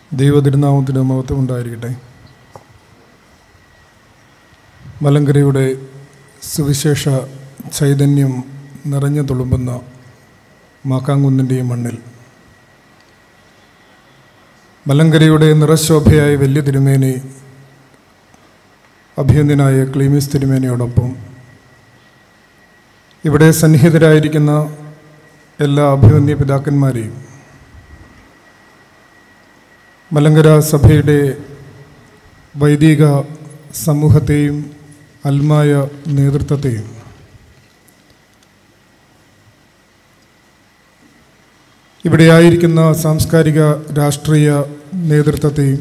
ദൈവതിരുനാമത്തിന് മഹത്വം ഉണ്ടായിരിക്കട്ടെ മലങ്കരയുടെ സുവിശേഷ ചൈതന്യം നിറഞ്ഞു തുളുമ്പുന്ന മാക്കാങ്കുന്നിൻ്റെ മണ്ണിൽ മലങ്കരയുടെ നിറശോഭയായ വലിയ തിരുമേനി അഭിനന്ദനായ ക്ലീമിസ് തിരുമേനിയോടൊപ്പം ഇവിടെ സന്നിഹിതരായിരിക്കുന്ന എല്ലാ അഭിമന്യ പിതാക്കന്മാരെയും മലങ്കര സഭയുടെ വൈദിക സമൂഹത്തെയും അൽമായ നേതൃത്വത്തെയും ഇവിടെ ആയിരിക്കുന്ന സാംസ്കാരിക രാഷ്ട്രീയ നേതൃത്വത്തെയും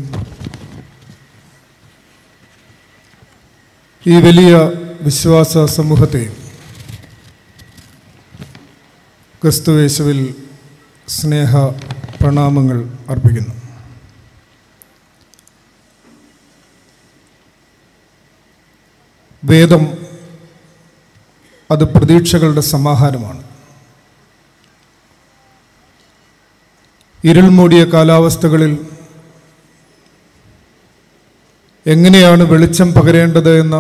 ഈ വലിയ വിശ്വാസ സമൂഹത്തെയും ക്രിസ്തുവേശുവിൽ സ്നേഹ പ്രണാമങ്ങൾ അർപ്പിക്കുന്നു വേദം അത് പ്രതീക്ഷകളുടെ സമാഹാരമാണ് ഇരുൾ മൂടിയ കാലാവസ്ഥകളിൽ എങ്ങനെയാണ് വെളിച്ചം പകരേണ്ടത് എന്ന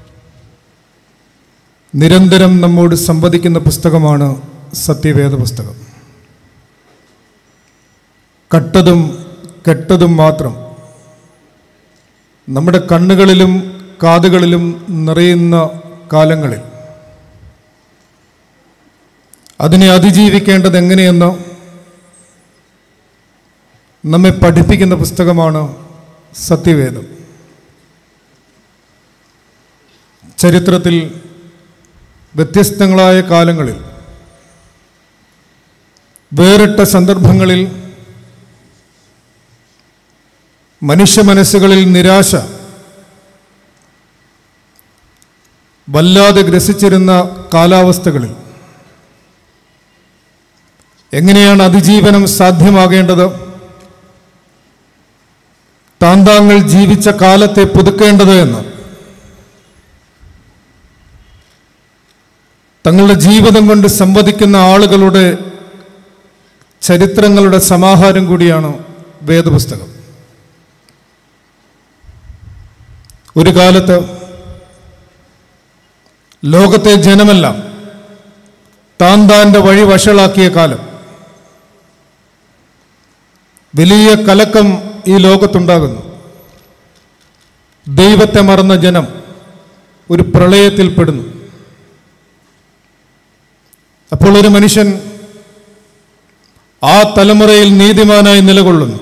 നിരന്തരം നമ്മോട് സംവദിക്കുന്ന പുസ്തകമാണ് സത്യവേദ പുസ്തകം കട്ടതും കെട്ടതും മാത്രം നമ്മുടെ കണ്ണുകളിലും കാതുകളിലും നിറയുന്ന കാലങ്ങളിൽ അതിനെ അതിജീവിക്കേണ്ടത് എങ്ങനെയെന്ന് നമ്മെ പഠിപ്പിക്കുന്ന പുസ്തകമാണ് സത്യവേദം ചരിത്രത്തിൽ വ്യത്യസ്തങ്ങളായ കാലങ്ങളിൽ വേറിട്ട സന്ദർഭങ്ങളിൽ മനുഷ്യ മനസ്സുകളിൽ നിരാശ വല്ലാതെ ഗ്രസിച്ചിരുന്ന കാലാവസ്ഥകളിൽ എങ്ങനെയാണ് അതിജീവനം സാധ്യമാകേണ്ടത് താന്താങ്ങൾ ജീവിച്ച കാലത്തെ പുതുക്കേണ്ടത് എന്ന് തങ്ങളുടെ ജീവിതം കൊണ്ട് സംവദിക്കുന്ന ആളുകളുടെ ചരിത്രങ്ങളുടെ സമാഹാരം കൂടിയാണ് വേദപുസ്തകം ഒരു കാലത്ത് ലോകത്തെ ജനമെല്ലാം താൻ താൻ്റെ വഴി വഷളാക്കിയ കാലം വലിയ കലക്കം ഈ ലോകത്തുണ്ടാകുന്നു ദൈവത്തെ മറന്ന ജനം ഒരു പ്രളയത്തിൽപ്പെടുന്നു അപ്പോൾ ഒരു മനുഷ്യൻ ആ തലമുറയിൽ നീതിമാനായി നിലകൊള്ളുന്നു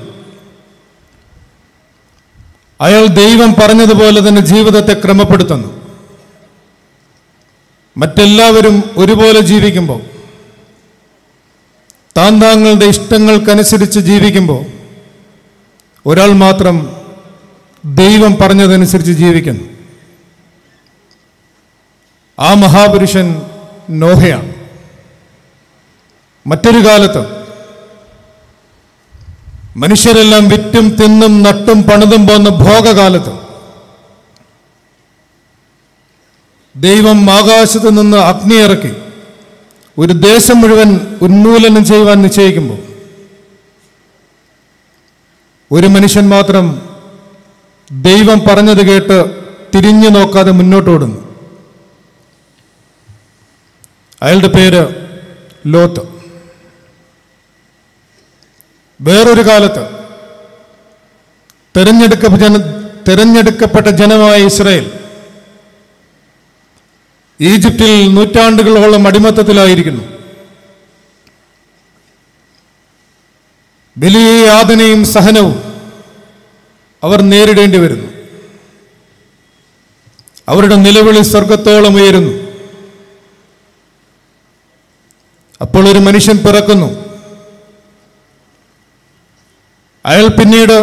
അയാൾ ദൈവം പറഞ്ഞതുപോലെ തന്നെ ജീവിതത്തെ ക്രമപ്പെടുത്തുന്നു മറ്റെല്ലാവരും ഒരുപോലെ ജീവിക്കുമ്പോൾ താൻ താങ്കളുടെ ഇഷ്ടങ്ങൾക്കനുസരിച്ച് ജീവിക്കുമ്പോൾ ഒരാൾ മാത്രം ദൈവം പറഞ്ഞതനുസരിച്ച് ജീവിക്കുന്നു ആ മഹാപുരുഷൻ നോഹയാണ് മറ്റൊരു കാലത്ത് മനുഷ്യരെല്ലാം വിറ്റും തിന്നും നട്ടും പണിതും പോന്ന ഭോഗകാലത്ത് ദൈവം ആകാശത്ത് നിന്ന് അഗ്നി ഇറക്കി ഒരു ദേശം മുഴുവൻ ഉന്മൂലനം ചെയ്യുവാൻ നിശ്ചയിക്കുമ്പോൾ ഒരു മനുഷ്യൻ മാത്രം ദൈവം പറഞ്ഞത് കേട്ട് തിരിഞ്ഞു നോക്കാതെ മുന്നോട്ട് ഓടുന്നു അയാളുടെ പേര് ലോത്ത് വേറൊരു കാലത്ത് തെരഞ്ഞെടുക്ക ജന തെരഞ്ഞെടുക്കപ്പെട്ട ജനമായ ഇസ്രായേൽ ഈജിപ്തിൽ നൂറ്റാണ്ടുകളോളം അടിമത്തത്തിലായിരിക്കുന്നു വലിയ യാതനയും സഹനവും അവർ നേരിടേണ്ടി വരുന്നു അവരുടെ നിലവിളി സ്വർഗത്തോളം ഉയരുന്നു അപ്പോൾ ഒരു മനുഷ്യൻ പിറക്കുന്നു അയാൾ പിന്നീട്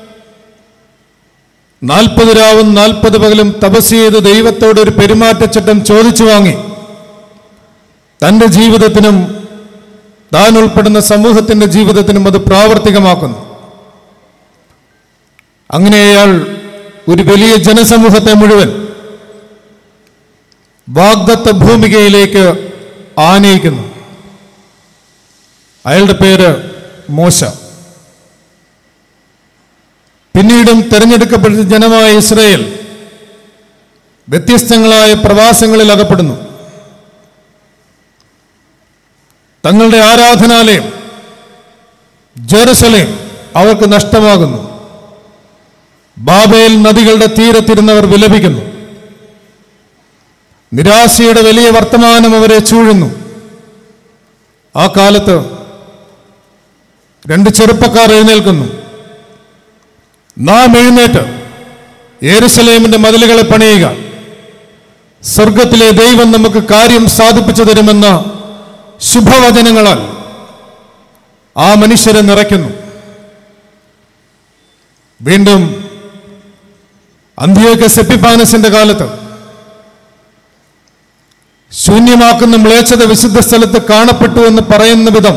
നാൽപ്പത് രാവും നാൽപ്പത് പകലും തപസ് ചെയ്ത് ദൈവത്തോട് ഒരു പെരുമാറ്റച്ചട്ടം ചോദിച്ചു വാങ്ങി തൻ്റെ ജീവിതത്തിനും താൻ ഉൾപ്പെടുന്ന സമൂഹത്തിൻ്റെ ജീവിതത്തിനും അത് പ്രാവർത്തികമാക്കുന്നു അങ്ങനെ അയാൾ ഒരു വലിയ ജനസമൂഹത്തെ മുഴുവൻ വാഗ്ദത്ത ഭൂമികയിലേക്ക് ആനയിക്കുന്നു അയാളുടെ പേര് മോശ പിന്നീടും തെരഞ്ഞെടുക്കപ്പെട്ട ജനമായ ഇസ്രയേൽ വ്യത്യസ്തങ്ങളായ പ്രവാസങ്ങളിൽ അകപ്പെടുന്നു തങ്ങളുടെ ആരാധനാലയം ജെറുസലേം അവർക്ക് നഷ്ടമാകുന്നു ബാബേൽ നദികളുടെ തീരത്തിരുന്നവർ വിലപിക്കുന്നു നിരാശയുടെ വലിയ വർത്തമാനം അവരെ ചൂഴുന്നു ആ കാലത്ത് രണ്ട് ചെറുപ്പക്കാർ എഴുന്നേൽക്കുന്നു നാം എഴുന്നേറ്റ് യേരുസലേമിന്റെ മതിലുകളെ പണിയുക സ്വർഗത്തിലെ ദൈവം നമുക്ക് കാര്യം സാധിപ്പിച്ചു തരുമെന്ന ശുഭവചനങ്ങളാൽ ആ മനുഷ്യരെ നിറയ്ക്കുന്നു വീണ്ടും അന്ത്യോക്യ സെപ്പിഫാനസിന്റെ കാലത്ത് ശൂന്യമാക്കുന്ന മ്ലേച്ഛത വിശുദ്ധ സ്ഥലത്ത് കാണപ്പെട്ടു എന്ന് പറയുന്ന വിധം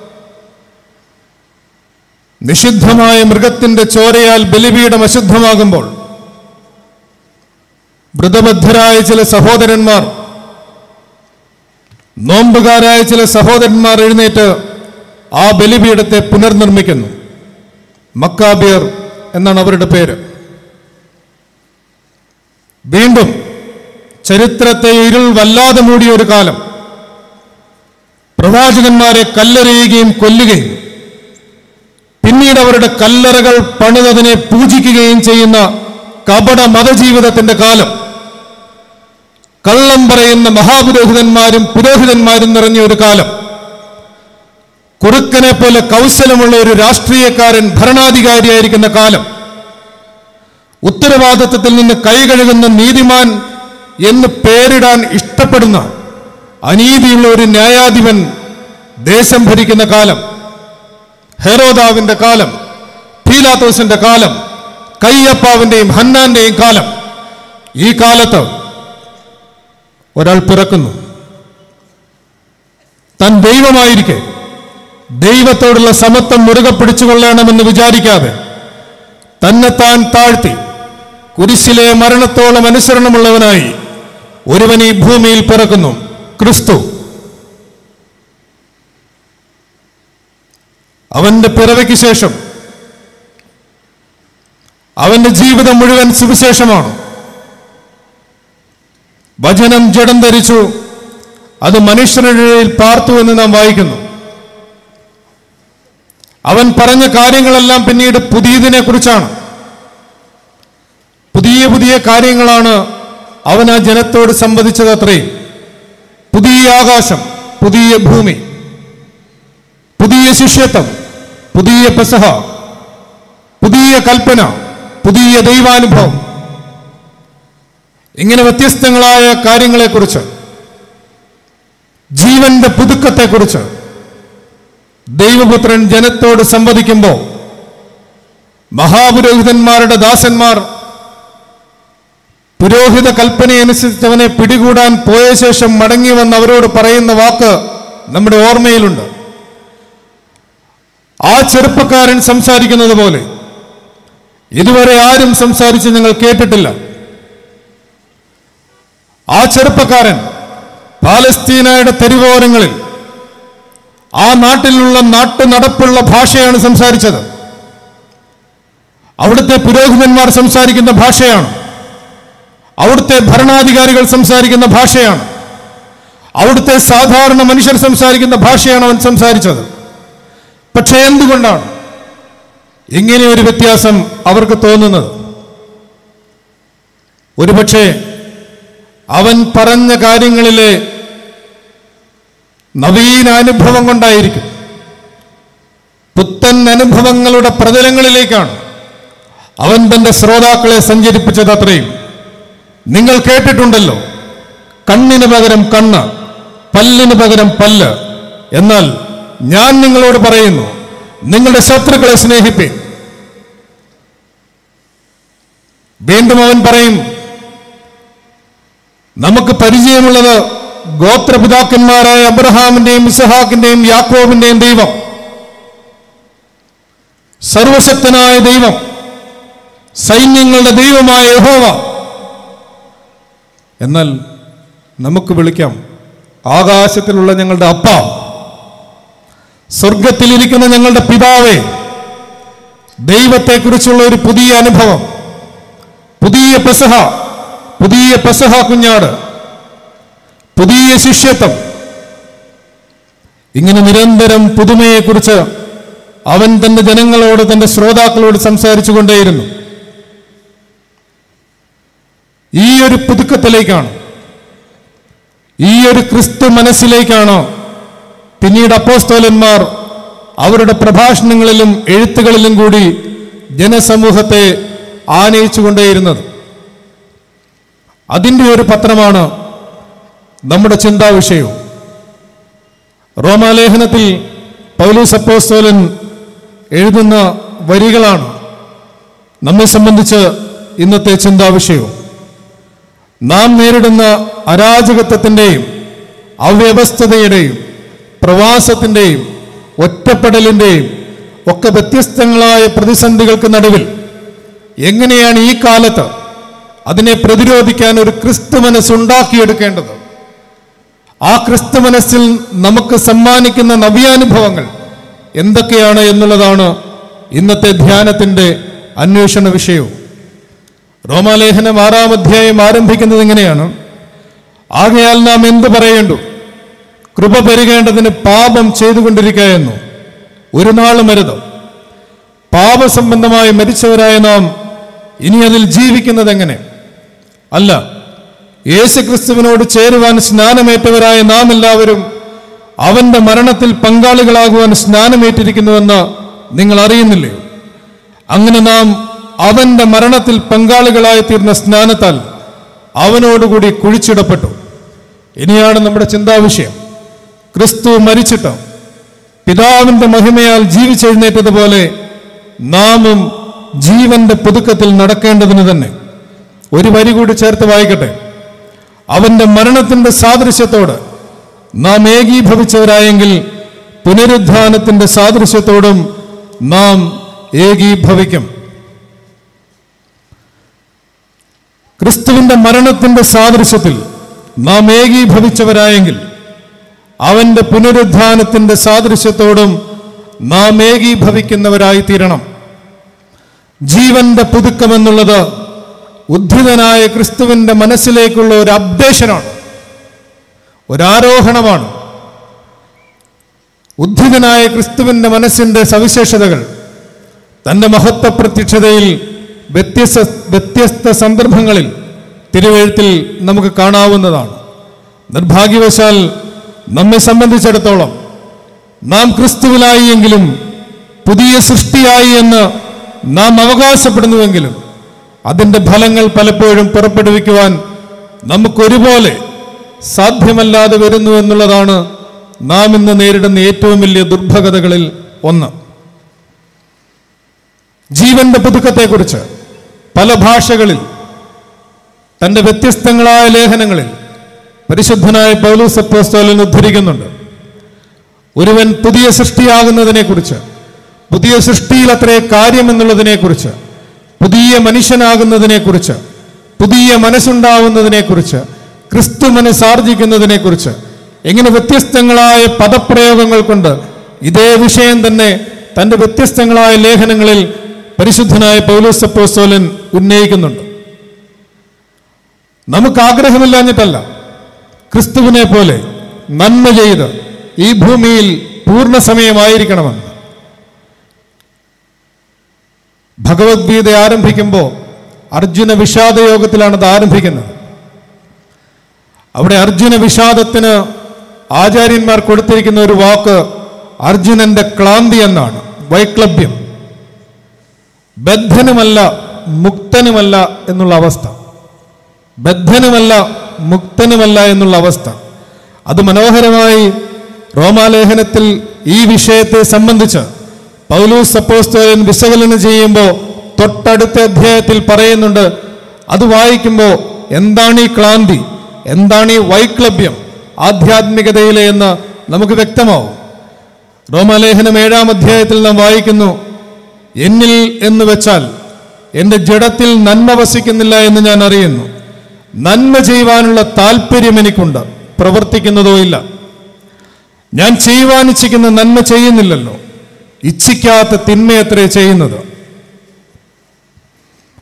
നിഷിദ്ധമായ മൃഗത്തിന്റെ ചോരയാൽ ബലിപീഠം അശുദ്ധമാകുമ്പോൾ വ്രതബദ്ധരായ ചില സഹോദരന്മാർ നോമ്പുകാരായ ചില സഹോദരന്മാർ എഴുന്നേറ്റ് ആ ബലിപീഠത്തെ പുനർനിർമ്മിക്കുന്നു മക്കാബിയർ എന്നാണ് അവരുടെ പേര് വീണ്ടും ചരിത്രത്തെ ഇരുൾ വല്ലാതെ മൂടിയ ഒരു കാലം പ്രവാചകന്മാരെ കല്ലെറിയുകയും കൊല്ലുകയും പിന്നീട് അവരുടെ കല്ലറകൾ പണിതതിനെ പൂജിക്കുകയും ചെയ്യുന്ന കപട മതജീവിതത്തിന്റെ കാലം കള്ളം പറയുന്ന മഹാപുരോഹിതന്മാരും പുരോഹിതന്മാരും നിറഞ്ഞ ഒരു കാലം കുറുക്കനെ പോലെ കൗശലമുള്ള ഒരു രാഷ്ട്രീയക്കാരൻ ഭരണാധികാരിയായിരിക്കുന്ന കാലം ഉത്തരവാദിത്വത്തിൽ നിന്ന് കൈകഴുകുന്ന നീതിമാൻ എന്ന് പേരിടാൻ ഇഷ്ടപ്പെടുന്ന അനീതിയുള്ള ഒരു ന്യായാധിപൻ ദേശം ഭരിക്കുന്ന കാലം ഹെറോദാവിന്റെ കാലം പീലാത്തോസിന്റെ കാലം കയ്യപ്പാവിന്റെയും ഹന്നാന്റെയും കാലം ഈ കാലത്ത് ഒരാൾ പിറക്കുന്നു താൻ ദൈവമായിരിക്കെ ദൈവത്തോടുള്ള സമത്വം മുറുകെ പിടിച്ചുകൊള്ളണമെന്ന് വിചാരിക്കാതെ തന്നെ താൻ താഴ്ത്തി കുരിശിലെ മരണത്തോളം അനുസരണമുള്ളവനായി ഒരുവൻ ഈ ഭൂമിയിൽ പിറക്കുന്നു ക്രിസ്തു അവന്റെ പിറവയ്ക്ക് ശേഷം അവന്റെ ജീവിതം മുഴുവൻ സുവിശേഷമാണ് വചനം ജഡം ധരിച്ചു അത് മനുഷ്യനിടയിൽ പാർത്തു എന്ന് നാം വായിക്കുന്നു അവൻ പറഞ്ഞ കാര്യങ്ങളെല്ലാം പിന്നീട് പുതിയതിനെ കുറിച്ചാണ് പുതിയ പുതിയ കാര്യങ്ങളാണ് അവൻ ആ ജനത്തോട് സംവദിച്ചത് അത്രയും പുതിയ ആകാശം പുതിയ ഭൂമി പുതിയ ശിഷ്യത്വം പുതിയ പെസഹ പുതിയ കൽപ്പന പുതിയ ദൈവാനുഭവം ഇങ്ങനെ വ്യത്യസ്തങ്ങളായ കാര്യങ്ങളെക്കുറിച്ച് ജീവന്റെ പുതുക്കത്തെക്കുറിച്ച് ദൈവപുത്രൻ ജനത്തോട് സംവദിക്കുമ്പോൾ മഹാപുരോഹിതന്മാരുടെ ദാസന്മാർ പുരോഹിത കൽപ്പനയനുസരിച്ച് അവനെ പിടികൂടാൻ പോയ ശേഷം മടങ്ങി വന്ന് അവരോട് പറയുന്ന വാക്ക് നമ്മുടെ ഓർമ്മയിലുണ്ട് ആ ചെറുപ്പക്കാരൻ സംസാരിക്കുന്നത് പോലെ ഇതുവരെ ആരും സംസാരിച്ച് ഞങ്ങൾ കേട്ടിട്ടില്ല ആ ചെറുപ്പക്കാരൻ പാലസ്തീനയുടെ തെരുവോരങ്ങളിൽ ആ നാട്ടിലുള്ള നാട്ടു നടപ്പുള്ള ഭാഷയാണ് സംസാരിച്ചത് അവിടുത്തെ പുരോഹിതന്മാർ സംസാരിക്കുന്ന ഭാഷയാണ് അവിടുത്തെ ഭരണാധികാരികൾ സംസാരിക്കുന്ന ഭാഷയാണ് അവിടുത്തെ സാധാരണ മനുഷ്യർ സംസാരിക്കുന്ന ഭാഷയാണ് അവൻ സംസാരിച്ചത് പക്ഷെ എന്തുകൊണ്ടാണ് ഇങ്ങനെ ഒരു വ്യത്യാസം അവർക്ക് തോന്നുന്നത് ഒരുപക്ഷെ അവൻ പറഞ്ഞ കാര്യങ്ങളിലെ നവീന അനുഭവം കൊണ്ടായിരിക്കും പുത്തൻ അനുഭവങ്ങളുടെ പ്രതലങ്ങളിലേക്കാണ് അവൻ തന്റെ ശ്രോതാക്കളെ സഞ്ചരിപ്പിച്ചത് അത്രയും നിങ്ങൾ കേട്ടിട്ടുണ്ടല്ലോ കണ്ണിന് പകരം കണ്ണ് പല്ലിന് പകരം പല്ല് എന്നാൽ ഞാൻ നിങ്ങളോട് പറയുന്നു നിങ്ങളുടെ ശത്രുക്കളെ സ്നേഹിപ്പേ വീണ്ടും അവൻ പറയും നമുക്ക് പരിചയമുള്ളത് ഗോത്രപിതാക്കന്മാരായ അബ്രഹാമിന്റെയും ഇസഹാക്കിന്റെയും യാക്കോബിന്റെയും ദൈവം സർവശക്തനായ ദൈവം സൈന്യങ്ങളുടെ ദൈവമായ യഹോവ എന്നാൽ നമുക്ക് വിളിക്കാം ആകാശത്തിലുള്ള ഞങ്ങളുടെ അപ്പ സ്വർഗത്തിലിരിക്കുന്ന ഞങ്ങളുടെ പിതാവേ ദൈവത്തെക്കുറിച്ചുള്ള ഒരു പുതിയ അനുഭവം പുതിയ പെസഹ പുതിയ പെസഹ കുഞ്ഞാട് പുതിയ ശിഷ്യത്വം ഇങ്ങനെ നിരന്തരം പുതുമയെക്കുറിച്ച് അവൻ തന്റെ ജനങ്ങളോട് തന്റെ ശ്രോതാക്കളോട് സംസാരിച്ചു കൊണ്ടേയിരുന്നു ഈ ഒരു പുതുക്കത്തിലേക്കാണ് ഈ ഒരു ക്രിസ്തു മനസ്സിലേക്കാണ് പിന്നീട് അപ്പോസ്തോലന്മാർ അവരുടെ പ്രഭാഷണങ്ങളിലും എഴുത്തുകളിലും കൂടി ജനസമൂഹത്തെ ആനയിച്ചുകൊണ്ടേയിരുന്നത് അതിൻ്റെ ഒരു പത്രമാണ് നമ്മുടെ ചിന്താവിഷയവും റോമാലേഖനത്തിൽ പൗലൂസ് അപ്പോസ്തോലൻ എഴുതുന്ന വരികളാണ് നമ്മെ സംബന്ധിച്ച് ഇന്നത്തെ ചിന്താവിഷയവും നാം നേരിടുന്ന അരാജകത്വത്തിൻ്റെയും അവ്യവസ്ഥതയുടെയും പ്രവാസത്തിൻ്റെയും ഒറ്റപ്പെടലിൻ്റെയും ഒക്കെ വ്യത്യസ്തങ്ങളായ പ്രതിസന്ധികൾക്ക് നടുവിൽ എങ്ങനെയാണ് ഈ കാലത്ത് അതിനെ പ്രതിരോധിക്കാൻ ഒരു ക്രിസ്തു മനസ്സുണ്ടാക്കിയെടുക്കേണ്ടത് ആ ക്രിസ്തു മനസ്സിൽ നമുക്ക് സമ്മാനിക്കുന്ന നവ്യാനുഭവങ്ങൾ എന്തൊക്കെയാണ് എന്നുള്ളതാണ് ഇന്നത്തെ ധ്യാനത്തിൻ്റെ അന്വേഷണ വിഷയവും റോമാലേഖനം ആറാം അധ്യായം ആരംഭിക്കുന്നത് ഇങ്ങനെയാണ് ആകയാൽ നാം എന്ത് പറയേണ്ടു കൃപ പെരുകേണ്ടതിന് പാപം ചെയ്തുകൊണ്ടിരിക്കുക എന്നു ഒരു നാളും അരുത് പാപസംബന്ധമായി മരിച്ചവരായ നാം ഇനി അതിൽ ജീവിക്കുന്നത് എങ്ങനെ അല്ല യേശുക്രിസ്തുവിനോട് ചേരുവാൻ സ്നാനമേറ്റവരായ നാം എല്ലാവരും അവന്റെ മരണത്തിൽ പങ്കാളികളാകുവാൻ സ്നാനമേറ്റിരിക്കുന്നുവെന്ന് നിങ്ങൾ അറിയുന്നില്ലയോ അങ്ങനെ നാം അവന്റെ മരണത്തിൽ പങ്കാളികളായി തീർന്ന സ്നാനത്താൽ അവനോടുകൂടി കുഴിച്ചിടപ്പെട്ടു ഇനിയാണ് നമ്മുടെ ചിന്താവിഷയം ക്രിസ്തു മരിച്ചിട്ട് പിതാവിന്റെ മഹിമയാൽ ജീവിച്ചെഴുന്നേറ്റതുപോലെ നാമും ജീവന്റെ പുതുക്കത്തിൽ നടക്കേണ്ടതിന് തന്നെ ഒരു വരി കൂടി ചേർത്ത് വായിക്കട്ടെ അവന്റെ മരണത്തിന്റെ സാദൃശ്യത്തോട് നാം ഏകീഭവിച്ചവരായെങ്കിൽ പുനരുദ്ധാനത്തിന്റെ സാദൃശ്യത്തോടും നാം ഏകീഭവിക്കും ക്രിസ്തുവിന്റെ മരണത്തിന്റെ സാദൃശ്യത്തിൽ നാം ഏകീഭവിച്ചവരായെങ്കിൽ അവന്റെ പുനരുദ്ധാനത്തിന്റെ സാദൃശ്യത്തോടും നാം ഏകീഭവിക്കുന്നവരായി തീരണം ജീവന്റെ പുതുക്കമെന്നുള്ളത് ഉദ്ധിതനായ ക്രിസ്തുവിന്റെ മനസ്സിലേക്കുള്ള ഒരു അപ്ഡേഷനാണ് ഒരാരോഹണമാണ് ഉദ്ധിതനായ ക്രിസ്തുവിന്റെ മനസ്സിന്റെ സവിശേഷതകൾ തന്റെ മഹത്വ പ്രത്യക്ഷതയിൽ വ്യത്യസ്ത വ്യത്യസ്ത സന്ദർഭങ്ങളിൽ തിരുവെഴുത്തിൽ നമുക്ക് കാണാവുന്നതാണ് നിർഭാഗ്യവശാൽ നമ്മെ സംബന്ധിച്ചിടത്തോളം നാം ക്രിസ്തുവിലായി എങ്കിലും പുതിയ സൃഷ്ടിയായി എന്ന് നാം അവകാശപ്പെടുന്നുവെങ്കിലും അതിൻ്റെ ഫലങ്ങൾ പലപ്പോഴും പുറപ്പെടുവിക്കുവാൻ നമുക്കൊരുപോലെ സാധ്യമല്ലാതെ വരുന്നു എന്നുള്ളതാണ് നാം ഇന്ന് നേരിടുന്ന ഏറ്റവും വലിയ ദുർഭഗതകളിൽ ഒന്ന് ജീവന്റെ പുതുക്കത്തെക്കുറിച്ച് പല ഭാഷകളിൽ തന്റെ വ്യത്യസ്തങ്ങളായ ലേഖനങ്ങളിൽ പരിശുദ്ധനായ പൗലൂസ് അപ്പോസ്തോലൻ ഉദ്ധരിക്കുന്നുണ്ട് ഒരുവൻ പുതിയ സൃഷ്ടിയാകുന്നതിനെക്കുറിച്ച് പുതിയ സൃഷ്ടിയിൽ അത്രേ കാര്യമെന്നുള്ളതിനെക്കുറിച്ച് പുതിയ മനുഷ്യനാകുന്നതിനെക്കുറിച്ച് പുതിയ മനസ്സുണ്ടാവുന്നതിനെക്കുറിച്ച് ക്രിസ്തു മനസ്സാർജിക്കുന്നതിനെക്കുറിച്ച് എങ്ങനെ വ്യത്യസ്തങ്ങളായ പദപ്രയോഗങ്ങൾ കൊണ്ട് ഇതേ വിഷയം തന്നെ തന്റെ വ്യത്യസ്തങ്ങളായ ലേഖനങ്ങളിൽ പരിശുദ്ധനായ പൗലോസ് അപ്പോസ്തോലൻ ഉന്നയിക്കുന്നുണ്ട് നമുക്ക് ആഗ്രഹമില്ലാഞ്ഞിട്ടല്ല ക്രിസ്തുവിനെ പോലെ നന്മ ചെയ്ത് ഈ ഭൂമിയിൽ പൂർണ്ണ സമയമായിരിക്കണമെന്ന് ഭഗവത്ഗീത ആരംഭിക്കുമ്പോൾ അർജുന വിഷാദ യോഗത്തിലാണ് അത് ആരംഭിക്കുന്നത് അവിടെ അർജുന വിഷാദത്തിന് ആചാര്യന്മാർ കൊടുത്തിരിക്കുന്ന ഒരു വാക്ക് അർജുനന്റെ ക്ലാന്തി എന്നാണ് വൈക്ലഭ്യം ബദ്ധനുമല്ല മുക്തനുമല്ല എന്നുള്ള അവസ്ഥ ബദ്ധനുമല്ല മുക്തനുമല്ല എന്നുള്ള അവസ്ഥ അത് മനോഹരമായി റോമാലേഖനത്തിൽ ഈ വിഷയത്തെ സംബന്ധിച്ച് പൗലൂസ് അപ്പോസ്തോലൻ വിശകലനം ചെയ്യുമ്പോൾ തൊട്ടടുത്ത അധ്യായത്തിൽ പറയുന്നുണ്ട് അത് വായിക്കുമ്പോൾ എന്താണ് ഈ ക്ലാന്തി എന്താണ് ഈ വൈക്ലഭ്യം ആധ്യാത്മികതയിലെ എന്ന് നമുക്ക് വ്യക്തമാവും റോമാലേഖനം ഏഴാം അധ്യായത്തിൽ നാം വായിക്കുന്നു എന്നിൽ എന്ന് വെച്ചാൽ എൻ്റെ ജഡത്തിൽ നന്മ വസിക്കുന്നില്ല എന്ന് ഞാൻ അറിയുന്നു നന്മ ചെയ്യുവാനുള്ള താല്പര്യം എനിക്കുണ്ട് പ്രവർത്തിക്കുന്നതോ ഇല്ല ഞാൻ ചെയ്യുവാൻ ഇച്ഛിക്കുന്ന നന്മ ചെയ്യുന്നില്ലല്ലോ ഇച്ഛിക്കാത്ത തിന്മയത്രേ ചെയ്യുന്നത്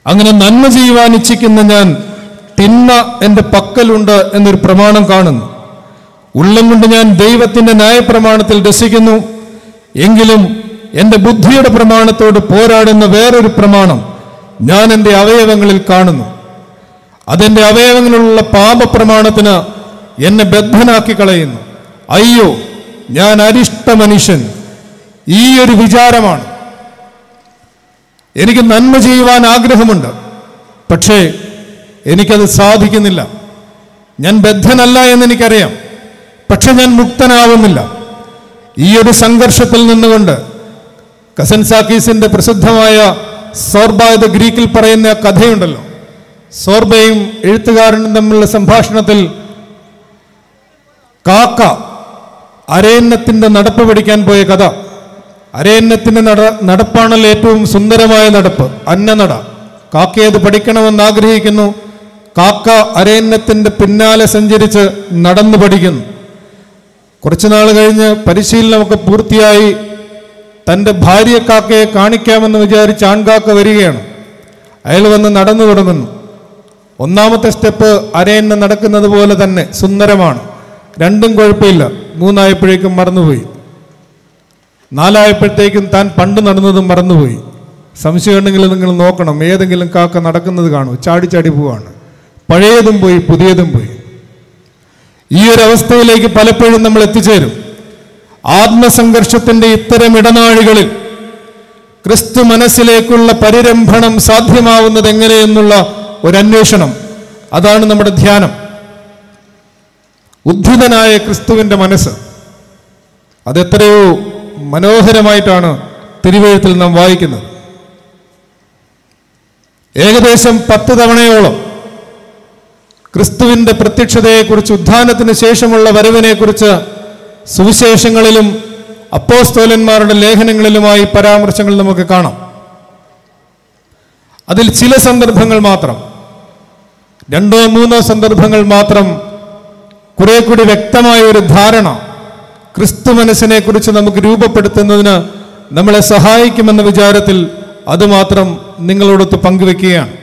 അങ്ങനെ നന്മ ചെയ്യുവാൻ ഇച്ഛിക്കുന്ന ഞാൻ തിന്മ എൻ്റെ പക്കലുണ്ട് എന്നൊരു പ്രമാണം കാണുന്നു ഉള്ളം കൊണ്ട് ഞാൻ ദൈവത്തിന്റെ ന്യായപ്രമാണത്തിൽ രസിക്കുന്നു എങ്കിലും എൻ്റെ ബുദ്ധിയുടെ പ്രമാണത്തോട് പോരാടുന്ന വേറൊരു പ്രമാണം ഞാൻ എൻ്റെ അവയവങ്ങളിൽ കാണുന്നു അതെന്റെ അവയവങ്ങളിലുള്ള പാപപ്രമാണത്തിന് എന്നെ ബദ്ധനാക്കി കളയുന്നു അയ്യോ ഞാൻ അരിഷ്ട മനുഷ്യൻ ഈ ഒരു വിചാരമാണ് എനിക്ക് നന്മ ചെയ്യുവാൻ ആഗ്രഹമുണ്ട് പക്ഷേ എനിക്കത് സാധിക്കുന്നില്ല ഞാൻ ബദ്ധനല്ല എന്ന് എനിക്കറിയാം പക്ഷെ ഞാൻ മുക്തനാവുന്നില്ല ഈ ഒരു സംഘർഷത്തിൽ നിന്നുകൊണ്ട് കസൻസാക്കീസിന്റെ പ്രസിദ്ധമായ സോർബ ഇത് ഗ്രീക്കിൽ പറയുന്ന ആ കഥയുണ്ടല്ലോ സോർബയും എഴുത്തുകാരനും തമ്മിലുള്ള സംഭാഷണത്തിൽ കാക്ക അരയന്നത്തിന്റെ നടപ്പ് പഠിക്കാൻ പോയ കഥ അരയന്നത്തിന്റെ നട നടപ്പാണല്ലോ ഏറ്റവും സുന്ദരമായ നടപ്പ് അന്നനട കാക്ക അത് പഠിക്കണമെന്ന് ആഗ്രഹിക്കുന്നു കാക്ക അരയന്നത്തിന്റെ പിന്നാലെ സഞ്ചരിച്ച് നടന്നു പഠിക്കുന്നു കുറച്ചു നാൾ കഴിഞ്ഞ് പരിശീലനമൊക്കെ പൂർത്തിയായി തൻ്റെ ഭാര്യ കാക്കയെ കാണിക്കാമെന്ന് വിചാരിച്ച് ആൺകാക്ക വരികയാണ് അയാൾ വന്ന് നടന്നു തുടങ്ങുന്നു ഒന്നാമത്തെ സ്റ്റെപ്പ് അരയന്ന നടക്കുന്നത് പോലെ തന്നെ സുന്ദരമാണ് രണ്ടും കുഴപ്പമില്ല മൂന്നായപ്പോഴേക്കും മറന്നുപോയി നാലായപ്പോഴത്തേക്കും താൻ പണ്ട് നടന്നതും മറന്നുപോയി സംശയമുണ്ടെങ്കിൽ നിങ്ങൾ നോക്കണം ഏതെങ്കിലും കാക്ക നടക്കുന്നത് കാണും ചാടി ചാടി പോവാണ് പഴയതും പോയി പുതിയതും പോയി ഈ ഒരു അവസ്ഥയിലേക്ക് പലപ്പോഴും നമ്മൾ എത്തിച്ചേരും ആത്മസംഘർഷത്തിന്റെ ഇത്തരം ഇടനാഴികളിൽ ക്രിസ്തു മനസ്സിലേക്കുള്ള പരിരംഭണം സാധ്യമാവുന്നത് എങ്ങനെയെന്നുള്ള ഒരു അന്വേഷണം അതാണ് നമ്മുടെ ധ്യാനം ഉദ്ധിതനായ ക്രിസ്തുവിന്റെ മനസ്സ് അതെത്രയോ മനോഹരമായിട്ടാണ് തിരുവഴുത്തിൽ നാം വായിക്കുന്നത് ഏകദേശം പത്ത് തവണയോളം ക്രിസ്തുവിന്റെ പ്രത്യക്ഷതയെക്കുറിച്ച് ഉത്ഥാനത്തിന് ശേഷമുള്ള വരവിനെക്കുറിച്ച് സുവിശേഷങ്ങളിലും അപ്പോസ്തോലന്മാരുടെ ലേഖനങ്ങളിലുമായി പരാമർശങ്ങൾ നമുക്ക് കാണാം അതിൽ ചില സന്ദർഭങ്ങൾ മാത്രം രണ്ടോ മൂന്നോ സന്ദർഭങ്ങൾ മാത്രം കുറെ കൂടി വ്യക്തമായ ഒരു ധാരണ ക്രിസ്തു മനസ്സിനെ കുറിച്ച് നമുക്ക് രൂപപ്പെടുത്തുന്നതിന് നമ്മളെ സഹായിക്കുമെന്ന വിചാരത്തിൽ അതുമാത്രം നിങ്ങളോടൊത്ത് പങ്കുവെക്കുകയാണ്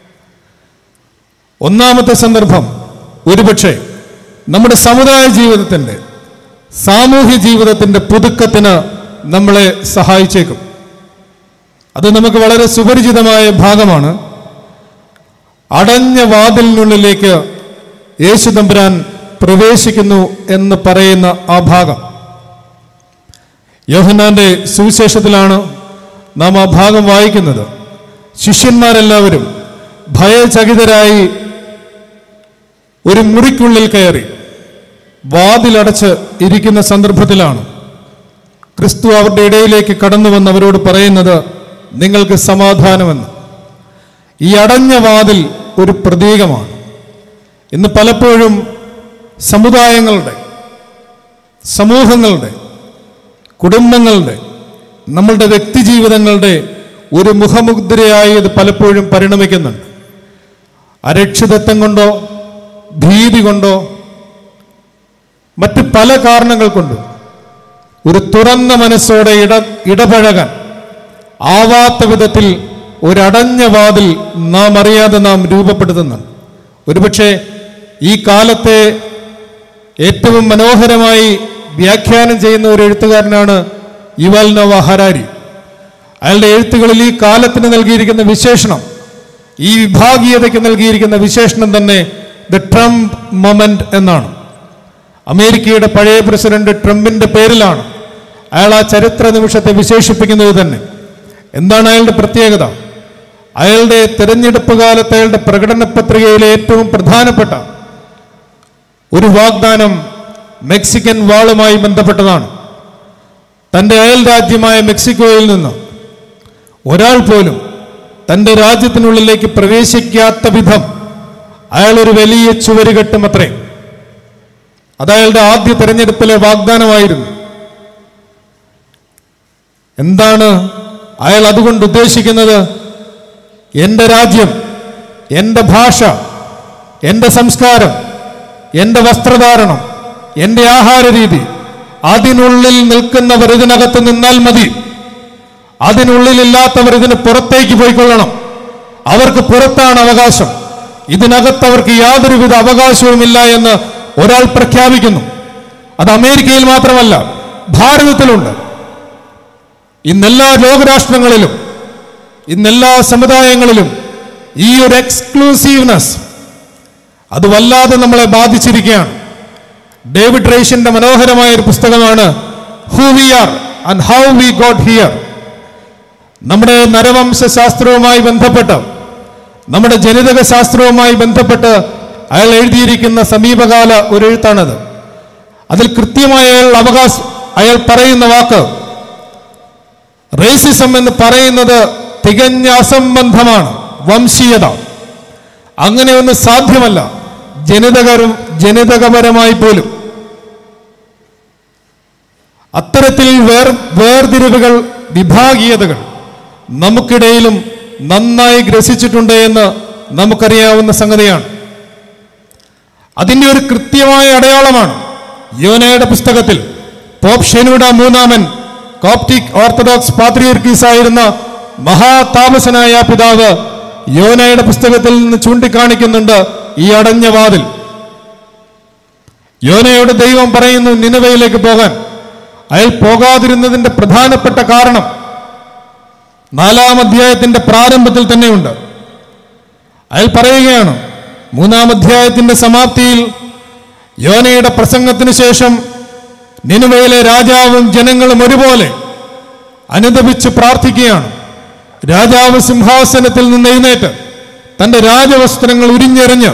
ഒന്നാമത്തെ സന്ദർഭം ഒരുപക്ഷെ നമ്മുടെ സമുദായ ജീവിതത്തിൻ്റെ സാമൂഹ്യ ജീവിതത്തിൻ്റെ പുതുക്കത്തിന് നമ്മളെ സഹായിച്ചേക്കും അത് നമുക്ക് വളരെ സുപരിചിതമായ ഭാഗമാണ് അടഞ്ഞ വാതിലിനുള്ളിലേക്ക് യേശു തമ്പുരാൻ പ്രവേശിക്കുന്നു എന്ന് പറയുന്ന ആ ഭാഗം യോഹന്നാന്റെ സുവിശേഷത്തിലാണ് നാം ആ ഭാഗം വായിക്കുന്നത് ശിഷ്യന്മാരെല്ലാവരും ഭയചകിതരായി ഒരു മുറിക്കുള്ളിൽ കയറി വാതിലടച്ച് ഇരിക്കുന്ന സന്ദർഭത്തിലാണ് ക്രിസ്തു അവരുടെ ഇടയിലേക്ക് കടന്നു വന്ന് അവരോട് പറയുന്നത് നിങ്ങൾക്ക് സമാധാനമെന്ന് ഈ അടഞ്ഞ വാതിൽ ഒരു പ്രതീകമാണ് ഇന്ന് പലപ്പോഴും സമുദായങ്ങളുടെ സമൂഹങ്ങളുടെ കുടുംബങ്ങളുടെ നമ്മളുടെ വ്യക്തിജീവിതങ്ങളുടെ ഒരു മുഖമുദ്രയായി ഇത് പലപ്പോഴും പരിണമിക്കുന്നുണ്ട് അരക്ഷിതത്വം കൊണ്ടോ ഭീതി കൊണ്ടോ മറ്റ് പല കാരണങ്ങൾ കൊണ്ടും ഒരു തുറന്ന മനസ്സോടെ ഇട ഇടപഴകാൻ ആവാത്ത വിധത്തിൽ ഒരടഞ്ഞ വാതിൽ നാം അറിയാതെ നാം രൂപപ്പെടുത്തുന്നുണ്ട് ഒരുപക്ഷെ ഈ കാലത്തെ ഏറ്റവും മനോഹരമായി വ്യാഖ്യാനം ചെയ്യുന്ന ഒരു എഴുത്തുകാരനാണ് യുവൽ നോവ ഹരാരി അയാളുടെ എഴുത്തുകളിൽ ഈ കാലത്തിന് നൽകിയിരിക്കുന്ന വിശേഷണം ഈ വിഭാഗീയതയ്ക്ക് നൽകിയിരിക്കുന്ന വിശേഷണം തന്നെ ദ ട്രംപ് മൊമെന്റ് എന്നാണ് അമേരിക്കയുടെ പഴയ പ്രസിഡന്റ് ട്രംപിന്റെ പേരിലാണ് അയാൾ ആ ചരിത്ര നിമിഷത്തെ വിശേഷിപ്പിക്കുന്നത് തന്നെ എന്താണ് അയാളുടെ പ്രത്യേകത അയാളുടെ തെരഞ്ഞെടുപ്പ് കാലത്ത് അയാളുടെ പ്രകടന പത്രികയിലെ ഏറ്റവും പ്രധാനപ്പെട്ട ഒരു വാഗ്ദാനം മെക്സിക്കൻ വാളുമായി ബന്ധപ്പെട്ടതാണ് തന്റെ അയൽ രാജ്യമായ മെക്സിക്കോയിൽ നിന്ന് ഒരാൾ പോലും തന്റെ രാജ്യത്തിനുള്ളിലേക്ക് പ്രവേശിക്കാത്ത വിധം അയാൾ ഒരു വലിയ ചുവര് കെട്ടും അത്രേ അത് അയാളുടെ ആദ്യ തെരഞ്ഞെടുപ്പിലെ വാഗ്ദാനമായിരുന്നു എന്താണ് അയാൾ അതുകൊണ്ട് ഉദ്ദേശിക്കുന്നത് എൻ്റെ രാജ്യം എൻ്റെ ഭാഷ എൻ്റെ സംസ്കാരം എൻ്റെ വസ്ത്രധാരണം എൻ്റെ ആഹാര രീതി അതിനുള്ളിൽ നിൽക്കുന്നവർ ഇതിനകത്ത് നിന്നാൽ മതി അതിനുള്ളിലില്ലാത്തവർ ഇതിന് പുറത്തേക്ക് പോയിക്കൊള്ളണം അവർക്ക് പുറത്താണ് അവകാശം ഇതിനകത്ത് അവർക്ക് യാതൊരുവിധ അവകാശവുമില്ല എന്ന് ഒരാൾ പ്രഖ്യാപിക്കുന്നു അത് അമേരിക്കയിൽ മാത്രമല്ല ഭാരതത്തിലുണ്ട് ഇന്നെല്ലാ ലോകരാഷ്ട്രങ്ങളിലും ഇന്നെല്ലാ സമുദായങ്ങളിലും ഈ ഒരു എക്സ്ക്ലൂസീവ്നെസ് അത് വല്ലാതെ നമ്മളെ ബാധിച്ചിരിക്കുകയാണ് ഡേവിഡ് റേഷിന്റെ മനോഹരമായ ഒരു പുസ്തകമാണ് who we are and how we got here നമ്മുടെ നരവംശ ശാസ്ത്രവുമായി ബന്ധപ്പെട്ട് നമ്മുടെ ജനിതക ശാസ്ത്രവുമായി ബന്ധപ്പെട്ട് അയാൾ എഴുതിയിരിക്കുന്ന സമീപകാല ഒരു എഴുത്താണത് അതിൽ കൃത്യമായ അയാൾ അവകാശം അയാൾ പറയുന്ന വാക്ക് റേസിസം എന്ന് പറയുന്നത് തികഞ്ഞ അസംബന്ധമാണ് വംശീയത അങ്ങനെ ഒന്ന് സാധ്യമല്ല ജനിതകരും ജനിതകപരമായി പോലും അത്തരത്തിൽ വേർ വേർതിരിവുകൾ വിഭാഗീയതകൾ നമുക്കിടയിലും നന്നായി ഗ്രസിച്ചിട്ടുണ്ട് എന്ന് നമുക്കറിയാവുന്ന സംഗതിയാണ് അതിൻ്റെ ഒരു കൃത്യമായ അടയാളമാണ് യോനയുടെ പുസ്തകത്തിൽ പോപ്പ് ഷെനൂഡ മൂന്നാമൻ കോപ്റ്റിക് ഓർത്തഡോക്സ് പാത്രിയർക്കീസ് ആയിരുന്ന മഹാതാപസനായ പിതാവ് യോനയുടെ പുസ്തകത്തിൽ നിന്ന് ചൂണ്ടിക്കാണിക്കുന്നുണ്ട് ഈ അടഞ്ഞ വാതിൽ യോനയോട് ദൈവം പറയുന്നു നിനവയിലേക്ക് പോകാൻ അയാൾ പോകാതിരുന്നതിന്റെ പ്രധാനപ്പെട്ട കാരണം നാലാം അധ്യായത്തിന്റെ പ്രാരംഭത്തിൽ തന്നെയുണ്ട് അയാൾ പറയുകയാണ് മൂന്നാം അധ്യായത്തിന്റെ സമാപ്തിയിൽ യോനയുടെ പ്രസംഗത്തിന് ശേഷം നിനുവയിലെ രാജാവും ജനങ്ങളും ഒരുപോലെ അനുദപിച്ച് പ്രാർത്ഥിക്കുകയാണ് രാജാവ് സിംഹാസനത്തിൽ നിന്ന് എഴുന്നേറ്റ് തന്റെ രാജവസ്ത്രങ്ങൾ ഉരിഞ്ഞെറിഞ്ഞ്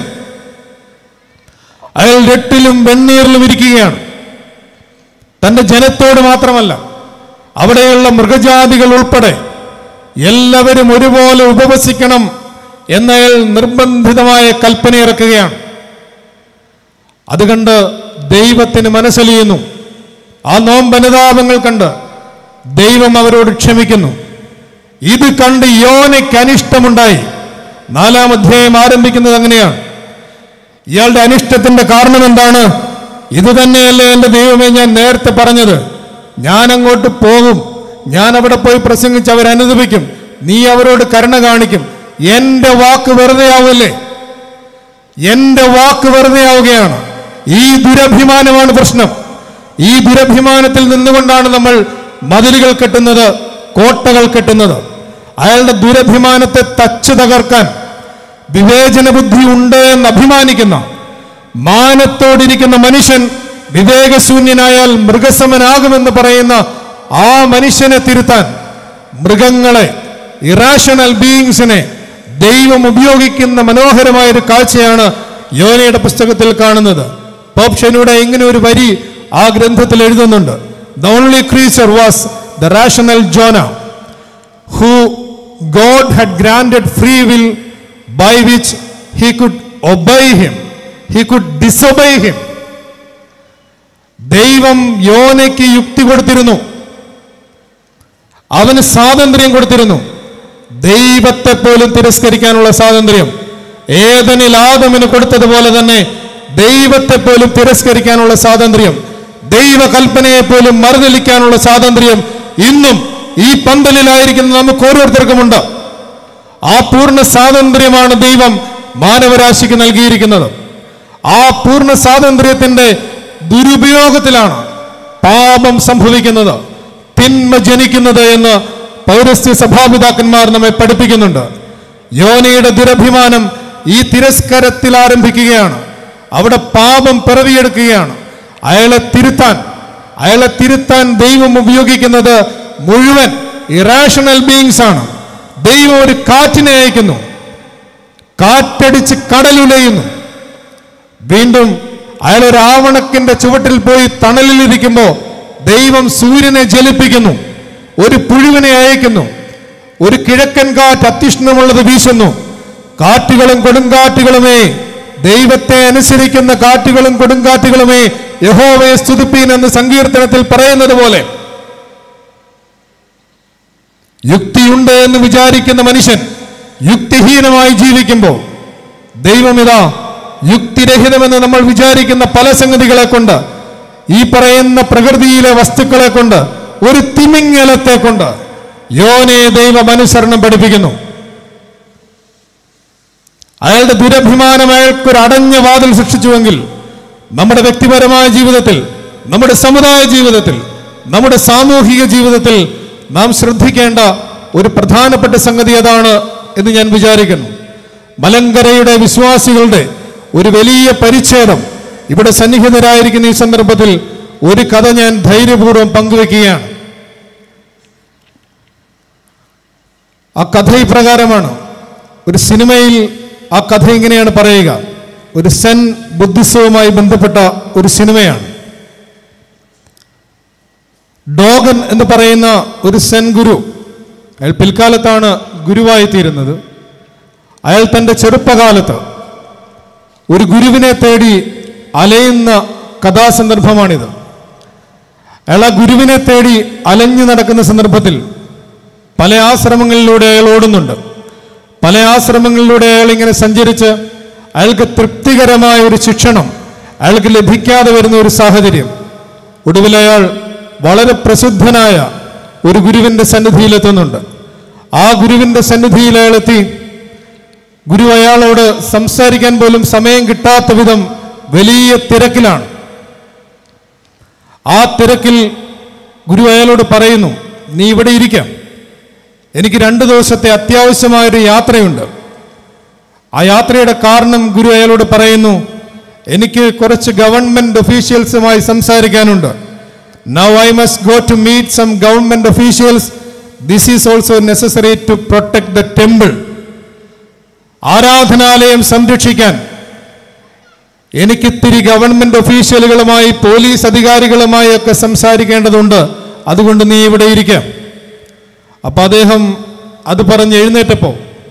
അയാൾ രട്ടിലും വെണ്ണീറിലും ഇരിക്കുകയാണ് തന്റെ ജനത്തോട് മാത്രമല്ല അവിടെയുള്ള മൃഗജാതികൾ ഉൾപ്പെടെ എല്ലാവരും ഒരുപോലെ ഉപവസിക്കണം എന്നയാൾ നിർബന്ധിതമായ കൽപ്പന ഇറക്കുകയാണ് അതുകണ്ട് ദൈവത്തിന് മനസ്സലിയുന്നു ആ നോമ്പനുതാപങ്ങൾ കണ്ട് ദൈവം അവരോട് ക്ഷമിക്കുന്നു ഇത് കണ്ട് യോനയ്ക്ക് അനിഷ്ടമുണ്ടായി നാലാം അധ്യായം ആരംഭിക്കുന്നത് അങ്ങനെയാണ് ഇയാളുടെ അനിഷ്ടത്തിന്റെ കാരണം എന്താണ് ഇത് തന്നെയല്ലേ എൻ്റെ ദൈവമേ ഞാൻ നേരത്തെ പറഞ്ഞത് ഞാൻ അങ്ങോട്ട് പോകും ഞാൻ അവിടെ പോയി പ്രസംഗിച്ച് അവരനുദപിക്കും നീ അവരോട് കരുണ കാണിക്കും എന്റെ വാക്ക് വെറുതെ ആവില്ലേ എന്റെ വാക്ക് വെറുതെ ആവുകയാണ് ഈ ദുരഭിമാനമാണ് പ്രശ്നം ഈ ദുരഭിമാനത്തിൽ നിന്നുകൊണ്ടാണ് നമ്മൾ മതിലുകൾ കെട്ടുന്നത് കോട്ടകൾ കെട്ടുന്നത് അയാളുടെ ദുരഭിമാനത്തെ തച്ചു തകർക്കാൻ വിവേചന ബുദ്ധി ഉണ്ട് എന്ന് അഭിമാനിക്കുന്ന മാനത്തോടിരിക്കുന്ന മനുഷ്യൻ വിവേകശൂന്യനായാൽ മൃഗസമനാകുമെന്ന് പറയുന്ന ആ മനുഷ്യനെ തിരുത്താൻ മൃഗങ്ങളെ ഇറാഷണൽ ബീയിങ്സിനെ ദൈവം ഉപയോഗിക്കുന്ന മനോഹരമായ ഒരു കാഴ്ചയാണ് യോനയുടെ പുസ്തകത്തിൽ കാണുന്നത് പോപ്ഷനൂടെ ഇങ്ങനെ ഒരു വരി ആ ഗ്രന്ഥത്തിൽ എഴുതുന്നുണ്ട് the only creature was the rational Jonah who God had granted free will by which he could obey him he could disobey him ദൈവം യോനയ്ക്ക് യുക്തി കൊടുത്തിരുന്നു അവന് സ്വാതന്ത്ര്യം കൊടുത്തിരുന്നു ദൈവത്തെ പോലും തിരസ്കരിക്കാനുള്ള സ്വാതന്ത്ര്യം ഏതനിൽ ആദമിന് കൊടുത്തതുപോലെ തന്നെ ദൈവത്തെ പോലും തിരസ്കരിക്കാനുള്ള സ്വാതന്ത്ര്യം ദൈവകൽപ്പനയെ പോലും മറുതലിക്കാനുള്ള സ്വാതന്ത്ര്യം ഇന്നും ഈ പന്തലിലായിരിക്കുന്ന നമുക്ക് ഓരോരുത്തർക്കുമുണ്ട് ആ പൂർണ്ണ സ്വാതന്ത്ര്യമാണ് ദൈവം മാനവരാശിക്ക് നൽകിയിരിക്കുന്നത് ആ പൂർണ്ണ സ്വാതന്ത്ര്യത്തിന്റെ ദുരുപയോഗത്തിലാണ് പാപം സംഭവിക്കുന്നത് തിന്മ ജനിക്കുന്നത് എന്ന് പൗരസ്ത്യ സഭാപിതാക്കന്മാർ നമ്മെ പഠിപ്പിക്കുന്നുണ്ട് യോനയുടെ ദുരഭിമാനം ഈ തിരസ്കരത്തിൽ ആരംഭിക്കുകയാണ് അവിടെ പാപം പിറവിയെടുക്കുകയാണ് അയാളെ തിരുത്താൻ അയാളെ തിരുത്താൻ ദൈവം ഉപയോഗിക്കുന്നത് മുഴുവൻ ഇറാഷണൽ ബീയിങ്സ് ആണ് ദൈവം ഒരു കാറ്റിനെ അയക്കുന്നു കാറ്റടിച്ച് കടലുലയുന്നു വീണ്ടും അയാൾ ഒരു ആവണക്കിന്റെ ചുവട്ടിൽ പോയി തണലിലിരിക്കുമ്പോൾ ദൈവം സൂര്യനെ ജലിപ്പിക്കുന്നു ഒരു പുഴുവിനെ അയക്കുന്നു ഒരു കിഴക്കൻ കാറ്റ് അത്യുഷ്ണമുള്ളത് വീശുന്നു കാറ്റുകളും കൊടുങ്കാറ്റുകളുമേ ദൈവത്തെ അനുസരിക്കുന്ന കാറ്റുകളും കൊടുങ്കാറ്റുകളുമേ യഹോവയെ സ്തുതിപ്പീൻ എന്ന് സങ്കീർത്തനത്തിൽ പറയുന്നത് പോലെ യുക്തിയുണ്ട് എന്ന് വിചാരിക്കുന്ന മനുഷ്യൻ യുക്തിഹീനമായി ജീവിക്കുമ്പോൾ ദൈവമിതാ യുക്തിരഹിതമെന്ന് നമ്മൾ വിചാരിക്കുന്ന പല സംഗതികളെ കൊണ്ട് ഈ പറയുന്ന പ്രകൃതിയിലെ വസ്തുക്കളെ കൊണ്ട് ഒരു തിമിങ്ങലത്തെ കൊണ്ട് യോനെ ദൈവം അനുസരണം പഠിപ്പിക്കുന്നു അയാളുടെ ദുരഭിമാനം അയാൾക്ക് ഒരു അടഞ്ഞ വാതിൽ സൃഷ്ടിച്ചുവെങ്കിൽ നമ്മുടെ വ്യക്തിപരമായ ജീവിതത്തിൽ നമ്മുടെ സമുദായ ജീവിതത്തിൽ നമ്മുടെ സാമൂഹിക ജീവിതത്തിൽ നാം ശ്രദ്ധിക്കേണ്ട ഒരു പ്രധാനപ്പെട്ട സംഗതി അതാണ് എന്ന് ഞാൻ വിചാരിക്കുന്നു മലങ്കരയുടെ വിശ്വാസികളുടെ ഒരു വലിയ പരിച്ഛേദം ഇവിടെ സന്നിഹിതരായിരിക്കുന്ന ഈ സന്ദർഭത്തിൽ ഒരു കഥ ഞാൻ ധൈര്യപൂർവ്വം പങ്കുവെക്കുകയാണ് ആ കഥ ഇപ്രകാരമാണ് ഒരു സിനിമയിൽ ആ കഥ ഇങ്ങനെയാണ് പറയുക ഒരു സെൻ ബുദ്ധിസവുമായി ബന്ധപ്പെട്ട ഒരു സിനിമയാണ് ഡോഗൻ എന്ന് പറയുന്ന ഒരു സെൻ ഗുരു അയാൾ പിൽക്കാലത്താണ് ഗുരുവായി തീരുന്നത് അയാൾ തൻ്റെ ചെറുപ്പകാലത്ത് ഒരു ഗുരുവിനെ തേടി അലയുന്ന കഥാസന്ദർഭമാണിത് അയാൾ ആ ഗുരുവിനെ തേടി അലഞ്ഞു നടക്കുന്ന സന്ദർഭത്തിൽ പല ആശ്രമങ്ങളിലൂടെ അയാൾ ഓടുന്നുണ്ട് പല ആശ്രമങ്ങളിലൂടെ അയാൾ ഇങ്ങനെ സഞ്ചരിച്ച് അയാൾക്ക് തൃപ്തികരമായ ഒരു ശിക്ഷണം അയാൾക്ക് ലഭിക്കാതെ വരുന്ന ഒരു സാഹചര്യം ഒടുവിൽ അയാൾ വളരെ പ്രസിദ്ധനായ ഒരു ഗുരുവിൻ്റെ സന്നിധിയിലെത്തുന്നുണ്ട് ആ ഗുരുവിൻ്റെ സന്നിധിയിൽ അയാൾ എത്തി ഗുരു അയാളോട് സംസാരിക്കാൻ പോലും സമയം കിട്ടാത്ത വിധം വലിയ തിരക്കിലാണ് ആ തിരക്കിൽ ഗുരു അയാളോട് പറയുന്നു നീ ഇവിടെ ഇരിക്കാം എനിക്ക് രണ്ട് ദിവസത്തെ അത്യാവശ്യമായൊരു യാത്രയുണ്ട് ആ യാത്രയുടെ കാരണം ഗുരു അയാളോട് പറയുന്നു എനിക്ക് കുറച്ച് ഗവൺമെന്റ് ഒഫീഷ്യൽസുമായി സംസാരിക്കാനുണ്ട് now I must go to meet some government officials this is also necessary to protect the temple ആരാധനാലയം സംരക്ഷിക്കാൻ എനിക്കിത്തിരി ഗവൺമെന്റ് ഒഫീഷ്യലുകളുമായി പോലീസ് അധികാരികളുമായി ഒക്കെ സംസാരിക്കേണ്ടതുണ്ട് അതുകൊണ്ട് നീ ഇവിടെ ഇരിക്കാം അപ്പൊ അദ്ദേഹം അത് പറഞ്ഞ് എഴുന്നേറ്റപ്പോ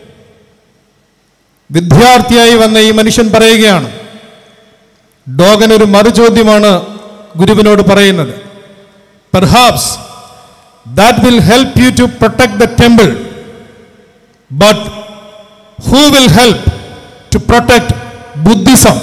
വിദ്യാർത്ഥിയായി വന്ന ഈ മനുഷ്യൻ പറയുകയാണ് ഡോഗൻ ഒരു മറുചോദ്യമാണ് ഗുരുവിനോട് പറയുന്നത് perhaps that will help you to protect the temple but who will help to protect Buddhism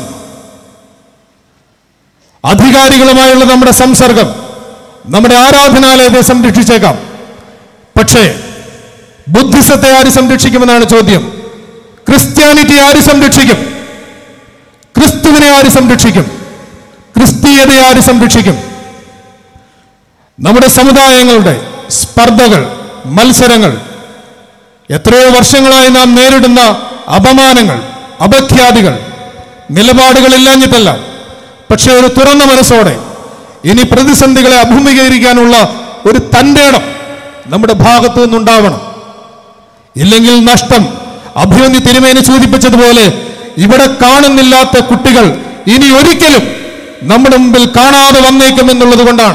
അധികാരികളുമായുള്ള നമ്മുടെ സംസർഗം നമ്മുടെ ആരാധനാലയത്തെ സംരക്ഷിച്ചേക്കാം പക്ഷേ ബുദ്ധിസത്തെ ആര് സംരക്ഷിക്കുമെന്നാണ് ചോദ്യം ക്രിസ്ത്യാനിറ്റി ആര് സംരക്ഷിക്കും ക്രിസ്തുവിനെ ആര് സംരക്ഷിക്കും ക്രിസ്തീയതയെ ആര് സംരക്ഷിക്കും നമ്മുടെ സമുദായങ്ങളുടെ സ്പർദ്ധകൾ മത്സരങ്ങൾ എത്രയോ വർഷങ്ങളായി നാം നേരിടുന്ന അപമാനങ്ങൾ അപഖ്യാതികൾ നിലപാടുകളില്ലാഞ്ഞിട്ടല്ല പക്ഷെ ഒരു തുറന്ന മനസ്സോടെ ഇനി പ്രതിസന്ധികളെ അഭിമുഖീകരിക്കാനുള്ള ഒരു തൻ്റെ ഇടം നമ്മുടെ ഭാഗത്തു നിന്നുണ്ടാവണം ഇല്ലെങ്കിൽ നഷ്ടം അഭിമന്യു തിരുമേനി സൂചിപ്പിച്ചതുപോലെ ഇവിടെ കാണുന്നില്ലാത്ത കുട്ടികൾ ഇനി ഒരിക്കലും നമ്മുടെ മുമ്പിൽ കാണാതെ വന്നേക്കും എന്നുള്ളത് കൊണ്ടാണ്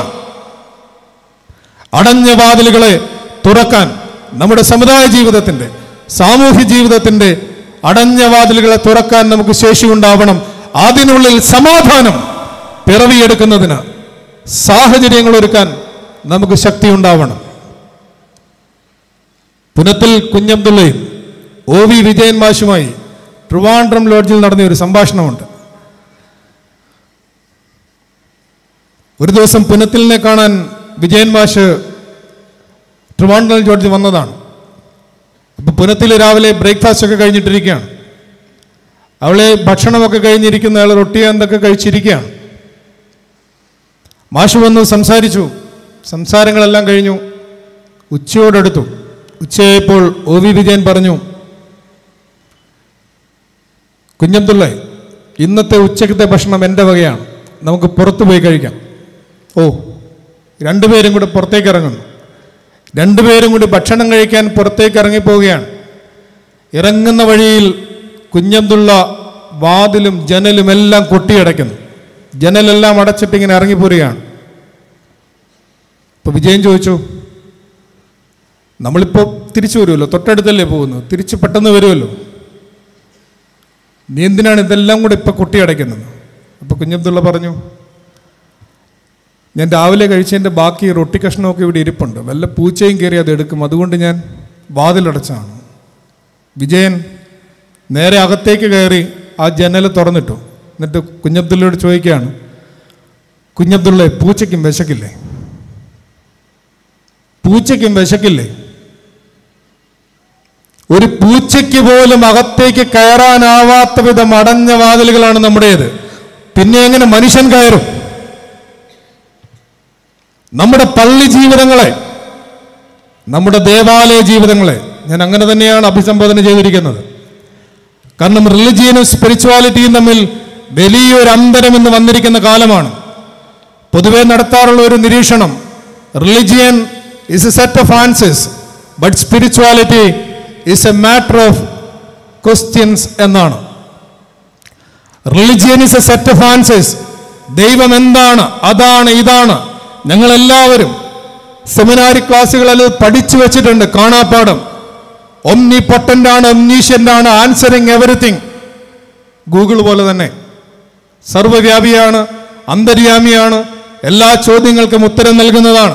അടഞ്ഞ വാതിലുകളെ തുറക്കാൻ നമ്മുടെ സമുദായ ജീവിതത്തിന്റെ സാമൂഹ്യ ജീവിതത്തിന്റെ അടഞ്ഞ വാതിലുകളെ തുറക്കാൻ നമുക്ക് ശേഷിയുണ്ടാവണം അതിനുള്ളിൽ സമാധാനം പിറവിയെടുക്കുന്നതിന് സാഹചര്യങ്ങൾ ഒരുക്കാൻ നമുക്ക് ശക്തി ഉണ്ടാവണം പുനത്തിൽ കുഞ്ഞബ്ദുള്ളയും ഒ വി വിജയൻ മാഷുമായി ട്രിവാൻഡ്രം ലോഡ്ജിൽ നടന്ന ഒരു സംഭാഷണമുണ്ട് ഒരു ദിവസം പുനത്തിലിനെ കാണാൻ വിജയൻ മാഷ് ട്രിവാൻഡ്രം ലോഡ്ജിൽ വന്നതാണ് അപ്പൊ പുനത്തിൽ രാവിലെ ബ്രേക്ക്ഫാസ്റ്റ് ഒക്കെ കഴിഞ്ഞിട്ടിരിക്കുകയാണ് അവളെ ഭക്ഷണമൊക്കെ കഴിഞ്ഞിരിക്കുന്ന ആൾ റൊട്ടി എന്തൊക്കെ കഴിച്ചിരിക്കുകയാണ് മാഷ് വന്നു സംസാരിച്ചു സംസാരങ്ങളെല്ലാം കഴിഞ്ഞു ഉച്ചയോടടുത്തു ഉച്ചയായപ്പോൾ ഒ വി വിജയൻ പറഞ്ഞു കുഞ്ഞബ്ദുള്ള ഇന്നത്തെ ഉച്ചക്കത്തെ ഭക്ഷണം എൻ്റെ വകയാണ് നമുക്ക് പുറത്തു പോയി കഴിക്കാം ഓ രണ്ടുപേരും കൂടി പുറത്തേക്ക് ഇറങ്ങുന്നു രണ്ടുപേരും കൂടി ഭക്ഷണം കഴിക്കാൻ പുറത്തേക്ക് ഇറങ്ങിപ്പോവുകയാണ് ഇറങ്ങുന്ന വഴിയിൽ കുഞ്ഞബ്ദുള്ള വാതിലും ജനലും എല്ലാം കൊട്ടിയടയ്ക്കുന്നു ജനലെല്ലാം അടച്ചിട്ട് ഇങ്ങനെ ഇറങ്ങിപ്പോരുകയാണ് ഇപ്പൊ വിജയൻ ചോദിച്ചു നമ്മളിപ്പോൾ തിരിച്ചു വരുമല്ലോ തൊട്ടടുത്തല്ലേ പോകുന്നു തിരിച്ച് പെട്ടെന്ന് വരുമല്ലോ നീ എന്തിനാണ് ഇതെല്ലാം കൂടെ ഇപ്പം കൊട്ടിയടയ്ക്കുന്നത് അപ്പോൾ കുഞ്ഞബ്ദുള്ള പറഞ്ഞു ഞാൻ രാവിലെ കഴിച്ചതിൻ്റെ ബാക്കി റൊട്ടി കഷ്ണമൊക്കെ ഇവിടെ ഇരിപ്പുണ്ട് വല്ല പൂച്ചയും കയറി അത് എടുക്കും അതുകൊണ്ട് ഞാൻ വാതിലടച്ചാണ് വിജയൻ നേരെ അകത്തേക്ക് കയറി ആ ജനൽ തുറന്നിട്ടു എന്നിട്ട് കുഞ്ഞബ്ദുള്ളയോട് ചോദിക്കുകയാണ് കുഞ്ഞബ്ദുള്ള പൂച്ചയ്ക്കും വിശക്കില്ലേ പൂച്ചയ്ക്കും വിശക്കില്ലേ ഒരു പൂച്ചയ്ക്ക് പോലും അകത്തേക്ക് കയറാനാവാത്ത വിധം അടഞ്ഞ വാതിലുകളാണ് നമ്മുടേത് പിന്നെ എങ്ങനെ മനുഷ്യൻ കയറും നമ്മുടെ പള്ളി ജീവിതങ്ങളെ നമ്മുടെ ദേവാലയ ജീവിതങ്ങളെ ഞാൻ അങ്ങനെ തന്നെയാണ് അഭിസംബോധന ചെയ്തിരിക്കുന്നത് കാരണം റിലിജിയനും സ്പിരിച്വാലിറ്റിയും തമ്മിൽ വലിയൊരു അന്തരം ഇന്ന് വന്നിരിക്കുന്ന കാലമാണ് പൊതുവെ നടത്താറുള്ള ഒരു നിരീക്ഷണം religion is a set of answers but spirituality is a matter of questions എന്നാണ് religion is a set of answers ദൈവം എന്താണ് അതാണ് ഇതാണ് ഞങ്ങൾ എല്ലാവരും സെമിനാരി ക്ലാസ്സുകളിൽ പഠിച്ചു വെച്ചിട്ടുണ്ട് കാണാപ്പാടം ഒമ്നി പൊട്ടൻ്റ് ആണ് ഒമ്നീഷ്യൻ്റ് ആണ് ആൻസറിങ് എവറിത്തിങ് ഗൂഗിൾ പോലെ തന്നെ സർവവ്യാപിയാണ് അന്തര്യാമിയാണ് എല്ലാ ചോദ്യങ്ങൾക്കും ഉത്തരം നൽകുന്നതാണ്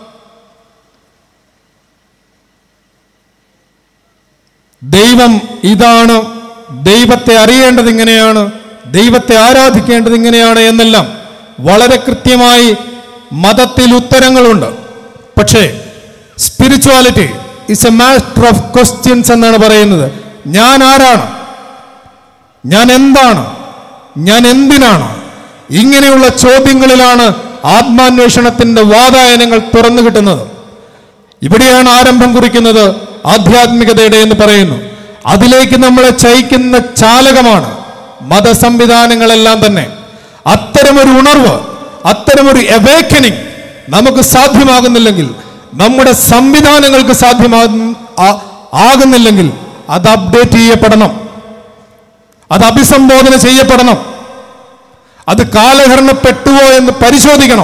ദൈവം ഇതാണ് ദൈവത്തെ അറിയേണ്ടത് ഇങ്ങനെയാണ് ദൈവത്തെ ആരാധിക്കേണ്ടത് ഇങ്ങനെയാണ് എന്നെല്ലാം വളരെ കൃത്യമായി മതത്തിൽ ഉത്തരങ്ങളുണ്ട് പക്ഷേ spirituality is a master of questions എന്നാണ് പറയുന്നത് ഞാൻ ആരാണ് ഞാൻ എന്താണ് ഞാൻ എന്തിനാണ് ഇങ്ങനെയുള്ള ചോദ്യങ്ങളിലാണ് ആത്മാന്വേഷണത്തിന്റെ വാതായനങ്ങൾ തുറന്നു കിട്ടുന്നത് ഇവിടെയാണ് ആരംഭം കുറിക്കുന്നത് ആധ്യാത്മികതയുടെ എന്ന് പറയുന്നു അതിലേക്ക് നമ്മളെ ചയിക്കുന്ന ചാലകമാണ് മതസംവിധാനങ്ങളെല്ലാം തന്നെ അത്തരമൊരു ഉണർവ് അത്തരമൊരു എവേക്കനിങ് നമുക്ക് സാധ്യമാകുന്നില്ലെങ്കിൽ നമ്മുടെ സംവിധാനങ്ങൾക്ക് സാധ്യമാകുന്ന ആ- ആകുന്നില്ലെങ്കിൽ അത് അപ്ഡേറ്റ് ചെയ്യപ്പെടണം അത് അഭിസംബോധന ചെയ്യപ്പെടണം അത് കാലഹരണപ്പെട്ടുവോ എന്ന് പരിശോധിക്കണം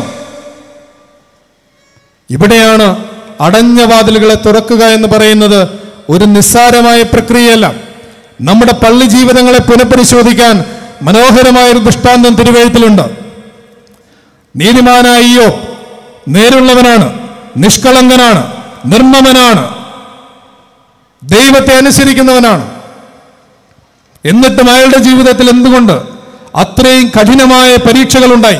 ഇവിടെയാണ് അടഞ്ഞ വാതിലുകളെ തുറക്കുക എന്ന് പറയുന്നത് ഒരു നിസ്സാരമായ പ്രക്രിയയല്ല നമ്മുടെ പള്ളി ജീവിതങ്ങളെ പുനഃപരിശോധിക്കാൻ മനോഹരമായ ഒരു ദൃഷ്ടാന്തം തിരുവഴുത്തിലുണ്ട് നീതിമാനായ ഇയ്യോ നേരുള്ളവനാണ് നിഷ്കളങ്കനാണ് നിർമ്മമനാണ് ദൈവത്തെ അനുസരിക്കുന്നവനാണ് എന്നിട്ടും അയാളുടെ ജീവിതത്തിൽ എന്തുകൊണ്ട് അത്രയും കഠിനമായ പരീക്ഷകളുണ്ടായി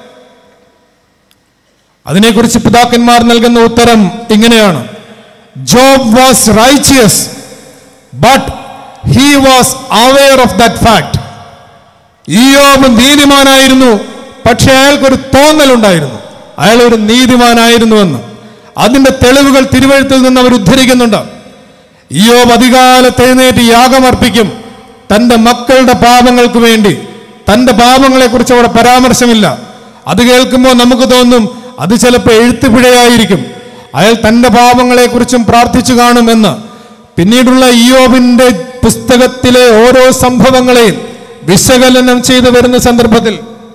അതിനെക്കുറിച്ച് പിതാക്കന്മാർ നൽകുന്ന ഉത്തരം ഇങ്ങനെയാണ് Job was righteous but he was aware of that fact ഈയോബ് നീതിമാനായിരുന്നു പക്ഷെ അയാൾക്കൊരു തോന്നലുണ്ടായിരുന്നു അയാൾ ഒരു നീതിമാനായിരുന്നുവെന്ന് അതിന്റെ തെളിവുകൾ തിരുവഴുത്തിൽ നിന്ന് അവർ ഉദ്ധരിക്കുന്നുണ്ട് ഈയോബ് അധികാലത്ത് എഴുന്നേറ്റ് യാഗമർപ്പിക്കും തന്റെ മക്കളുടെ പാപങ്ങൾക്ക് വേണ്ടി തന്റെ പാപങ്ങളെക്കുറിച്ച് അവിടെ പരാമർശമില്ല അത് കേൾക്കുമ്പോൾ നമുക്ക് തോന്നും അത് ചിലപ്പോൾ എഴുത്തുപിഴയായിരിക്കും അയാൾ തന്റെ പാപങ്ങളെക്കുറിച്ചും പ്രാർത്ഥിച്ചു കാണുമെന്ന് പിന്നീടുള്ള ഇയോബിന്റെ പുസ്തകത്തിലെ ഓരോ സംഭവങ്ങളെയും വിശകലനം ചെയ്തു വരുന്ന സന്ദർഭത്തിൽ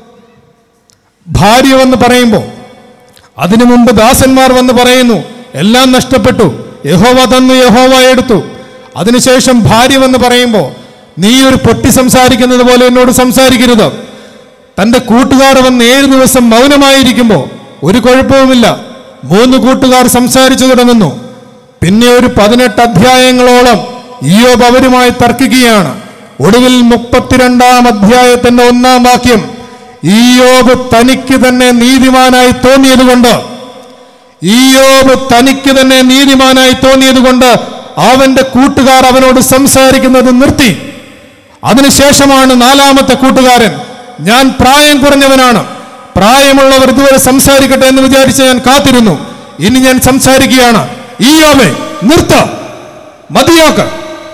ഭാര്യ വന്ന് പറയുമ്പോൾ അതിനു മുമ്പ് ദാസന്മാർ വന്ന് പറയുന്നു എല്ലാം നഷ്ടപ്പെട്ടു യഹോവ തന്നു യഹോവ എടുത്തു അതിനുശേഷം ഭാര്യ വന്ന് പറയുമ്പോൾ നീ ഒരു പൊട്ടി സംസാരിക്കുന്നത് പോലെ എന്നോട് സംസാരിക്കരുത് തന്റെ കൂട്ടുകാർ വന്ന് ഏഴു ദിവസം മൗനമായിരിക്കുമ്പോൾ ഒരു കുഴപ്പവുമില്ല മൂന്ന് കൂട്ടുകാർ സംസാരിച്ചു തുടങ്ങുന്നു പിന്നെ ഒരു പതിനെട്ട് അധ്യായങ്ങളോളം ഈയോബ് അവരുമായി തർക്കിക്കുകയാണ് ഒടുവിൽ മുപ്പത്തിരണ്ടാം അധ്യായത്തിന്റെ ഒന്നാം വാക്യം ഈയോബ് തനിക്ക് തന്നെ നീതിമാനായി തോന്നിയതുകൊണ്ട് ഈയോബ് തനിക്ക് തന്നെ നീതിമാനായി തോന്നിയതുകൊണ്ട് അവന്റെ കൂട്ടുകാർ അവനോട് സംസാരിക്കുന്നത് നിർത്തി അതിനുശേഷമാണ് നാലാമത്തെ കൂട്ടുകാരൻ ഞാൻ പ്രായം കുറഞ്ഞവനാണ് പ്രായമുള്ളവർ ഇതുവരെ സംസാരിക്കട്ടെ എന്ന് വിചാരിച്ച് ഞാൻ കാത്തിരുന്നു ഇനി ഞാൻ സംസാരിക്കുകയാണ് ഈയോബെ നിർത്ത മതിയാക്ക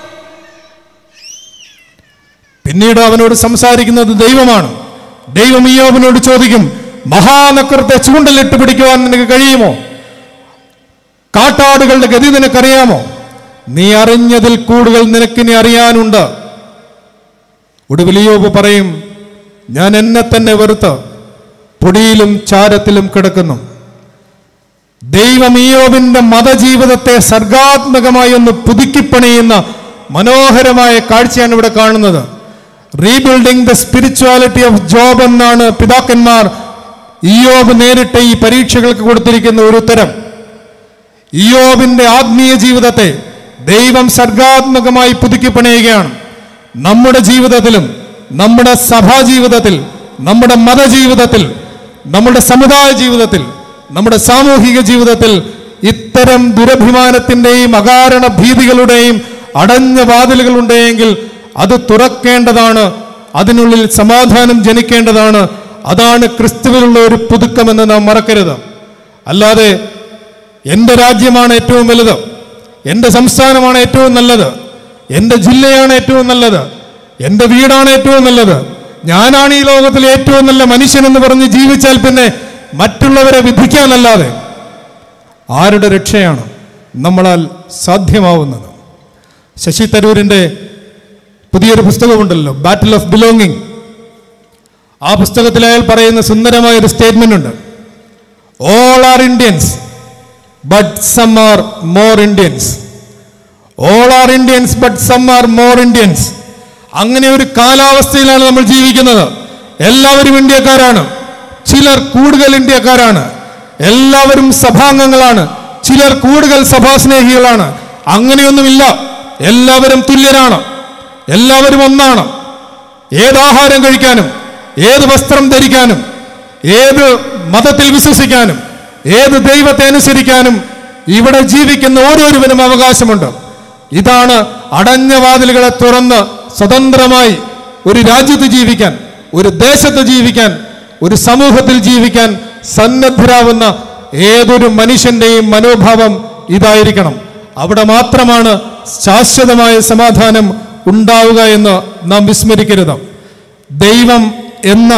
പിന്നീട് അവനോട് സംസാരിക്കുന്നത് ദൈവമാണ് ദൈവം ഈയോബിനോട് ചോദിക്കും മഹാനക്രത്തെ ചൂണ്ടലിട്ട് പിടിക്കുവാൻ നിനക്ക് കഴിയുമോ കാട്ടാടുകളുടെ ഗതി നിനക്കറിയാമോ നീ അറിഞ്ഞതിൽ കൂടുതൽ നിനക്കിനി അറിയാനുണ്ട് ഒടുവിൽ യോബ് പറയും ഞാൻ എന്നെ തന്നെ വെറുത്ത് പൊടിയിലും ചാരത്തിലും കിടക്കുന്നു ദൈവം ഇയോബിന്റെ മതജീവിതത്തെ സർഗാത്മകമായി ഒന്ന് പുതുക്കിപ്പണിയുന്ന മനോഹരമായ കാഴ്ചയാണ് ഇവിടെ കാണുന്നത് rebuilding the spirituality of Job എന്നാണ് പിതാക്കന്മാർ ഇയോബ് നേരിട്ട് ഈ പരീക്ഷകൾക്ക് കൊടുത്തിരിക്കുന്ന ഒരു ഉത്തരം ഇയോബിന്റെ ആത്മീയ ജീവിതത്തെ ദൈവം സർഗാത്മകമായി പുതുക്കി പണിയുകയാണ് നമ്മുടെ ജീവിതത്തിലും നമ്മുടെ സഭാ ജീവിതത്തിൽ നമ്മുടെ മതജീവിതത്തിൽ നമ്മുടെ സമുദായ ജീവിതത്തിൽ നമ്മുടെ സാമൂഹിക ജീവിതത്തിൽ ഇത്തരം ദുരഭിമാനത്തിന്റെയും അകാരണ ഭീതികളുടെയും അടഞ്ഞ വാതിലുകൾ ഉണ്ടെങ്കിൽ അത് തുറക്കേണ്ടതാണ് അതിനുള്ളിൽ സമാധാനം ജനിക്കേണ്ടതാണ് അതാണ് ക്രിസ്തുവിലുള്ള ഒരു പുതുക്കമെന്ന് നാം മറക്കരുത് അല്ലാതെ എൻ്റെ രാജ്യമാണ് ഏറ്റവും വലുത് എൻ്റെ സംസ്ഥാനമാണ് ഏറ്റവും നല്ലത് എൻ്റെ ജില്ലയാണ് ഏറ്റവും നല്ലത് എൻ്റെ വീടാണ് ഏറ്റവും നല്ലത് ഞാനാണ് ഈ ലോകത്തിലെ ഏറ്റവും നല്ല മനുഷ്യൻ എന്ന് പറഞ്ഞ് ജീവിച്ചാൽ പിന്നെ മറ്റുള്ളവരെ വിധിക്കാനല്ലാതെ ആരുടെ രക്ഷയാണ് നമ്മളാൽ സാധ്യമാവുന്നത് ശശി തരൂരിൻ്റെ പുതിയൊരു പുസ്തകമുണ്ടല്ലോ ബാറ്റിൽ ഓഫ് ബിലോങ്ങിങ് ആ പുസ്തകത്തിൽ അയാൾ പറയുന്ന സുന്ദരമായ ഒരു സ്റ്റേറ്റ്മെന്റ് ഉണ്ട് all are Indians but some are more Indians all are Indians but some are more Indians അങ്ങനെ ഒരു കാലാവസ്ഥയിലാണ് നമ്മൾ ജീവിക്കുന്നത് എല്ലാവരും ഇന്ത്യക്കാരാണ് ചിലർ കൂടുതൽ ഇന്ത്യക്കാരാണ് എല്ലാവരും സഭാംഗങ്ങളാണ് ചിലർ കൂടുതൽ സഭാസ്നേഹികളാണ് അങ്ങനെയൊന്നുമില്ല എല്ലാവരും തുല്യരാണ് എല്ലാവരും ഒന്നാണ് ഏത് ആഹാരം കഴിക്കാനും ഏത് വസ്ത്രം ധരിക്കാനും ഏത് മതത്തിൽ വിശ്വസിക്കാനും ഏത് ദൈവത്തെ അനുസരിക്കാനും ഇവിടെ ജീവിക്കുന്ന ഓരോരുവനും അവകാശമുണ്ട് ഇതാണ് അടഞ്ഞ വാതിലുകളെ തുറന്ന് സ്വതന്ത്രമായി ഒരു രാജ്യത്ത് ജീവിക്കാൻ ഒരു ദേശത്ത് ജീവിക്കാൻ ഒരു സമൂഹത്തിൽ ജീവിക്കാൻ സന്നദ്ധരാവുന്ന ഏതൊരു മനുഷ്യന്റെയും മനോഭാവം ഇതായിരിക്കണം അവിടെ മാത്രമാണ് ശാശ്വതമായ സമാധാനം ഉണ്ടാവുക എന്ന് നാം വിസ്മരിക്കരുത് ദൈവം എന്ന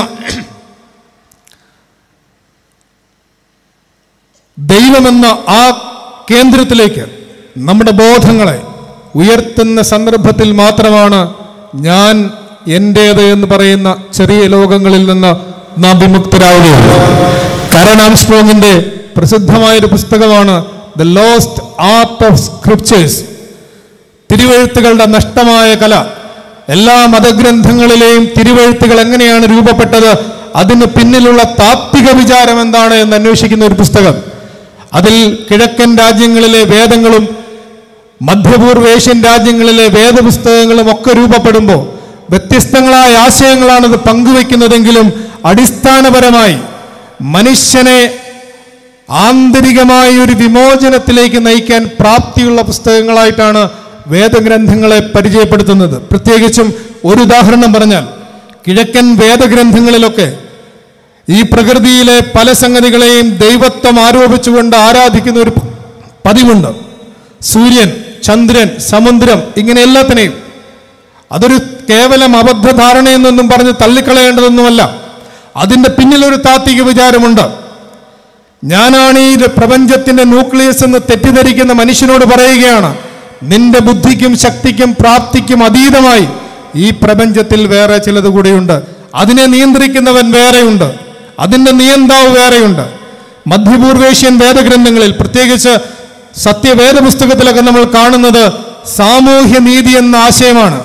ദൈവമെന്ന ആ കേന്ദ്രത്തിലേക്ക് നമ്മുടെ ബോധങ്ങളെ ഉയർത്തുന്ന സന്ദർഭത്തിൽ മാത്രമാണ് ഞാൻ എൻ്റേത് എന്ന് പറയുന്ന ചെറിയ ലോകങ്ങളിൽ നിന്ന് നാം വിമുക്തരാവുകയുള്ളൂ കരൺ ആംസ്ട്രോങ്ങിന്റെ പ്രസിദ്ധമായൊരു പുസ്തകമാണ് the lost art of scriptures തിരുവെഴുത്തുകളുടെ നഷ്ടമായ കല എല്ലാ മതഗ്രന്ഥങ്ങളിലെയും തിരുവെഴുത്തുകൾ എങ്ങനെയാണ് രൂപപ്പെട്ടത് അതിന് പിന്നിലുള്ള താത്വിക വിചാരം എന്താണ് എന്ന് അന്വേഷിക്കുന്ന ഒരു പുസ്തകം അതിൽ കിഴക്കൻ രാജ്യങ്ങളിലെ വേദങ്ങളും മധ്യപൂർവേഷ്യൻ രാജ്യങ്ങളിലെ വേദപുസ്തകങ്ങളും ഒക്കെ രൂപപ്പെടുമ്പോൾ വ്യത്യസ്തങ്ങളായ ആശയങ്ങളാണ് ഇത് പങ്കുവെക്കുന്നതെങ്കിലും അടിസ്ഥാനപരമായി മനുഷ്യനെ ആന്തരികമായ ഒരു വിമോചനത്തിലേക്ക് നയിക്കാൻ പ്രാപ്തിയുള്ള പുസ്തകങ്ങളായിട്ടാണ് വേദഗ്രന്ഥങ്ങളെ പരിചയപ്പെടുത്തുന്നത് പ്രത്യേകിച്ചും ഒരു ഉദാഹരണം പറഞ്ഞാൽ കിഴക്കൻ വേദഗ്രന്ഥങ്ങളിലൊക്കെ ഈ പ്രകൃതിയിലെ പല സംഗതികളെയും ദൈവത്വം ആരോപിച്ചുകൊണ്ട് ആരാധിക്കുന്ന ഒരു പതിവുണ്ട് സൂര്യൻ ചന്ദ്രൻ സമുദ്രം ഇങ്ങനെ എല്ലാത്തിനെയും അതൊരു കേവലം അബദ്ധധാരണയെന്നൊന്നും പറഞ്ഞ് തള്ളിക്കളയേണ്ടതൊന്നുമല്ല അതിൻ്റെ പിന്നിലൊരു താത്വിക വിചാരമുണ്ട് ഞാനാണ് ഈ പ്രപഞ്ചത്തിന്റെ ന്യൂക്ലിയസ് എന്ന് തെറ്റിദ്ധരിക്കുന്ന മനുഷ്യനോട് പറയുകയാണ് നിന്റെ ബുദ്ധിക്കും ശക്തിക്കും പ്രാപ്തിക്കും അതീതമായി ഈ പ്രപഞ്ചത്തിൽ വേറെ ചിലത് കൂടിയുണ്ട് അതിനെ നിയന്ത്രിക്കുന്നവൻ വേറെയുണ്ട് അതിന്റെ നിയന്താവ് വേറെയുണ്ട് മധ്യപൂർവേഷ്യൻ വേദഗ്രന്ഥങ്ങളിൽ പ്രത്യേകിച്ച് സത്യവേദ പുസ്തകത്തിലൊക്കെ നമ്മൾ കാണുന്നത് സാമൂഹ്യ നീതി എന്ന ആശയമാണ്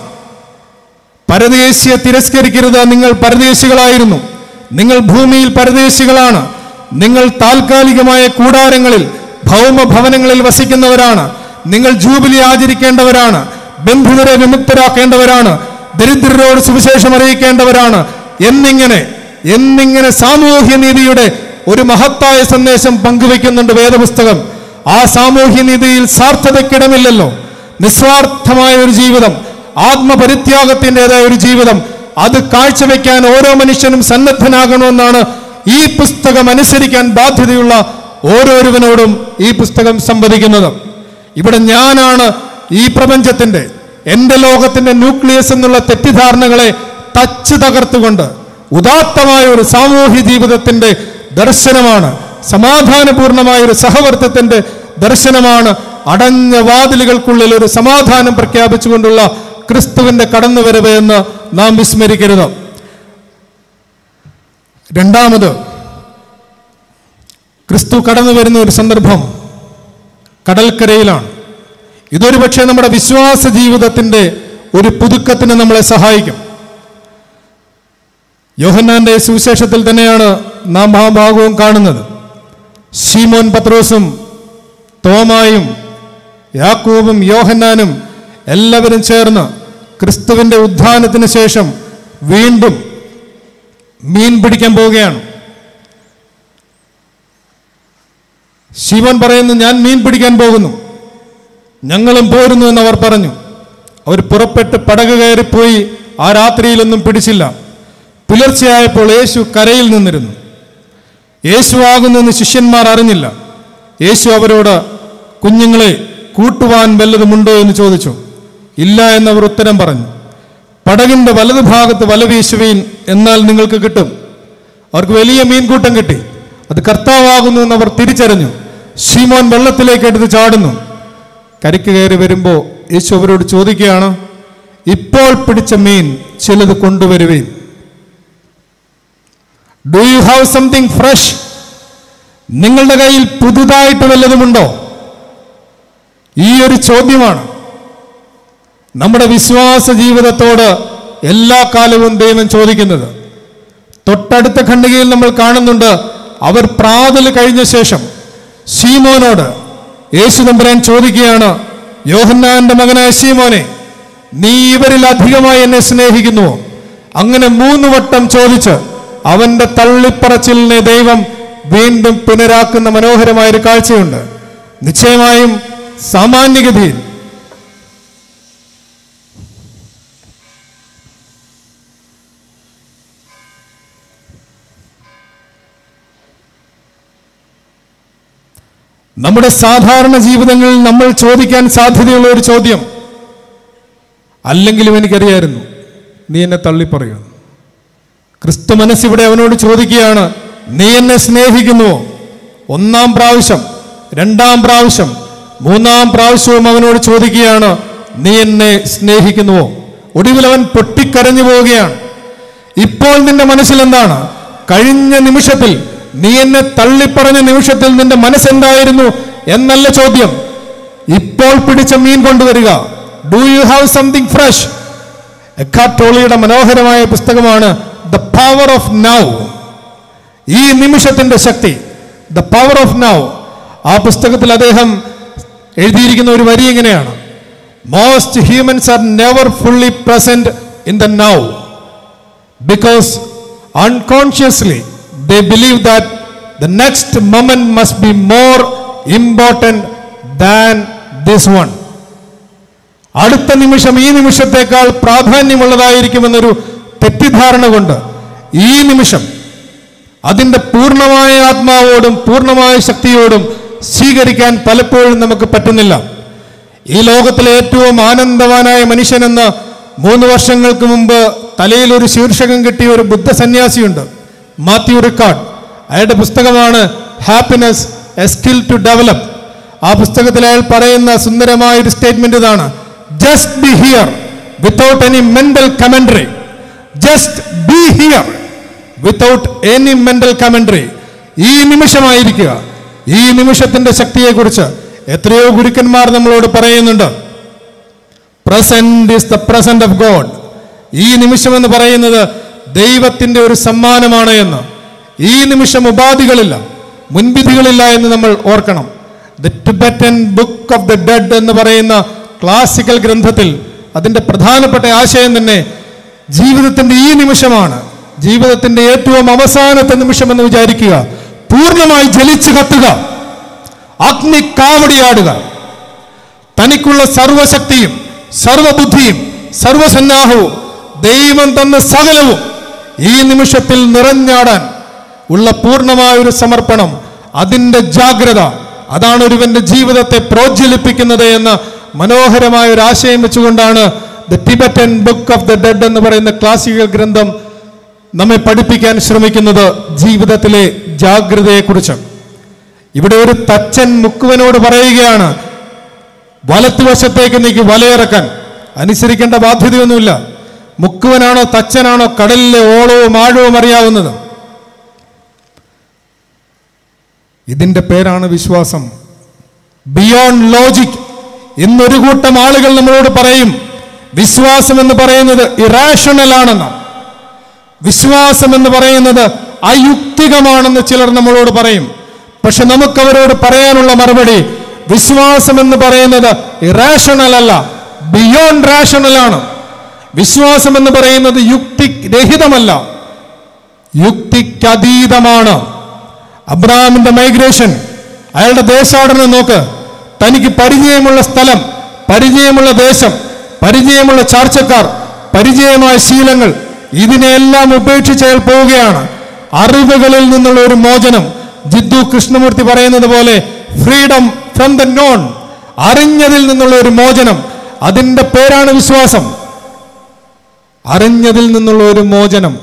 പരദേശിയെ തിരസ്കരിക്കരുത് നിങ്ങൾ പരദേശികളായിരുന്നു നിങ്ങൾ ഭൂമിയിൽ പരദേശികളാണ് നിങ്ങൾ താൽക്കാലികമായ കൂടാരങ്ങളിൽ ഭൗമ ഭവനങ്ങളിൽ വസിക്കുന്നവരാണ് നിങ്ങൾ ജൂബിലി ആചരിക്കേണ്ടവരാണ് ബന്ധുവരെ വിമുക്തരാക്കേണ്ടവരാണ് ദരിദ്രരോട് സുവിശേഷം അറിയിക്കേണ്ടവരാണ് എന്നിങ്ങനെ എന്നിങ്ങനെ സാമൂഹ്യ നീതിയുടെ ഒരു മഹത്തായ സന്ദേശം പങ്കുവെക്കുന്നുണ്ട് വേദപുസ്തകം ആ സാമൂഹ്യ നീതിയിൽ സാർത്ഥതയ്ക്കിടമില്ലല്ലോ നിസ്വാർത്ഥമായ ഒരു ജീവിതം ആത്മപരിത്യാഗത്തിൻ്റെതായ ഒരു ജീവിതം അത് കാഴ്ചവെക്കാൻ ഓരോ മനുഷ്യനും സന്നദ്ധനാകണമെന്നാണ് ഈ പുസ്തകം അനുസരിക്കാൻ ബാധ്യതയുള്ള ഓരോരുവനോടും ഈ പുസ്തകം സംവദിക്കുന്നത് ഇവിടെ ഞാനാണ് ഈ പ്രപഞ്ചത്തിന്റെ എന്റെ ലോകത്തിന്റെ ന്യൂക്ലിയസ് എന്നുള്ള തെറ്റിദ്ധാരണകളെ തച്ച് തകർത്തുകൊണ്ട് ഉദാത്തമായ ഒരു സാമൂഹ്യ ജീവിതത്തിന്റെ ദർശനമാണ് സമാധാനപൂർണമായ ഒരു സഹവർത്തത്തിന്റെ ദർശനമാണ് അടഞ്ഞ വാതിലുകൾക്കുള്ളിൽ ഒരു സമാധാനം പ്രഖ്യാപിച്ചുകൊണ്ടുള്ള ക്രിസ്തുവിന്റെ കടന്നുവരവ് എന്ന് നാം വിസ്മരിക്കരുത് രണ്ടാമത് ക്രിസ്തു കടന്നു വരുന്ന ഒരു സന്ദർഭം കടൽക്കരയിലാണ് ഇതൊരു പക്ഷേ നമ്മുടെ വിശ്വാസ ജീവിതത്തിന്റെ ഒരു പുതുക്കത്തിന് നമ്മളെ സഹായിക്കും യോഹന്നാന്റെ സുവിശേഷത്തിൽ തന്നെയാണ് നാം ആ ഭാഗവും കാണുന്നത് ഷീമോൻ പത്രോസും തോമായും യാക്കൂബും യോഹന്നാനും എല്ലാവരും ചേർന്ന് ക്രിസ്തുവിന്റെ ഉത്ഥാനത്തിന് ശേഷം വീണ്ടും മീൻ പിടിക്കാൻ പോവുകയാണ് ശിവൻ പറയുന്നു ഞാൻ മീൻ പിടിക്കാൻ പോകുന്നു ഞങ്ങളും പോരുന്നു എന്ന് അവർ പറഞ്ഞു അവർ പുറപ്പെട്ട് പടക് കയറിപ്പോയി ആ രാത്രിയിലൊന്നും പിടിച്ചില്ല പുലർച്ചെയായപ്പോൾ യേശു കരയിൽ നിന്നിരുന്നു യേശു ആകുന്നെന്ന് ശിഷ്യന്മാർ അറിഞ്ഞില്ല യേശു അവരോട് കുഞ്ഞുങ്ങളെ കൂട്ടുവാൻ വല്ലതുമുണ്ടോ എന്ന് ചോദിച്ചു ഇല്ല എന്നവർ ഉത്തരം പറഞ്ഞു പടകിന്റെ വലതുഭാഗത്ത് വല വീശുവീൻ എന്നാൽ നിങ്ങൾക്ക് കിട്ടും അവർക്ക് വലിയ മീൻകൂട്ടം കിട്ടി അത് കർത്താവാകുന്നു എന്ന് അവർ തിരിച്ചറിഞ്ഞു ശീമോൻ വെള്ളത്തിലേക്ക് എടുത്ത് ചാടുന്നു കരയ്ക്ക് കയറി വരുമ്പോൾ യേശു അവരോട് ചോദിക്കുകയാണ് ഇപ്പോൾ പിടിച്ച മീൻ ചിലത് കൊണ്ടുവരുവേൻ do you have something fresh നിങ്ങളുടെ കയ്യിൽ പുതുതായിട്ട് വല്ലതുമുണ്ടോ ഈ ഒരു ചോദ്യമാണ് നമ്മുടെ വിശ്വാസ ജീവിതത്തോട് എല്ലാ കാലവും ദൈവം ചോദിക്കുന്നത് തൊട്ടടുത്ത ഖണ്ഡികയിൽ നമ്മൾ കാണുന്നുണ്ട് അവർ പ്രാതൽ കഴിഞ്ഞ ശേഷം ശീമോനോട് യേശു തമ്പുരാൻ ചോദിക്കുകയാണ് യോഹന്നാന്റെ മകനായ ശീമോനെ നീ ഇവരിൽ അധികമായി എന്നെ സ്നേഹിക്കുന്നുവോ അങ്ങനെ മൂന്ന് വട്ടം ചോദിച്ച് അവന്റെ തള്ളിപ്പറച്ചിലിനെ ദൈവം വീണ്ടും പുനരാക്കുന്ന മനോഹരമായ ഒരു കാഴ്ചയുണ്ട് നിശ്ചയമായും സാമാന്യഗതിയിൽ നമ്മുടെ സാധാരണ ജീവിതങ്ങളിൽ നമ്മൾ ചോദിക്കാൻ സാധ്യതയുള്ള ഒരു ചോദ്യം അല്ലെങ്കിലും എനിക്കറിയായിരുന്നു നീ എന്നെ തള്ളിപ്പറയൂ ക്രിസ്തു മനസ്സിവിടെ അവനോട് ചോദിക്കുകയാണ് നീ എന്നെ സ്നേഹിക്കുന്നുവോ ഒന്നാം പ്രാവശ്യം രണ്ടാം പ്രാവശ്യം മൂന്നാം പ്രാവശ്യവും അവനോട് ചോദിക്കുകയാണ് നീ എന്നെ സ്നേഹിക്കുന്നുവോ ഒടുവിൽ അവൻ പൊട്ടിക്കരഞ്ഞു പോവുകയാണ് ഇപ്പോൾ നിന്റെ മനസ്സിൽ എന്താണ് കഴിഞ്ഞ നിമിഷത്തിൽ നീ എന്നെ തള്ളിപ്പറഞ്ഞ നിമിഷത്തിൽ നിന്റെ മനസ്സെന്തായിരുന്നു എന്നല്ല ചോദ്യം ഇപ്പോൾ പിടിച്ച മീൻ കൊണ്ടുവരിക do you have something fresh എക്കാട്ടോളിയുടെ മനോഹരമായ പുസ്തകമാണ് ദ പവർ ഓഫ് നൗ ഈ നിമിഷത്തിന്റെ ശക്തി ദ പവർ ഓഫ് നൗ ആ പുസ്തകത്തിൽ അദ്ദേഹം എഴുതിയിരിക്കുന്ന ഒരു വരി ഇങ്ങനെയാണ് most humans are never fully present in the now because unconsciously they believe that the next moment must be more important than this one. അടുത്ത നിമിഷം ഈ നിമിഷത്തേക്കാൾ പ്രാധാന്യമുള്ളതായിരിക്കുമെന്നൊരു തെറ്റിദ്ധാരണ കൊണ്ട് ഈ നിമിഷം അതിൻ്റെ പൂർണ്ണമായ ആത്മാവോടും പൂർണ്ണമായ ശക്തിയോടും സ്വീകരിക്കാൻ പലപ്പോഴും നമുക്ക് പറ്റുന്നില്ല ഈ ലോകത്തിലെ ഏറ്റവും ആനന്ദവാനായ മനുഷ്യനെന്ന് മൂന്ന് വർഷങ്ങൾക്ക് മുമ്പ് തലയിൽ ഒരു ശീർഷകം കിട്ടിയ ഒരു ബുദ്ധ സന്യാസിയുണ്ട് മാത്യു റിക്കാർഡ് അയാളുടെ പുസ്തകമാണ് happiness a skill to develop ആ പുസ്തകത്തിൽ അയാൾ പറയുന്ന സുന്ദരമായ ഒരു സ്റ്റേറ്റ്മെന്റ് ഇതാണ് just be here without any mental commentary just be here without any mental commentary ഈ നിമിഷമായിരിക്കുക ഈ നിമിഷത്തിന്റെ ശക്തിയെക്കുറിച്ച് എത്രയോ ഗുരുക്കന്മാർ നമ്മളോട് പറയുന്നുണ്ട് present is the present of God ഈ നിമിഷം എന്ന് പറയുന്നത് ദൈവത്തിന്റെ ഒരു സമ്മാനമാണ് എന്ന് ഈ നിമിഷം ഉപാധികളില്ല മുൻവിധികളില്ല എന്ന് നമ്മൾ ഓർക്കണം the Tibetan book of the dead എന്ന് പറയുന്ന ക്ലാസിക്കൽ ഗ്രന്ഥത്തിൽ അതിന്റെ പ്രധാനപ്പെട്ട ആശയം തന്നെ ജീവിതത്തിന്റെ ഈ നിമിഷമാണ് ജീവിതത്തിന്റെ ഏറ്റവും അവസാനത്തെ നിമിഷം എന്ന് വിചാരിക്കുക പൂർണ്ണമായി ജലിച്ചു കത്തുക അഗ്നി കാവടിയാടുക തനിക്കുള്ള സർവശക്തിയും സർവബുദ്ധിയും സർവസന്നാഹവും ദൈവം തന്ന സകലവും ഈ നിമിഷത്തിൽ നിറഞ്ഞാടാൻ ഉള്ള പൂർണ്ണമായ ഒരു സമർപ്പണം അതിൻ്റെ ജാഗ്രത അതാണ് ഒരുവന്റെ ജീവിതത്തെ പ്രോജ്വലിപ്പിക്കുന്നത് എന്ന മനോഹരമായ ഒരു ആശയം വെച്ചുകൊണ്ടാണ് the Tibetan book of the dead എന്ന് പറയുന്ന ക്ലാസിക്കൽ ഗ്രന്ഥം നമ്മെ പഠിപ്പിക്കാൻ ശ്രമിക്കുന്നത് ജീവിതത്തിലെ ജാഗ്രതയെക്കുറിച്ച് ഇവിടെ ഒരു തച്ചൻ മുക്കുവനോട് പറയുകയാണ് വലത്തുവശത്തേക്ക് നീക്ക് വലയിറക്കാൻ അനുസരിക്കേണ്ട ബാധ്യതയൊന്നുമില്ല മുക്കുവനാണോ തച്ചനാണോ കടലിലെ ഓളവും ആഴവും അറിയാവുന്നത് ഇതിന്റെ പേരാണ് വിശ്വാസം ബിയോണ്ട് ലോജിക് ഇന്നൊരു കൂട്ടം ആളുകൾ നമ്മളോട് പറയും വിശ്വാസം എന്ന് പറയുന്നത് ഇറാഷണൽ ആണെന്ന് വിശ്വാസം എന്ന് പറയുന്നത് അയുക്തികമാണെന്ന് ചിലർ നമ്മളോട് പറയും പക്ഷെ നമുക്കവരോട് പറയാനുള്ള മറുപടി വിശ്വാസം എന്ന് പറയുന്നത് ഇറാഷണൽ അല്ല ബിയോണ്ട് റാഷണൽ ആണ് വിശ്വാസം എന്ന് പറയുന്നത് യുക്തി രഹിതമല്ല യുക്തിക്കതീതമാണ് അബ്രഹാമിന്റെ മൈഗ്രേഷൻ അയാളുടെ ദേശാടനം നോക്ക് തനിക്ക് പരിചയമുള്ള സ്ഥലം പരിചയമുള്ള ദേശം പരിചയമുള്ള ചാർച്ചക്കാർ പരിചയമായ ശീലങ്ങൾ ഇതിനെല്ലാം ഉപേക്ഷിച്ച് അയാൾ പോവുകയാണ് അറിവുകളിൽ നിന്നുള്ള ഒരു മോചനം ജിദ്ദു കൃഷ്ണമൂർത്തി പറയുന്നത് പോലെ ഫ്രീഡം ഫ്രം ദ നോൺ അറിഞ്ഞതിൽ നിന്നുള്ള ഒരു മോചനം അതിന്റെ പേരാണ് വിശ്വാസം അറിഞ്ഞതിൽ നിന്നുള്ള ഒരു മോചനം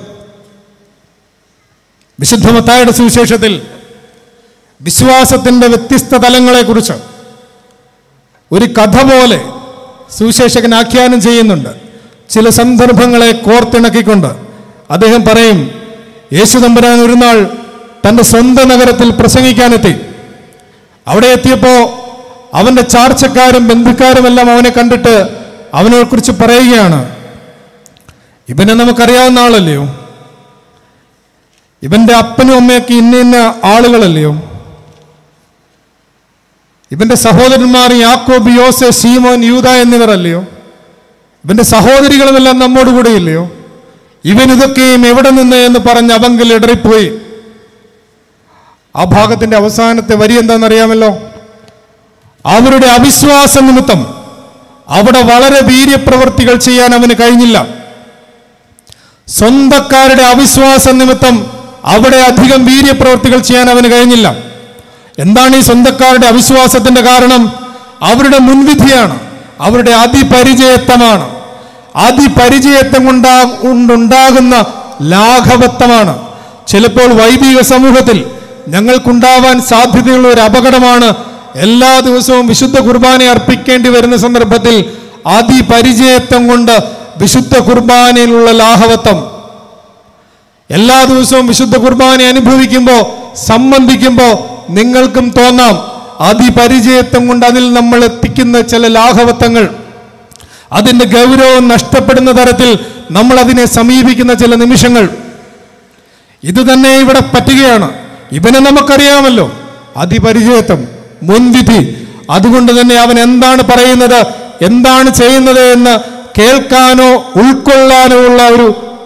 വിശുദ്ധ മത്തായുടെ സുവിശേഷത്തിൽ വിശ്വാസത്തിന്റെ വ്യത്യസ്ത തലങ്ങളെക്കുറിച്ച് ഒരു കഥ പോലെ സുവിശേഷകൻ ആഖ്യാനം ചെയ്യുന്നുണ്ട് ചില സന്ദർഭങ്ങളെ കോർത്തിണക്കിക്കൊണ്ട് അദ്ദേഹം പറയും യേശു തമ്പുരാൻ ഒരു നാൾ തൻ്റെ സ്വന്തം നഗരത്തിൽ പ്രസംഗിക്കാനെത്തി അവിടെ എത്തിയപ്പോൾ അവൻ്റെ ചാർച്ചക്കാരും ബന്ധുക്കാരുമെല്ലാം അവനെ കണ്ടിട്ട് അവനെ കുറിച്ച് പറയുകയാണ് ഇവനെ നമുക്കറിയാവുന്ന ആളല്ലയോ ഇവന്റെ അപ്പനും അമ്മയൊക്കെ ഇന്ന ഇന്ന ആളുകളല്ലയോ ഇവന്റെ സഹോദരന്മാർ യാക്കോബ് യോസെ സീമോൻ യൂത എന്നിവരല്ലയോ ഇവന്റെ സഹോദരികളുമെല്ലാം നമ്മോട് കൂടെ ഇല്ലയോ ഇവൻ ഇതൊക്കെയും എവിടെ നിന്ന് എന്ന് പറഞ്ഞ് അവങ്കിൽ ഇടറിപ്പോയി ആ ഭാഗത്തിന്റെ അവസാനത്തെ വരി എന്താണെന്നറിയാമല്ലോ അവരുടെ അവിശ്വാസ നിമിത്തം അവിടെ വളരെ വീര്യപ്രവർത്തികൾ ചെയ്യാൻ അവന് കഴിഞ്ഞില്ല സ്വന്തക്കാരുടെ അവിശ്വാസ നിമിത്തം അവിടെ അധികം വീര്യപ്രവർത്തികൾ ചെയ്യാൻ അവന് കഴിഞ്ഞില്ല എന്താണ് ഈ സ്വന്തക്കാരുടെ അവിശ്വാസത്തിന്റെ കാരണം അവരുടെ മുൻവിധിയാണ് അവരുടെ അതിപരിചയത്വമാണ് അതിപരിചയത്വം കൊണ്ടാ കൊണ്ടുണ്ടാകുന്ന ലാഘവത്വമാണ് ചിലപ്പോൾ വൈദിക സമൂഹത്തിൽ ഞങ്ങൾക്കുണ്ടാവാൻ സാധ്യതയുള്ള ഒരു അപകടമാണ് എല്ലാ ദിവസവും വിശുദ്ധ കുർബാന അർപ്പിക്കേണ്ടി വരുന്ന സന്ദർഭത്തിൽ അതിപരിചയത്വം കൊണ്ട് വിശുദ്ധ കുർബാനയിലുള്ള ലാഘവത്വം എല്ലാ ദിവസവും വിശുദ്ധ കുർബാന അനുഭവിക്കുമ്പോൾ സംബന്ധിക്കുമ്പോൾ നിങ്ങൾക്കും തോന്നാം അതിപരിചയത്വം കൊണ്ട് അതിൽ നമ്മൾ എത്തിക്കുന്ന ചില ലാഘവത്വങ്ങൾ അതിന്റെ ഗൗരവം നഷ്ടപ്പെടുന്ന തരത്തിൽ നമ്മൾ അതിനെ സമീപിക്കുന്ന ചില നിമിഷങ്ങൾ ഇത് തന്നെ ഇവിടെ പറ്റുകയാണ് ഇവനെ നമുക്കറിയാമല്ലോ അതിപരിചയത്വം മുൻവിധി അതുകൊണ്ട് തന്നെ അവൻ എന്താണ് പറയുന്നത് എന്താണ് ചെയ്യുന്നത് എന്ന് കേൾക്കാനോ ഉൾക്കൊള്ളാനോ ഉള്ള ഒരു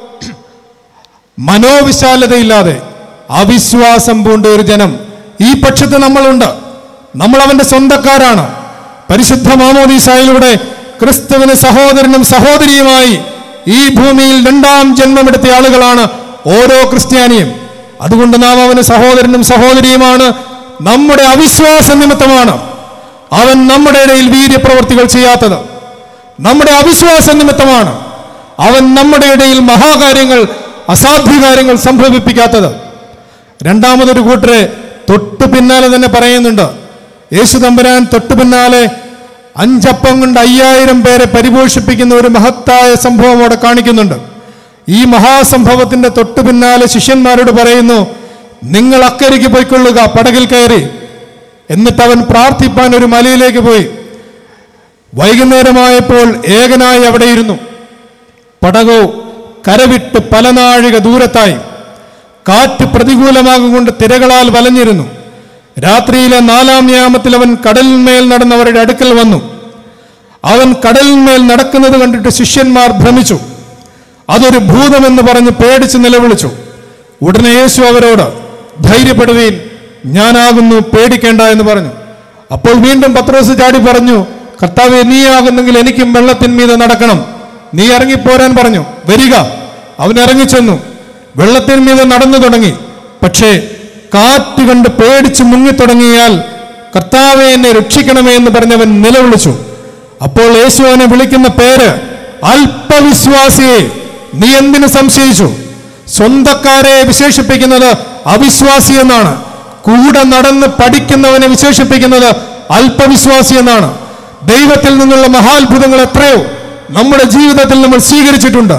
മനോവിശാലതയില്ലാതെ അവിശ്വാസം പൂണ്ട ഒരു ജനം ഈ പക്ഷത്ത് നമ്മളുണ്ട് നമ്മൾ അവന്റെ സ്വന്തക്കാരാണ് പരിശുദ്ധ മാമോദീസായിലൂടെ ക്രിസ്തുവിന് സഹോദരനും സഹോദരിയുമായി ഈ ഭൂമിയിൽ രണ്ടാം ജന്മമെടുത്ത ആളുകളാണ് ഓരോ ക്രിസ്ത്യാനിയും അതുകൊണ്ട് നാം അവന് സഹോദരനും സഹോദരിയുമാണ് നമ്മുടെ അവിശ്വാസ നിമിത്തമാണ് അവൻ നമ്മുടെ ഇടയിൽ വീര്യപ്രവർത്തികൾ ചെയ്യാത്തത് നമ്മുടെ അവിശ്വാസ നിമിത്തമാണ് അവൻ നമ്മുടെ ഇടയിൽ മഹാകാര്യങ്ങൾ അസാധ്യ കാര്യങ്ങൾ സംഭവിപ്പിക്കാത്തത് രണ്ടാമതൊരു കൂട്ടരെ തൊട്ടു പിന്നാലെ തന്നെ പറയുന്നുണ്ട് യേശു തമ്പുരാൻ തൊട്ടു പിന്നാലെ അഞ്ചപ്പം കൊണ്ട് അയ്യായിരം പേരെ പരിപോഷിപ്പിക്കുന്ന ഒരു മഹത്തായ സംഭവം അവിടെ കാണിക്കുന്നുണ്ട് ഈ മഹാസംഭവത്തിന്റെ തൊട്ടു പിന്നാലെ ശിഷ്യന്മാരോട് പറയുന്നു നിങ്ങൾ അക്കരയ്ക്ക് പോയിക്കൊള്ളുക പടകിൽ കയറി എന്നിട്ട് അവൻ പ്രാർത്ഥിപ്പാൻ ഒരു മലയിലേക്ക് പോയി വൈകുന്നേരമായപ്പോൾ ഏകനായി അവിടെ ഇരുന്നു പടകോ കരവിട്ട് പല നാഴിക ദൂരത്തായി കാറ്റ് പ്രതികൂലമാകൊണ്ട് തിരകളാൽ വലഞ്ഞിരുന്നു രാത്രിയിലെ നാലാം യാമത്തിൽ അവൻ കടലിന്മേൽ നടന്നവരുടെ അടുക്കൽ വന്നു അവൻ കടലിന്മേൽ നടക്കുന്നത് കണ്ടിട്ട് ശിഷ്യന്മാർ ഭ്രമിച്ചു അതൊരു ഭൂതമെന്ന് പറഞ്ഞ് പേടിച്ച് നിലവിളിച്ചു ഉടനെ യേശു അവരോട് ധൈര്യപ്പെടുവീൻ ഞാനാകുന്നു പേടിക്കേണ്ട എന്ന് പറഞ്ഞു അപ്പോൾ വീണ്ടും പത്രോസ് ചാടി പറഞ്ഞു കർത്താവെ നീയാകുന്നെങ്കിൽ എനിക്കും വെള്ളത്തിന്മീതെ നടക്കണം നീ ഇറങ്ങിപ്പോരാൻ പറഞ്ഞു വരിക അവൻ ഇറങ്ങിച്ചെന്നു വെള്ളത്തിന്മീതെ നടന്നു തുടങ്ങി പക്ഷേ കാറ്റ് കണ്ട് പേടിച്ച് മുങ്ങിത്തുടങ്ങിയാൽ കർത്താവെ എന്നെ രക്ഷിക്കണമേ എന്ന് പറഞ്ഞവൻ നിലവിളിച്ചു അപ്പോൾ യേശു അവനെ വിളിക്കുന്ന പേര് അല്പവിശ്വാസിയെ നീ എന്തിനു സംശയിച്ചു സ്വന്തക്കാരെ വിശേഷിപ്പിക്കുന്നത് അവിശ്വാസി എന്നാണ് കൂടെ നടന്ന് പഠിക്കുന്നവനെ വിശേഷിപ്പിക്കുന്നത് അല്പവിശ്വാസി എന്നാണ് ദൈവത്തിൽ നിന്നുള്ള മഹാത്ഭുതങ്ങൾ എത്രയോ നമ്മുടെ ജീവിതത്തിൽ നമ്മൾ സ്വീകരിച്ചിട്ടുണ്ട്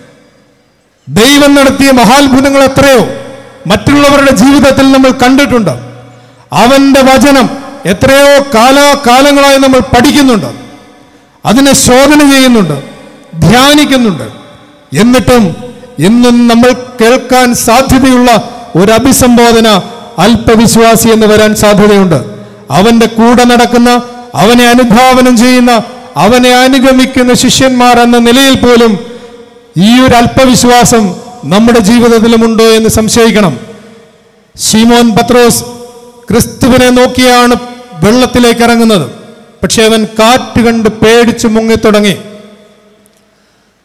ദൈവം നടത്തിയ മഹാത്ഭുതങ്ങൾ എത്രയോ മറ്റുള്ളവരുടെ ജീവിതത്തിൽ നമ്മൾ കണ്ടിട്ടുണ്ട് അവന്റെ വചനം എത്രയോ കാലാകാലങ്ങളായി നമ്മൾ പഠിക്കുന്നുണ്ട് അതിനെ ശോധന ചെയ്യുന്നുണ്ട് ധ്യാനിക്കുന്നുണ്ട് എന്നിട്ടും ഇന്നും നമ്മൾ കേൾക്കാൻ സാധ്യതയുള്ള ഒരു അഭിസംബോധന അല്പവിശ്വാസി എന്ന് വരാൻ സാധ്യതയുണ്ട് അവന്റെ കൂടെ നടക്കുന്ന അവനെ അനുധാവനം ചെയ്യുന്ന അവനെ അനുഗമിക്കുന്ന ശിഷ്യന്മാർ എന്ന നിലയിൽ പോലും ഈ ഒരു അല്പവിശ്വാസം നമ്മുടെ ജീവിതത്തിലുമുണ്ടോ എന്ന് സംശയിക്കണം ശീമോൻ പത്രോസ് ക്രിസ്തുവിനെ നോക്കിയാണ് വെള്ളത്തിലേക്ക് ഇറങ്ങുന്നത് പക്ഷെ അവൻ കാറ്റ് കണ്ട് പേടിച്ച് മുങ്ങിത്തുടങ്ങി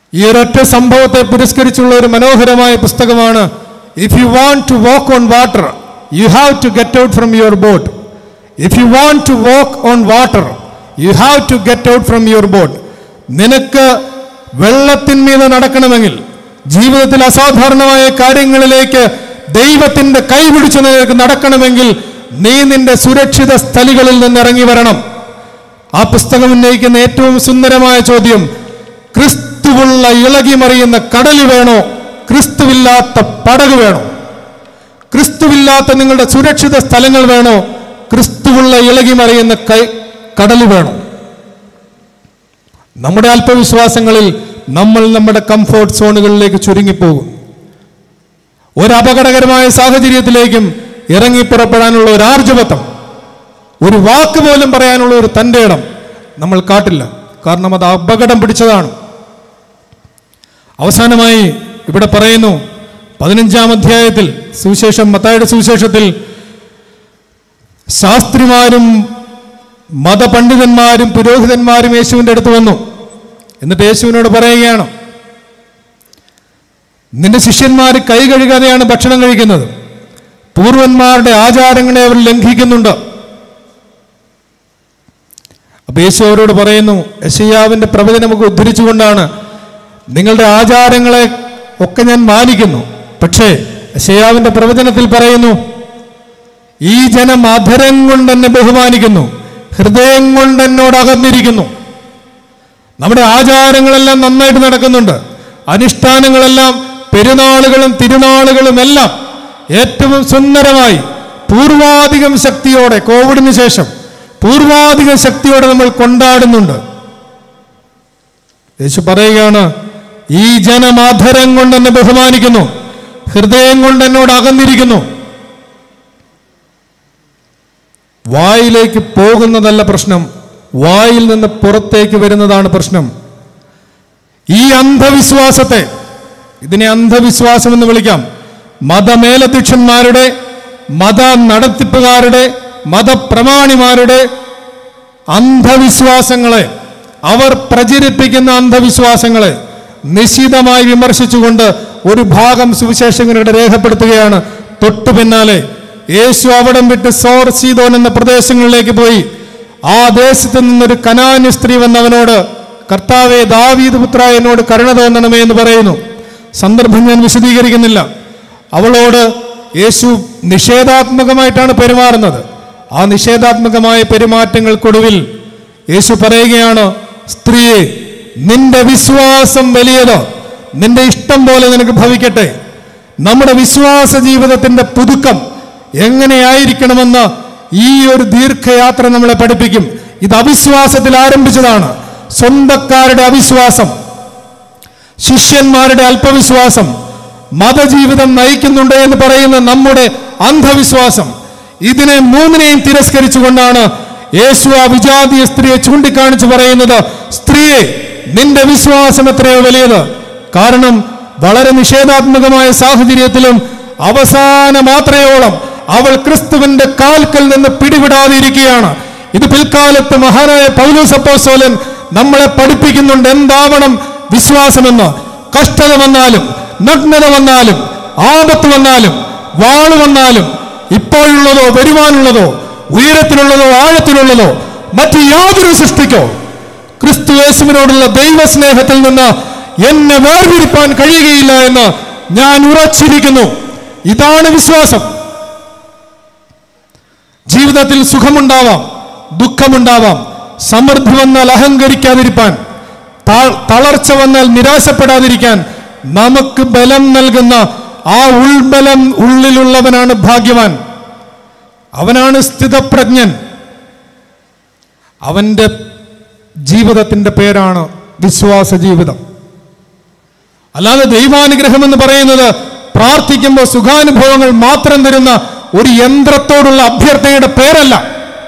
ഈ ഒരൊറ്റ സംഭവത്തെ പുരസ്കരിച്ചുള്ള ഒരു മനോഹരമായ പുസ്തകമാണ് if you want to walk on water you have to get out from your boat if you want to walk on water you have to get out from your boat നിനക്ക് വെള്ളത്തിന്മീതെ നടക്കണമെങ്കിൽ ജീവിതത്തിൽ അസാധാരണമായ കാര്യങ്ങളിലേക്ക് ദൈവത്തിന്റെ കൈ പിടിച്ചു നിനക്ക് നടക്കണമെങ്കിൽ നീ നിന്റെ സുരക്ഷിത സ്ഥലികളിൽ നിന്ന് ഇറങ്ങി വരണം ആ പുസ്തകം ഉന്നയിക്കുന്ന ഏറ്റവും സുന്ദരമായ ചോദ്യം ക്രിസ്തുവുള്ള ഇളകി മറിയുന്ന കടൽ വേണോ ക്രിസ്തുവില്ലാത്ത പടക് വേണോ ക്രിസ്തുവില്ലാത്ത നിങ്ങളുടെ സുരക്ഷിത സ്ഥലങ്ങൾ വേണോ ക്രിസ്തുവുള്ള ഇളകി മറിയുന്ന കൈ കടൽ വേണോ നമ്മുടെ അല്പവിശ്വാസങ്ങളിൽ നമ്മൾ നമ്മുടെ കംഫോർട്ട് സോണുകളിലേക്ക് ചുരുങ്ങിപ്പോകും ഒരു അപകടകരമായ സാഹചര്യത്തിലേക്കും ഇറങ്ങി പുറപ്പെടാനുള്ള ഒരു ആർജവത്വം ഒരു വാക്ക് പോലും പറയാനുള്ള ഒരു തൻ്റെ ഇടം നമ്മൾ കാട്ടില്ല കാരണം അത് അപകടം പിടിച്ചതാണ് അവസാനമായി ഇവിടെ പറയുന്നു പതിനഞ്ചാം അധ്യായത്തിൽ സുവിശേഷം മത്തായുടെ സുവിശേഷത്തിൽ ശാസ്ത്രിമാരും മതപണ്ഡിതന്മാരും പുരോഹിതന്മാരും യേശുവിൻ്റെ അടുത്ത് വന്നു എന്നിട്ട് യേശുവിനോട് പറയുകയാണ് നിന്റെ ശിഷ്യന്മാർ കൈ കഴുകാതെയാണ് ഭക്ഷണം കഴിക്കുന്നത് പൂർവന്മാരുടെ ആചാരങ്ങളെ അവർ ലംഘിക്കുന്നുണ്ട് അപ്പൊ യേശു അവരോട് പറയുന്നു യശയ്യാവിന്റെ പ്രവചനമൊക്കെ ഉദ്ധരിച്ചുകൊണ്ടാണ് നിങ്ങളുടെ ആചാരങ്ങളെ ഒക്കെ ഞാൻ മാനിക്കുന്നു പക്ഷേ യശയ്യാവിന്റെ പ്രവചനത്തിൽ പറയുന്നു ഈ ജനം അധരം കൊണ്ട് എന്നെ ബഹുമാനിക്കുന്നു ഹൃദയം കൊണ്ട് എന്നോട് അകന്നിരിക്കുന്നു നമ്മുടെ ആചാരങ്ങളെല്ലാം നന്നായിട്ട് നടക്കുന്നുണ്ട് അനുഷ്ഠാനങ്ങളെല്ലാം പെരുന്നാളുകളും തിരുനാളുകളും എല്ലാം ഏറ്റവും സുന്ദരമായി പൂർവാധികം ശക്തിയോടെ കോവിഡിന് ശേഷം പൂർവാധികം ശക്തിയോടെ നമ്മൾ കൊണ്ടാടുന്നുണ്ട് യേശു പറയുകയാണ് ഈ ജനമാധരം കൊണ്ട് എന്നെ ബഹുമാനിക്കുന്നു ഹൃദയം കൊണ്ട് എന്നോട് അകന്നിരിക്കുന്നു വായിലേക്ക് പോകുന്നതല്ല പ്രശ്നം വായിൽ നിന്ന് പുറത്തേക്ക് വരുന്നതാണ് പ്രശ്നം ഈ അന്ധവിശ്വാസത്തെ ഇതിനെ അന്ധവിശ്വാസം എന്ന് വിളിക്കാം മതമേലധ്യക്ഷന്മാരുടെ മത നടത്തിപ്പുകാരുടെ മതപ്രമാണിമാരുടെ അന്ധവിശ്വാസങ്ങളെ അവർ പ്രചരിപ്പിക്കുന്ന അന്ധവിശ്വാസങ്ങളെ നിശിതമായി വിമർശിച്ചുകൊണ്ട് ഒരു ഭാഗം സുവിശേഷങ്ങളുടെ രേഖപ്പെടുത്തുകയാണ് തൊട്ടു പിന്നാലെ യേശു അവിടം വിട്ട് സോർ സീതോൻ എന്ന പ്രദേശങ്ങളിലേക്ക് പോയി ആ ദേശത്ത് നിന്നൊരു കനാന്യ സ്ത്രീ വന്നവനോട് കർത്താവെ ദാവീദ് പുത്ര എന്നോട് കരുണ തോന്നണമേ എന്ന് പറയുന്നു സന്ദർഭം ഞാൻ വിശദീകരിക്കുന്നില്ല അവളോട് യേശു നിഷേധാത്മകമായിട്ടാണ് പെരുമാറുന്നത് ആ നിഷേധാത്മകമായ പെരുമാറ്റങ്ങൾക്കൊടുവിൽ യേശു പറയുകയാണ് സ്ത്രീയെ നിന്റെ വിശ്വാസം വലിയത് നിന്റെ ഇഷ്ടം പോലെ നിനക്ക് ഭവിക്കട്ടെ നമ്മുടെ വിശ്വാസ ജീവിതത്തിന്റെ പുതുക്കം എങ്ങനെയായിരിക്കണമെന്ന് ഈ ഒരു ദീർഘയാത്ര നമ്മളെ പഠിപ്പിക്കും ഇത് അവിശ്വാസത്തിൽ ആരംഭിച്ചതാണ് സ്വന്തക്കാരുടെ അവിശ്വാസം ശിഷ്യന്മാരുടെ അല്പവിശ്വാസം മതജീവിതം നയിക്കുന്നുണ്ട് എന്ന് പറയുന്ന നമ്മുടെ അന്ധവിശ്വാസം ഇതിനെ മൂന്നിനെയും തിരസ്കരിച്ചുകൊണ്ടാണ് യേശു ആ വിജാതീയ സ്ത്രീയെ ചൂണ്ടിക്കാണിച്ച് പറയുന്നത് സ്ത്രീയെ നിന്റെ വിശ്വാസം എത്രയോ വലിയത് കാരണം വളരെ നിഷേധാത്മകമായ സാഹചര്യത്തിലും അവസാന മാത്രയോളം അവൾ ക്രിസ്തുവിന്റെ കാൽക്കൽ നിന്ന് പിടിവിടാതിരിക്കുകയാണ് ഇത് പിൽക്കാലത്ത് മഹാനായ പൗലോസപ്പോസോലൻ നമ്മളെ പഠിപ്പിക്കുന്നുണ്ട് എന്താവണം വിശ്വാസമെന്ന് കഷ്ടത വന്നാലും നഗ്നത വന്നാലും ആപത്ത് വന്നാലും വാള് വന്നാലും ഇപ്പോഴുള്ളതോ വരുവാനുള്ളതോ ഉയരത്തിലുള്ളതോ ആഴത്തിലുള്ളതോ മറ്റ് യാതൊരു സൃഷ്ടിക്കോ ക്രിസ്തു യേശുവിനോടുള്ള ദൈവസ്നേഹത്തിൽ നിന്ന് എന്നെ വേർതിരിപ്പാൻ കഴിയുകയില്ല എന്ന് ഞാൻ ഉറച്ചിരിക്കുന്നു ഇതാണ് വിശ്വാസം ജീവിതത്തിൽ സുഖമുണ്ടാവാം ദുഃഖമുണ്ടാവാം സമൃദ്ധി വന്നാൽ അഹങ്കരിക്കാതിരിപ്പാൻ താ- തളർച്ച വന്നാൽ നിരാശപ്പെടാതിരിക്കാൻ നമുക്ക് ബലം നൽകുന്ന ആ ഉൾബലം ഉള്ളിലുള്ളവനാണ് ഭാഗ്യവാൻ അവനാണ് സ്ഥിതപ്രജ്ഞൻ അവന്റെ ജീവിതത്തിന്റെ പേരാണ് വിശ്വാസ ജീവിതം അല്ലാതെ ദൈവാനുഗ്രഹം എന്ന് പറയുന്നത് പ്രാർത്ഥിക്കുമ്പോൾ സുഖാനുഭവങ്ങൾ മാത്രം തരുന്ന ഒരു യന്ത്രത്തോടുള്ള അഭ്യർത്ഥനയുടെ പേരല്ല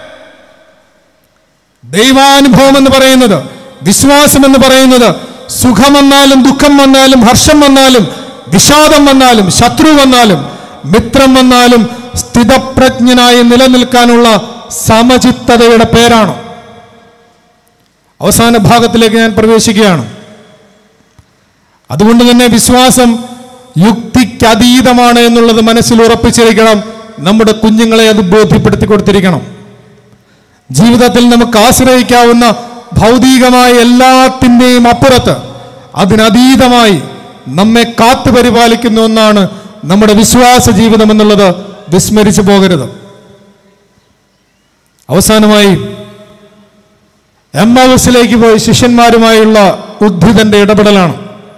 ദൈവാനുഭവം എന്ന് പറയുന്നത് വിശ്വാസം എന്ന് പറയുന്നത് സുഖം വന്നാലും ദുഃഖം വന്നാലും ഹർഷം വന്നാലും വിഷാദം വന്നാലും ശത്രു വന്നാലും മിത്രം വന്നാലും സ്ഥിതപ്രജ്ഞനായി നിലനിൽക്കാനുള്ള സമചിത്തതയുടെ പേരാണ് അവസാന ഭാഗത്തിലേക്ക് ഞാൻ പ്രവേശിക്കുകയാണ് അതുകൊണ്ട് തന്നെ വിശ്വാസം യുക്തിക്കതീതമാണ് എന്നുള്ളത് മനസ്സിൽ ഉറപ്പിച്ചിരിക്കണം നമ്മുടെ കുഞ്ഞുങ്ങളെ അത് ബോധ്യപ്പെടുത്തി കൊടുത്തിരിക്കണം ജീവിതത്തിൽ നമുക്ക് ആശ്രയിക്കാവുന്ന ഭൗതികമായ എല്ലാത്തിൻ്റെയും അപ്പുറത്ത് അതിനതീതമായി നമ്മെ കാത്തു പരിപാലിക്കുന്ന ഒന്നാണ് നമ്മുടെ വിശ്വാസ ജീവിതം എന്നുള്ളത് വിസ്മരിച്ചു പോകരുത് അവസാനമായി എം ഹൗസിലേക്ക് പോയി ശിഷ്യന്മാരുമായുള്ള ഉദ്ധിതന്റെ ഇടപെടലാണ്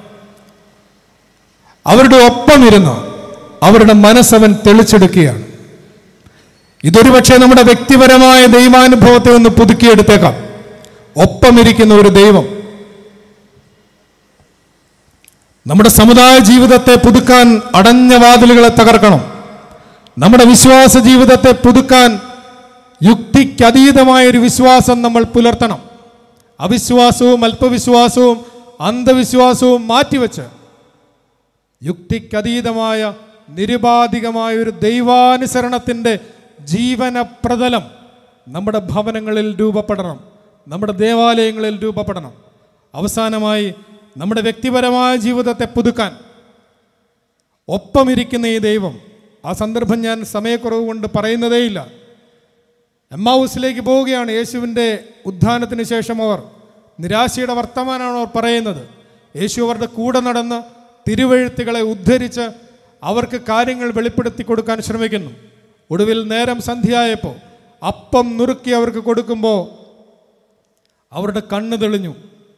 അവരുടെ ഒപ്പം ഇരുന്ന് അവരുടെ മനസ്സവൻ തെളിച്ചെടുക്കുകയാണ് ഇതൊരു പക്ഷേ നമ്മുടെ വ്യക്തിപരമായ ദൈവാനുഭവത്തെ ഒന്ന് പുതുക്കിയെടുത്തേക്കാം ഒപ്പമിരിക്കുന്ന ഒരു ദൈവം നമ്മുടെ സമുദായ ജീവിതത്തെ പുതുക്കാൻ അടഞ്ഞ വാതിലുകളെ തകർക്കണം നമ്മുടെ വിശ്വാസ ജീവിതത്തെ പുതുക്കാൻ യുക്തിക്കതീതമായ ഒരു വിശ്വാസം നമ്മൾ പുലർത്തണം അവിശ്വാസവും അല്പവിശ്വാസവും അന്ധവിശ്വാസവും മാറ്റിവെച്ച് യുക്തിക്കതീതമായ നിരുപാധികമായ ഒരു ദൈവാനുസരണത്തിൻ്റെ ജീവന പ്രതലം നമ്മുടെ ഭവനങ്ങളിൽ രൂപപ്പെടണം നമ്മുടെ ദേവാലയങ്ങളിൽ രൂപപ്പെടണം അവസാനമായി നമ്മുടെ വ്യക്തിപരമായ ജീവിതത്തെ പുതുക്കാൻ ഒപ്പമിരിക്കുന്ന ഈ ദൈവം ആ സന്ദർഭം ഞാൻ സമയക്കുറവ് കൊണ്ട് പറയുന്നതേയില്ല എമ്മാവൂസിലേക്ക് പോവുകയാണ് യേശുവിൻ്റെ ഉത്ഥാനത്തിന് ശേഷം അവർ നിരാശയുടെ വർത്തമാനമാണ് അവർ പറയുന്നത് യേശു അവരുടെ കൂടെ നടന്ന് തിരുവഴുത്തുകളെ ഉദ്ധരിച്ച് അവർക്ക് കാര്യങ്ങൾ വെളിപ്പെടുത്തി കൊടുക്കാൻ ശ്രമിക്കുന്നു ഒടുവിൽ നേരം സന്ധ്യയായപ്പോൾ അപ്പം നുറുക്കി അവർക്ക് കൊടുക്കുമ്പോൾ അവരുടെ കണ്ണ് തെളിഞ്ഞു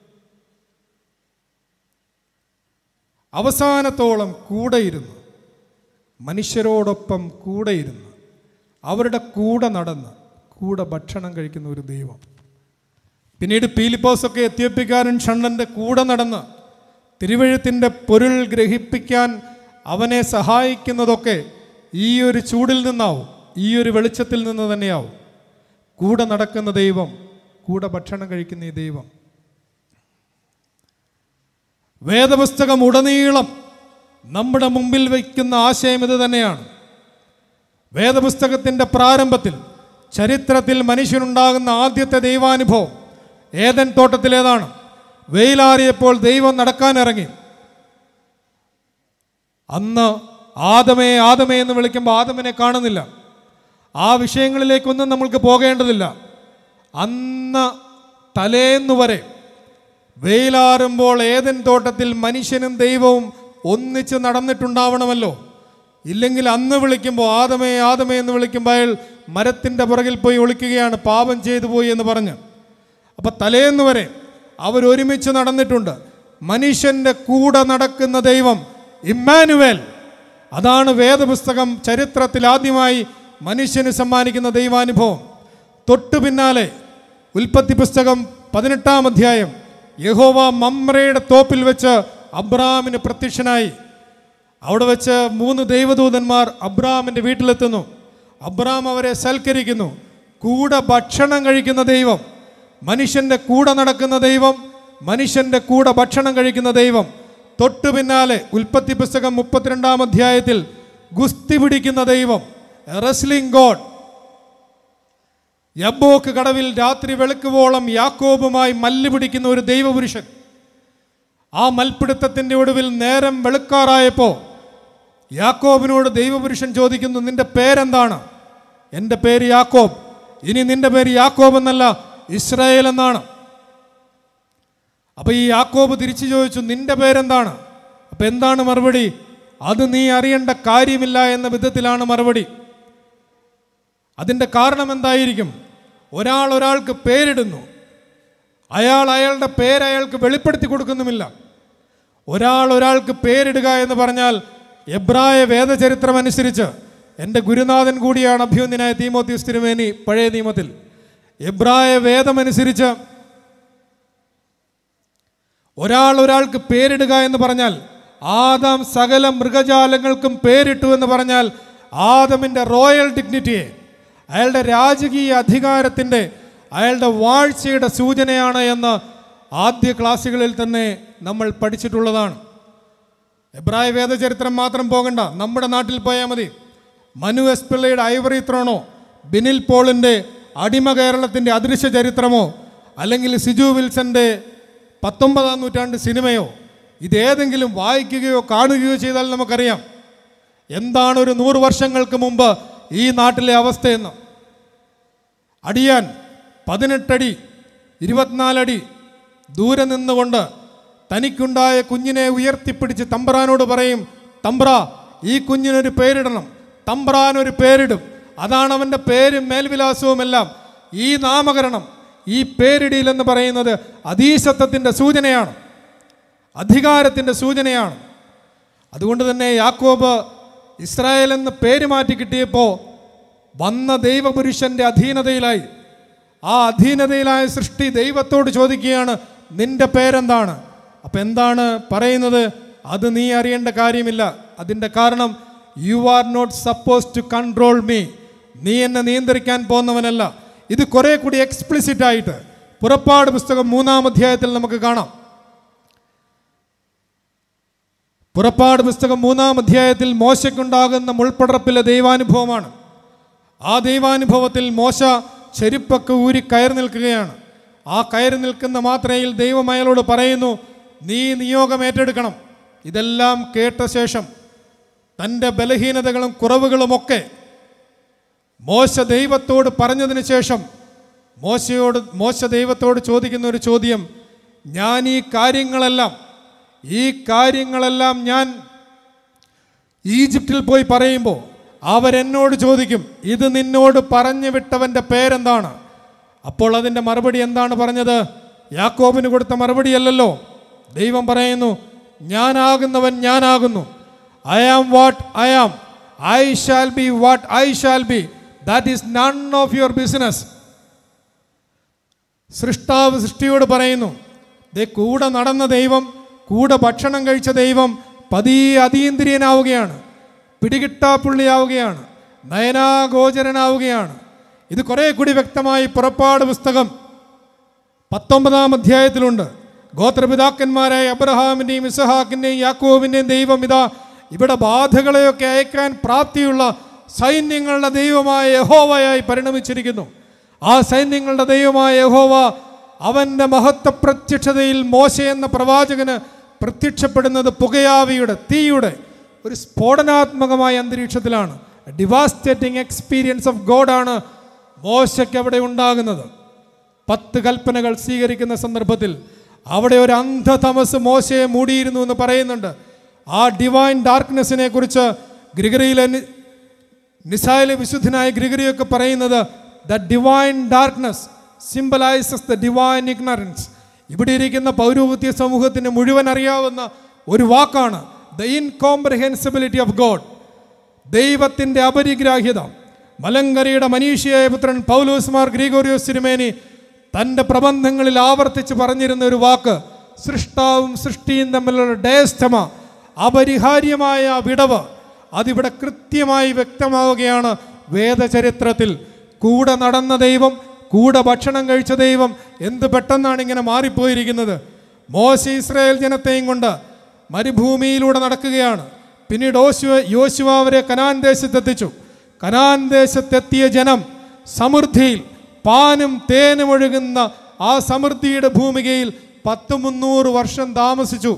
അവസാനത്തോളം കൂടെയിരുന്ന് മനുഷ്യരോടൊപ്പം കൂടെയിരുന്ന് അവരുടെ കൂടെ നടന്ന് കൂടെ ഭക്ഷണം കഴിക്കുന്ന ഒരു ദൈവം പിന്നീട് പീലിപ്പോസൊക്കെ എത്തിയപ്പിക്കാരൻ ഷണ്ണൻ്റെ കൂടെ നടന്ന് തിരുവഴുത്തിൻ്റെ പൊരുൾ ഗ്രഹിപ്പിക്കാൻ അവനെ സഹായിക്കുന്നതൊക്കെ ഈ ഒരു ചൂടിൽ നിന്നാവും ഈ ഒരു വെളിച്ചത്തിൽ നിന്ന് തന്നെയാവും കൂടെ നടക്കുന്ന ദൈവം കൂടെ ഭക്ഷണം കഴിക്കുന്ന ഈ ദൈവം വേദപുസ്തകം ഉടനീളം നമ്മുടെ മുമ്പിൽ വയ്ക്കുന്ന ആശയം ഇത് തന്നെയാണ് വേദപുസ്തകത്തിൻ്റെ പ്രാരംഭത്തിൽ ചരിത്രത്തിൽ മനുഷ്യനുണ്ടാകുന്ന ആദ്യത്തെ ദൈവാനുഭവം ഏതൻ തോട്ടത്തിലേതാണ് വെയിലാറിയപ്പോൾ ദൈവം നടക്കാനിറങ്ങി അന്ന് ആദമേ ആദമേ എന്ന് വിളിക്കുമ്പോൾ ആദമിനെ കാണുന്നില്ല ആ വിഷയങ്ങളിലേക്കൊന്നും നമ്മൾക്ക് പോകേണ്ടതില്ല അന്ന് തലേന്നു വരെ വെയിലാറുമ്പോൾ ഏതൻ തോട്ടത്തിൽ മനുഷ്യനും ദൈവവും ഒന്നിച്ച് നടന്നിട്ടുണ്ടാവണമല്ലോ ഇല്ലെങ്കിൽ അന്ന് വിളിക്കുമ്പോൾ ആദമേ ആദമേ എന്ന് വിളിക്കുമ്പോൾ അയാൾ മരത്തിൻ്റെ പുറകിൽ പോയി ഒളിക്കുകയാണ് പാപം ചെയ്തു പോയി എന്ന് പറഞ്ഞ് അപ്പം തലേന്ന് വരെ അവരൊരുമിച്ച് നടന്നിട്ടുണ്ട് മനുഷ്യൻ്റെ കൂടെ നടക്കുന്ന ദൈവം ഇമ്മാനുവേൽ അതാണ് വേദപുസ്തകം ചരിത്രത്തിൽ ആദ്യമായി മനുഷ്യന് സമ്മാനിക്കുന്ന ദൈവാനുഭവം തൊട്ടു പിന്നാലെ ഉൽപ്പത്തി പുസ്തകം പതിനെട്ടാം അധ്യായം യഹോവ മമ്രയുടെ തോപ്പിൽ വെച്ച് അബ്രാമിന് പ്രത്യക്ഷനായി അവിടെ വെച്ച് മൂന്ന് ദൈവദൂതന്മാർ അബ്രാമിൻ്റെ വീട്ടിലെത്തുന്നു അബ്രാം അവരെ സൽക്കരിക്കുന്നു കൂടെ ഭക്ഷണം കഴിക്കുന്ന ദൈവം മനുഷ്യൻ്റെ കൂടെ നടക്കുന്ന ദൈവം മനുഷ്യൻ്റെ കൂടെ ഭക്ഷണം കഴിക്കുന്ന ദൈവം തൊട്ടു പിന്നാലെ ഉൽപ്പത്തി പുസ്തകം മുപ്പത്തിരണ്ടാം അധ്യായത്തിൽ ഗുസ്തി പിടിക്കുന്ന ദൈവം റെസ്ലിംഗ് ഗോഡ് യബ്ബോക്ക് കടവിൽ രാത്രി വെളുക്കുവോളം യാക്കോബുമായി മല്ല് പിടിക്കുന്ന ഒരു ദൈവപുരുഷൻ ആ മൽപ്പിടുത്തത്തിൻ്റെ ഒടുവിൽ നേരം വെളുക്കാറായപ്പോൾ യാക്കോബിനോട് ദൈവപുരുഷൻ ചോദിക്കുന്നു നിന്റെ പേരെന്താണ് എൻ്റെ പേര് യാക്കോബ് ഇനി നിന്റെ പേര് യാക്കോബ് എന്നല്ല ഇസ്രായേൽ എന്നാണ് അപ്പൊ ഈ യാക്കോബ് തിരിച്ചു ചോദിച്ചു നിന്റെ പേരെന്താണ് അപ്പൊ എന്താണ് മറുപടി അത് നീ അറിയേണ്ട കാര്യമില്ല എന്ന വിധത്തിലാണ് മറുപടി അതിൻ്റെ കാരണം എന്തായിരിക്കും ഒരാൾ ഒരാൾക്ക് പേരിടുന്നു അയാൾ അയാളുടെ പേര് അയാൾക്ക് വെളിപ്പെടുത്തി കൊടുക്കുന്നുമില്ല ഒരാൾ ഒരാൾക്ക് പേരിടുക എന്ന് പറഞ്ഞാൽ എബ്രായ വേദചരിത്രം അനുസരിച്ച് എൻ്റെ ഗുരുനാഥൻ കൂടിയാണ് അഭ്യുന്നനായ തീമോത്യൂസ് തിരുമേനി പഴയ നിയമത്തിൽ എബ്രായ വേദമനുസരിച്ച് ഒരാൾ ഒരാൾക്ക് പേരിടുക എന്ന് പറഞ്ഞാൽ ആദം സകല മൃഗജാലങ്ങൾക്കും പേരിട്ടു എന്ന് പറഞ്ഞാൽ ആദമിൻ്റെ റോയൽ ഡിഗ്നിറ്റിയെ അയാളുടെ രാജകീയ അധികാരത്തിൻ്റെ അയാളുടെ വാഴ്ചയുടെ സൂചനയാണ് എന്ന് ആദ്യ ക്ലാസ്സുകളിൽ തന്നെ നമ്മൾ പഠിച്ചിട്ടുള്ളതാണ് എബ്രായ വേദചരിത്രം മാത്രം പോകണ്ട നമ്മുടെ നാട്ടിൽ പോയാൽ മതി മനു എസ് പിള്ളയുടെ ഐവറി ത്രോണോ ബിനിൽ പോളിൻ്റെ അടിമ കേരളത്തിൻ്റെ അദൃശ്യ ചരിത്രമോ അല്ലെങ്കിൽ സിജു വിൽസന്റെ പത്തൊമ്പതാം നൂറ്റാണ്ട് സിനിമയോ ഇതേതെങ്കിലും വായിക്കുകയോ കാണുകയോ ചെയ്താൽ നമുക്കറിയാം എന്താണ് ഒരു നൂറ് വർഷങ്ങൾക്ക് മുമ്പ് ഈ നാട്ടിലെ അവസ്ഥയെന്ന് അടിയാൻ പതിനെട്ടടി ഇരുപത്തിനാലടി ദൂരെ നിന്നുകൊണ്ട് തനിക്കുണ്ടായ കുഞ്ഞിനെ ഉയർത്തിപ്പിടിച്ച് തമ്പ്രാനോട് പറയും തമ്പ്ര ഈ കുഞ്ഞിനൊരു പേരിടണം തമ്പ്രാൻ ഒരു പേരിടും അതാണ് അവൻ്റെ പേരും മേൽവിലാസവുമെല്ലാം ഈ നാമകരണം ഈ പേരിടിയിലെന്ന് പറയുന്നത് അതീശത്വത്തിൻ്റെ സൂചനയാണ് അധികാരത്തിൻ്റെ സൂചനയാണ് അതുകൊണ്ട് തന്നെ യാക്കോബ് ഇസ്രായേൽ എന്ന് പേര് മാറ്റി കിട്ടിയപ്പോൾ വന്ന ദൈവപുരുഷന്റെ അധീനതയിലായി ആ അധീനതയിലായ സൃഷ്ടി ദൈവത്തോട് ചോദിക്കുകയാണ് നിന്റെ പേരെന്താണ് അപ്പം എന്താണ് പറയുന്നത് അത് നീ അറിയേണ്ട കാര്യമില്ല അതിൻ്റെ കാരണം you are not suppose to control me നീ എന്നെ നിയന്ത്രിക്കാൻ പോകുന്നവനല്ല ഇത് കുറെ കൂടി എക്സ്പ്ലിസിറ്റ് ആയിട്ട് പുറപ്പാട് പുസ്തകം മൂന്നാം അധ്യായത്തിൽ നമുക്ക് കാണാം പുറപ്പാട് പുസ്തകം മൂന്നാം അധ്യായത്തിൽ മോശയ്ക്കുണ്ടാകുന്ന മുൾപ്പടർപ്പിലെ ദൈവാനുഭവമാണ് ആ ദൈവാനുഭവത്തിൽ മോശ ചെരുപ്പൊക്കെ ഊരി കയറി നിൽക്കുകയാണ് ആ കയറി നിൽക്കുന്ന മാത്രയിൽ ദൈവം അയാളോട് പറയുന്നു നീ നിയോഗം ഏറ്റെടുക്കണം ഇതെല്ലാം കേട്ട ശേഷം തൻ്റെ ബലഹീനതകളും കുറവുകളുമൊക്കെ മോശ ദൈവത്തോട് പറഞ്ഞതിന് ശേഷം മോശയോട് മോശ ദൈവത്തോട് ചോദിക്കുന്ന ഒരു ചോദ്യം ഞാൻ ഈ കാര്യങ്ങളെല്ലാം ഈ കാര്യങ്ങളെല്ലാം ഞാൻ ഈജിപ്തിൽ പോയി പറയുമ്പോൾ അവരെന്നോട് ചോദിക്കും ഇത് നിന്നോട് പറഞ്ഞു വിട്ടവൻ്റെ പേരെന്താണ് അപ്പോൾ അതിൻ്റെ മറുപടി എന്താണ് പറഞ്ഞത് യാക്കോബിന് കൊടുത്ത മറുപടിയല്ലല്ലോ ദൈവം പറയുന്നു ഞാനാകുന്നവൻ ഞാനാകുന്നു I am what I am I shall be what I shall be that is none of your business സൃഷ്ടാവ് സൃഷ്ടിയോട് പറയുന്നു ദേ കൂടെ നടന്ന ദൈവം കൂടെ ഭക്ഷണം കഴിച്ച ദൈവം പതിയെ അതീന്ദ്രിയനാവുകയാണ് പിടികിട്ടാപ്പുള്ളിയാവുകയാണ് നയനാഗോചരനാവുകയാണ് ഇത് കുറെ കൂടി വ്യക്തമായി പുറപ്പാട് പുസ്തകം പത്തൊമ്പതാം അധ്യായത്തിലുണ്ട് ഗോത്രപിതാക്കന്മാരായ അബ്രഹാമിൻ്റെയും ഇസഹാക്കിൻ്റെയും യാക്കോബിൻ്റെയും ദൈവം ഇതാ ഇവിടെ ബാധകളെയൊക്കെ അയക്കാൻ പ്രാപ്തിയുള്ള സൈന്യങ്ങളുടെ ദൈവമായ യഹോവയായി പരിണമിച്ചിരിക്കുന്നു ആ സൈന്യങ്ങളുടെ ദൈവമായ യഹോവ അവൻ്റെ മഹത്വ പ്രത്യക്ഷതയിൽ മോശ എന്ന പ്രവാചകന് പ്രത്യക്ഷപ്പെടുന്നത് പുകയാവിയുടെ തീയുടെ ഒരു സ്ഫോടനാത്മകമായ അന്തരീക്ഷത്തിലാണ് ഡിവാസ്റ്റേറ്റിംഗ് എക്സ്പീരിയൻസ് ഓഫ് ഗോഡാണ് മോശയ്ക്ക് അവിടെ ഉണ്ടാകുന്നത് പത്ത് കൽപ്പനകൾ സ്വീകരിക്കുന്ന സന്ദർഭത്തിൽ അവിടെ ഒരു അന്ധതമസ് മോശയെ മൂടിയിരുന്നു എന്ന് പറയുന്നുണ്ട് ആ ഡിവൈൻ ഡാർക്ക്നെസ്സിനെ കുറിച്ച് ഗ്രിഗറിയിലെ നി- നിസായിലെ വിശുദ്ധനായ ഗ്രിഗറിയൊക്കെ പറയുന്നത് the divine darkness symbolises the divine ignorance ഇവിടെ ഇരിക്കുന്ന പൗരോഹിത്യ സമൂഹത്തിന് മുഴുവൻ അറിയാവുന്ന ഒരു വാക്കാണ് ദ ഇൻകോംപ്രഹെൻസിബിലിറ്റി ഓഫ് ഗോഡ് ദൈവത്തിൻ്റെ അപരിഗ്രാഹ്യത മലങ്കരയുടെ മനീഷിയായ പുത്രൻ പൗലോസ് മാർ ഗ്രീഗോറിയോസ് തിരുമേനി തൻ്റെ പ്രബന്ധങ്ങളിൽ ആവർത്തിച്ച് പറഞ്ഞിരുന്ന ഒരു വാക്ക് സൃഷ്ടാവും സൃഷ്ടിയും തമ്മിലുള്ള ഡയസ്തമ അപരിഹാര്യമായ വിടവ് അതിവിടെ കൃത്യമായി വ്യക്തമാവുകയാണ് വേദചരിത്രത്തിൽ കൂടെ നടന്ന ദൈവം കൂടെ ഭക്ഷണം കഴിച്ച ദൈവം എന്ത് പെട്ടെന്നാണ് ഇങ്ങനെ മാറിപ്പോയിരിക്കുന്നത് മോശ ഇസ്രായേൽ ജനത്തെയും കൊണ്ട് മരുഭൂമിയിലൂടെ നടക്കുകയാണ് പിന്നീട് ഓശുവ യോശുവ അവരെ കനാൻ ദേശത്തെത്തിച്ചു കനാൻ ദേശത്തെത്തിയ ജനം സമൃദ്ധിയിൽ പാനും തേനും ഒഴുകുന്ന ആ സമൃദ്ധിയുടെ ഭൂമികയിൽ പത്ത് മുന്നൂറ് വർഷം താമസിച്ചു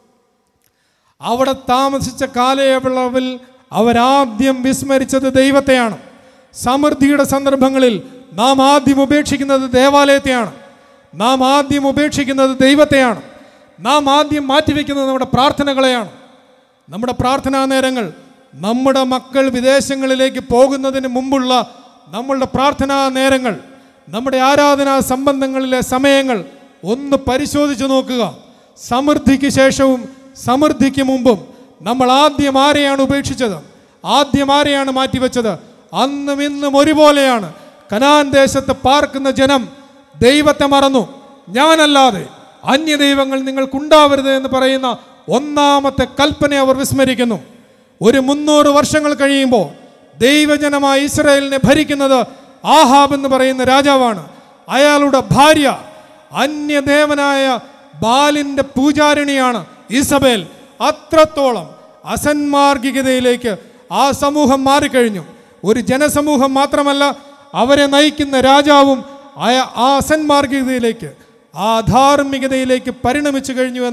അവിടെ താമസിച്ച കാലയളവിൽ അവരാദ്യം വിസ്മരിച്ചത് ദൈവത്തെയാണ് സമൃദ്ധിയുടെ സന്ദർഭങ്ങളിൽ നാം ആദ്യം ഉപേക്ഷിക്കുന്നത് ദേവാലയത്തെയാണ് നാം ആദ്യം ഉപേക്ഷിക്കുന്നത് ദൈവത്തെയാണ് നാം ആദ്യം മാറ്റിവെക്കുന്നത് നമ്മുടെ പ്രാർത്ഥനകളെയാണ് നമ്മുടെ പ്രാർത്ഥനാ നേരങ്ങൾ നമ്മുടെ മക്കൾ വിദേശങ്ങളിലേക്ക് പോകുന്നതിന് മുമ്പുള്ള നമ്മളുടെ പ്രാർത്ഥനാ നേരങ്ങൾ നമ്മുടെ ആരാധനാ സംബന്ധങ്ങളിലെ സമയങ്ങൾ ഒന്ന് പരിശോധിച്ചു നോക്കുക സമൃദ്ധിക്ക് ശേഷവും സമൃദ്ധിക്ക് മുമ്പും നമ്മൾ ആദ്യം ആരെയാണ് ഉപേക്ഷിച്ചത് ആദ്യം ആരെയാണ് മാറ്റിവെച്ചത് അന്നും ഇന്നും ഒരുപോലെയാണ് കനാൻ ദേശത്ത് പാർക്കുന്ന ജനം ദൈവത്തെ മറന്നു ഞാനല്ലാതെ അന്യ ദൈവങ്ങൾ നിങ്ങൾക്കുണ്ടാവരുത് എന്ന് പറയുന്ന ഒന്നാമത്തെ കൽപ്പന അവർ വിസ്മരിക്കുന്നു ഒരു മുന്നൂറ് വർഷങ്ങൾ കഴിയുമ്പോൾ ദൈവജനമായ ഇസ്രായേലിനെ ഭരിക്കുന്നത് ആഹാബ് എന്ന് പറയുന്ന രാജാവാണ് അയാളുടെ ഭാര്യ അന്യദേവനായ ബാലിന്റെ പൂജാരിണിയാണ് ഇസബേൽ അത്രത്തോളം അസന്മാർഗികതയിലേക്ക് ആ സമൂഹം മാറിക്കഴിഞ്ഞു ഒരു ജനസമൂഹം മാത്രമല്ല അവരെ നയിക്കുന്ന രാജാവും അയ- ആ അസന്മാർഗികതയിലേക്ക് ആ ധാർമ്മികതയിലേക്ക് പരിണമിച്ചു കഴിഞ്ഞു എന്ന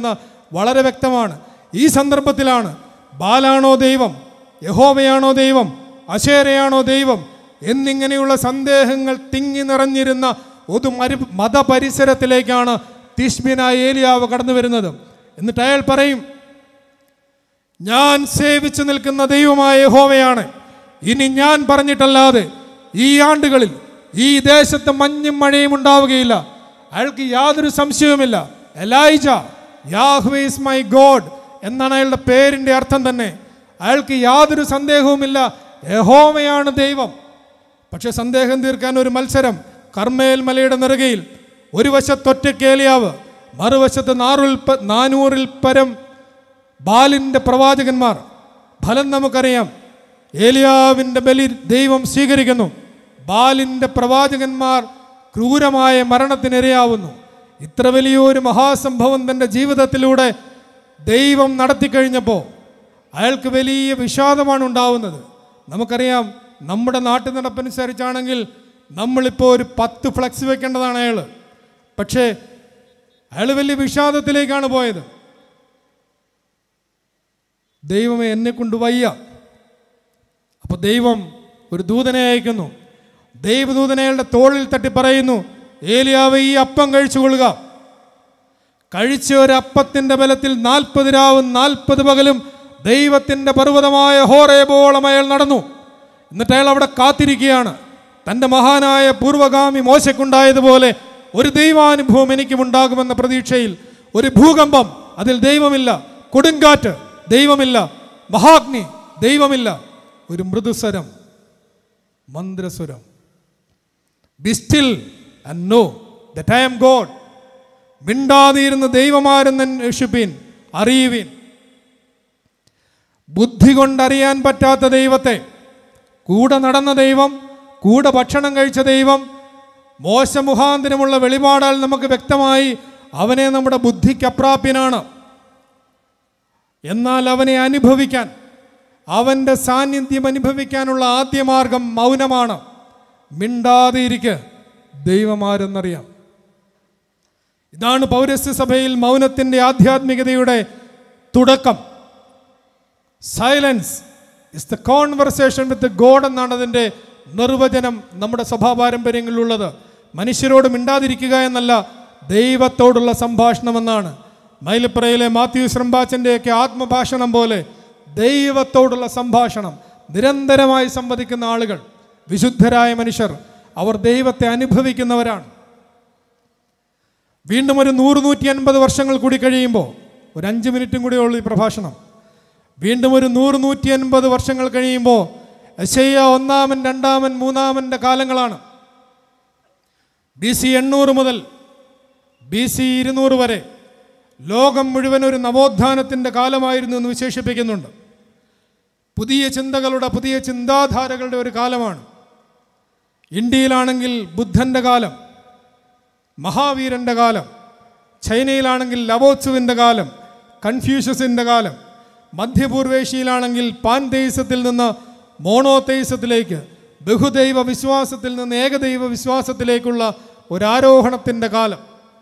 വളരെ വ്യക്തമാണ് ഈ സന്ദർഭത്തിലാണ് ബാലാണോ ദൈവം യഹോവയാണോ ദൈവം അശേരയാണോ ദൈവം എന്നിങ്ങനെയുള്ള സന്ദേഹങ്ങൾ തിങ്ങി നിറഞ്ഞിരുന്ന ഒരു മരു മതപരിസരത്തിലേക്കാണ് തിഷ്മിനായ ഏലിയാവ് കടന്നു വരുന്നത് എന്നിട്ട് അയാൾ പറയും ഞാൻ സേവിച്ചു നിൽക്കുന്ന ദൈവമായ യഹോവയാണ് ഇനി ഞാൻ പറഞ്ഞിട്ടല്ലാതെ ഈ ആണ്ടുകളിൽ ഈ ദേശത്ത് മഞ്ഞും മഴയും ഉണ്ടാവുകയില്ല അയാൾക്ക് യാതൊരു സംശയവുമില്ല Elijah Yahweh is my God എന്നാണ് അയാളുടെ പേരിൻ്റെ അർത്ഥം തന്നെ അയാൾക്ക് യാതൊരു സന്ദേഹവുമില്ല യഹോവയാണ് ദൈവം പക്ഷെ സന്ദേഹം തീർക്കാൻ ഒരു മത്സരം കർമ്മേൽ മലയുടെ നെറുകയിൽ ഒരു വശത്തൊറ്റ കേലിയാവ് മറുവശത്ത് നാറിൽ പ- നാനൂറിൽ പരം ബാലിൻ്റെ പ്രവാചകന്മാർ ഫലം നമുക്കറിയാം ഏലിയാവിൻ്റെ ബലി ദൈവം സ്വീകരിക്കുന്നു ബാലിൻ്റെ പ്രവാചകന്മാർ ക്രൂരമായ മരണത്തിനിരയാവുന്നു ഇത്ര വലിയൊരു മഹാസംഭവം തൻ്റെ ജീവിതത്തിലൂടെ ദൈവം നടത്തിക്കഴിഞ്ഞപ്പോൾ അയാൾക്ക് വലിയ വിഷാദമാണ് ഉണ്ടാവുന്നത് നമുക്കറിയാം നമ്മുടെ നാട്ടു നടപ്പനുസരിച്ചാണെങ്കിൽ നമ്മളിപ്പോൾ ഒരു പത്ത് ഫ്ലക്സ് വെക്കേണ്ടതാണ് അയാൾ പക്ഷേ അയാൾ വലിയ വിഷാദത്തിലേക്കാണ് പോയത് ദൈവമേ എന്നെ കൊണ്ട് വയ്യ അപ്പോൾ ദൈവം ഒരു ദൂതനെ അയക്കുന്നു ദൈവദൂതനെ അയാളുടെ തോളിൽ തട്ടി പറയുന്നു ഏലിയാവ് ഈ അപ്പം കഴിച്ചുകൊള്ളുക കഴിച്ച ഒരു അപ്പത്തിൻ്റെ ബലത്തിൽ നാൽപ്പത് രാവും നാൽപ്പത് പകലും ദൈവത്തിൻ്റെ പർവ്വതമായ ഹോറേബോളം അയാൾ നടന്നു എന്നിട്ട് അയാൾ അവിടെ കാത്തിരിക്കുകയാണ് തൻ്റെ മഹാനായ പൂർവഗാമി മോശക്കുണ്ടായതുപോലെ ഒരു ദൈവാനുഭവം എനിക്കും ഉണ്ടാകുമെന്ന പ്രതീക്ഷയിൽ ഒരു ഭൂകമ്പം അതിൽ ദൈവമില്ല കൊടുങ്കാറ്റ് ദൈവമില്ല മഹാഗ്നി ദൈവമില്ല ഒരു മൃദുസ്വരം മന്ത്രസ്വരം be still and know that I am God മിണ്ടാതിരുന്ന് ദൈവമാരെന്ന് അന്വേഷിപ്പീൻ അറിയുവീൻ ബുദ്ധി കൊണ്ടറിയാൻ പറ്റാത്ത ദൈവത്തെ കൂടെ നടന്ന ദൈവം കൂടെ ഭക്ഷണം കഴിച്ച ദൈവം മോശമുഖാന്തരമുള്ള വെളിപാടാൽ നമുക്ക് വ്യക്തമായി അവനെ നമ്മുടെ ബുദ്ധിക്ക് അപ്രാപ്യനാണ് എന്നാൽ അവനെ അനുഭവിക്കാൻ അവൻ്റെ സാന്നിധ്യം അനുഭവിക്കാനുള്ള ആദ്യ മാർഗം മൗനമാണ് മിണ്ടാതെ ഇരിക്ക് ദൈവമാരെന്നറിയാം ഇതാണ് പൗരസ്ത്യ സഭയിൽ മൗനത്തിൻ്റെ ആധ്യാത്മികതയുടെ തുടക്കം silence is the conversation with God എന്നാണ് അതിൻ്റെ നിർവചനം നമ്മുടെ സഭാ പാരമ്പര്യങ്ങളിലുള്ളത് മനുഷ്യരോട് മിണ്ടാതിരിക്കുക എന്നല്ല ദൈവത്തോടുള്ള സംഭാഷണമെന്നാണ് മൈലപ്പുറയിലെ മാത്യു ശ്രംബാച്ചൻ്റെയൊക്കെ ആത്മഭാഷണം പോലെ ദൈവത്തോടുള്ള സംഭാഷണം നിരന്തരമായി സംവദിക്കുന്ന ആളുകൾ വിശുദ്ധരായ മനുഷ്യർ അവർ ദൈവത്തെ അനുഭവിക്കുന്നവരാണ് വീണ്ടും ഒരു നൂറ് നൂറ്റി അൻപത് വർഷങ്ങൾ കൂടി കഴിയുമ്പോൾ ഒരു അഞ്ച് മിനിറ്റും കൂടി ഉള്ളൂ ഈ പ്രഭാഷണം വീണ്ടും ഒരു നൂറ് നൂറ്റി അൻപത് വർഷങ്ങൾ കഴിയുമ്പോൾ യശയ്യ ഒന്നാമൻ രണ്ടാമൻ മൂന്നാമൻ്റെ കാലങ്ങളാണ് ബി സി എണ്ണൂറ് മുതൽ ബി സി ഇരുന്നൂറ് വരെ ലോകം മുഴുവൻ ഒരു നവോത്ഥാനത്തിൻ്റെ കാലമായിരുന്നു എന്ന് വിശേഷിപ്പിക്കുന്നുണ്ട് പുതിയ ചിന്തകളുടെ പുതിയ ചിന്താധാരകളുടെ ഒരു കാലമാണ് ഇന്ത്യയിലാണെങ്കിൽ ബുദ്ധൻ്റെ കാലം മഹാവീരൻ്റെ കാലം ചൈനയിലാണെങ്കിൽ ലവോത്സുവിൻ്റെ കാലം കൺഫ്യൂഷ്യസിൻ്റെ കാലം മധ്യപൂർവേഷ്യയിലാണെങ്കിൽ പാൻതേയിസത്തിൽ നിന്ന് മോണോതേയിസത്തിലേക്ക് ബഹുദൈവ വിശ്വാസത്തിൽ നിന്ന് ഏകദൈവ വിശ്വാസത്തിലേക്കുള്ള ഒരാരോഹണത്തിൻ്റെ കാലം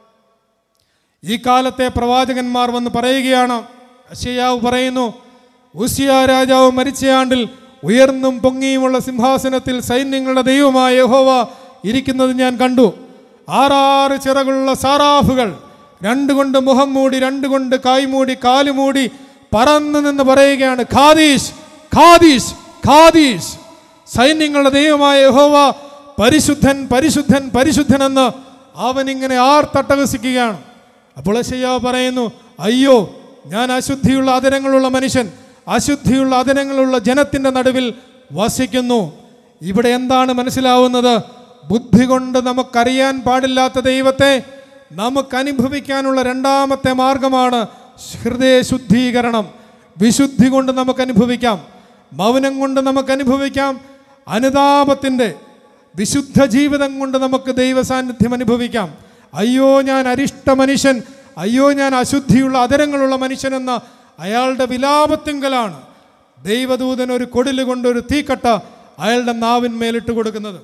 ഈ കാലത്തെ പ്രവാചകന്മാർ വന്ന് പറയുകയാണ് അശയാവ് പറയുന്നു ഉസിയ രാജാവ് മരിച്ചയാണ്ടിൽ ഉയർന്നും പൊങ്ങിയുമുള്ള സിംഹാസനത്തിൽ സൈന്യങ്ങളുടെ ദൈവമായ യഹോവ ഇരിക്കുന്നത് ഞാൻ കണ്ടു ആറാറ് ചിറകുള്ള സാറാഫുകൾ രണ്ടുകൊണ്ട് മുഖം മൂടി രണ്ടുകൊണ്ട് കായ്മൂടി കാലുമൂടി പറന്നു നിന്ന് പറയുകയാണ് ഖാദീഷ് ഖാദീഷ് ഖാദീഷ് സൈന്യങ്ങളുടെ ദൈവമായ യഹോവ പരിശുദ്ധൻ പരിശുദ്ധൻ പരിശുദ്ധൻ എന്ന് അവനിങ്ങനെ ആർത്തട്ടഹസിക്കുകയാണ് അപ്പോൾ യശയ്യാവ് പറയുന്നു അയ്യോ ഞാൻ അശുദ്ധിയുള്ള അതരങ്ങളുള്ള മനുഷ്യൻ അശുദ്ധിയുള്ള അതരങ്ങളുള്ള ജനത്തിൻ്റെ നടുവിൽ വസിക്കുന്നു ഇവിടെ എന്താണ് മനസ്സിലാവുന്നത് ബുദ്ധി കൊണ്ട് നമുക്കറിയാൻ പാടില്ലാത്ത ദൈവത്തെ നമുക്ക് അനുഭവിക്കാനുള്ള രണ്ടാമത്തെ മാർഗമാണ് ഹൃദയ ശുദ്ധീകരണം വിശുദ്ധി കൊണ്ട് നമുക്ക് അനുഭവിക്കാം മൗനം കൊണ്ട് നമുക്ക് അനുഭവിക്കാം അനുതാപത്തിൻ്റെ വിശുദ്ധ ജീവിതം കൊണ്ട് നമുക്ക് ദൈവ സാന്നിധ്യം അനുഭവിക്കാം അയ്യോ ഞാൻ അരിഷ്ട മനുഷ്യൻ അയ്യോ ഞാൻ അശുദ്ധിയുള്ള അതരങ്ങളുള്ള മനുഷ്യനെന്ന അയാളുടെ വിലാപത്തിങ്കലാണ് ദൈവദൂതൻ ഒരു കൊടില് കൊണ്ട് ഒരു തീക്കട്ട അയാളുടെ നാവിന്മേലിട്ട് കൊടുക്കുന്നത്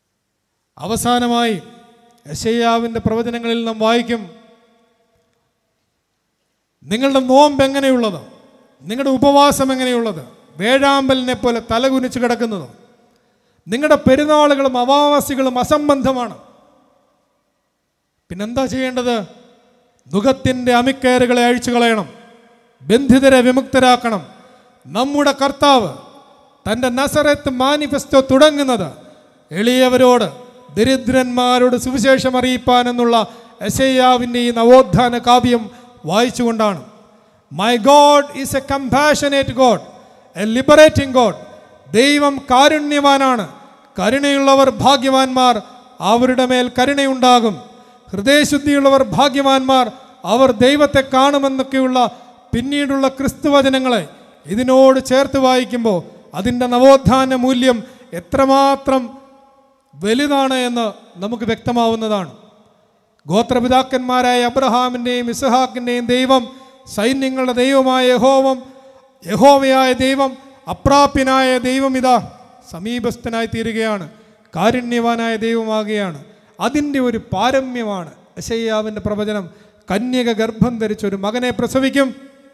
അവസാനമായി യശയ്യാവിൻ്റെ പ്രവചനങ്ങളിൽ നാം വായിക്കും നിങ്ങളുടെ നോമ്പ് എങ്ങനെയുള്ളത് നിങ്ങളുടെ ഉപവാസം എങ്ങനെയുള്ളത് വേഴാമ്പലിനെ പോലെ തലകുനിച്ച് കിടക്കുന്നത് നിങ്ങളുടെ പെരുന്നാളുകളും അമാവാസികളും അസംബന്ധമാണ് പിന്നെന്താ ചെയ്യേണ്ടത് നുഖത്തിൻ്റെ അമിക്കയറുകളെ അഴിച്ചു കളയണം ബന്ധിതരെ വിമുക്തരാക്കണം നമ്മുടെ കർത്താവ് തൻ്റെ നസറത്ത് മാനിഫെസ്റ്റോ തുടങ്ങുന്നത് എളിയവരോട് ദരിദ്രന്മാരോട് സുവിശേഷം അറിയിപ്പാൻ എന്നുള്ള എസയ്യാവിൻ്റെ ഈ നവോത്ഥാന കാവ്യം വായിച്ചുകൊണ്ടാണ് my God is a compassionate God a liberating God ദൈവം കാരുണ്യവാനാണ് കരുണയുള്ളവർ ഭാഗ്യവാന്മാർ അവരുടെ മേൽ കരുണയുണ്ടാകും ഹൃദയശുദ്ധിയുള്ളവർ ഭാഗ്യവാന്മാർ അവർ ദൈവത്തെ കാണുമെന്നൊക്കെയുള്ള പിന്നീടുള്ള ക്രിസ്തുവചനങ്ങളെ ഇതിനോട് ചേർത്ത് വായിക്കുമ്പോൾ അതിൻ്റെ നവോത്ഥാന മൂല്യം എത്രമാത്രം വലുതാണ് എന്ന് നമുക്ക് വ്യക്തമാവുന്നതാണ് ഗോത്രപിതാക്കന്മാരായ അബ്രഹാമിൻ്റെയും ഇസഹാക്കിൻ്റെയും ദൈവം സൈന്യങ്ങളുടെ ദൈവമായ യഹോവം യഹോവയായ ദൈവം അപ്രാപ്യനായ ദൈവം ഇതാ സമീപസ്ഥനായി തീരുകയാണ് കാരുണ്യവാനായ ദൈവമാകുകയാണ് അതിൻ്റെ ഒരു പാരമ്യമാണ് യശയ്യാവിൻ്റെ പ്രവചനം കന്യക ഗർഭം ധരിച്ചൊരു മകനെ പ്രസവിക്കും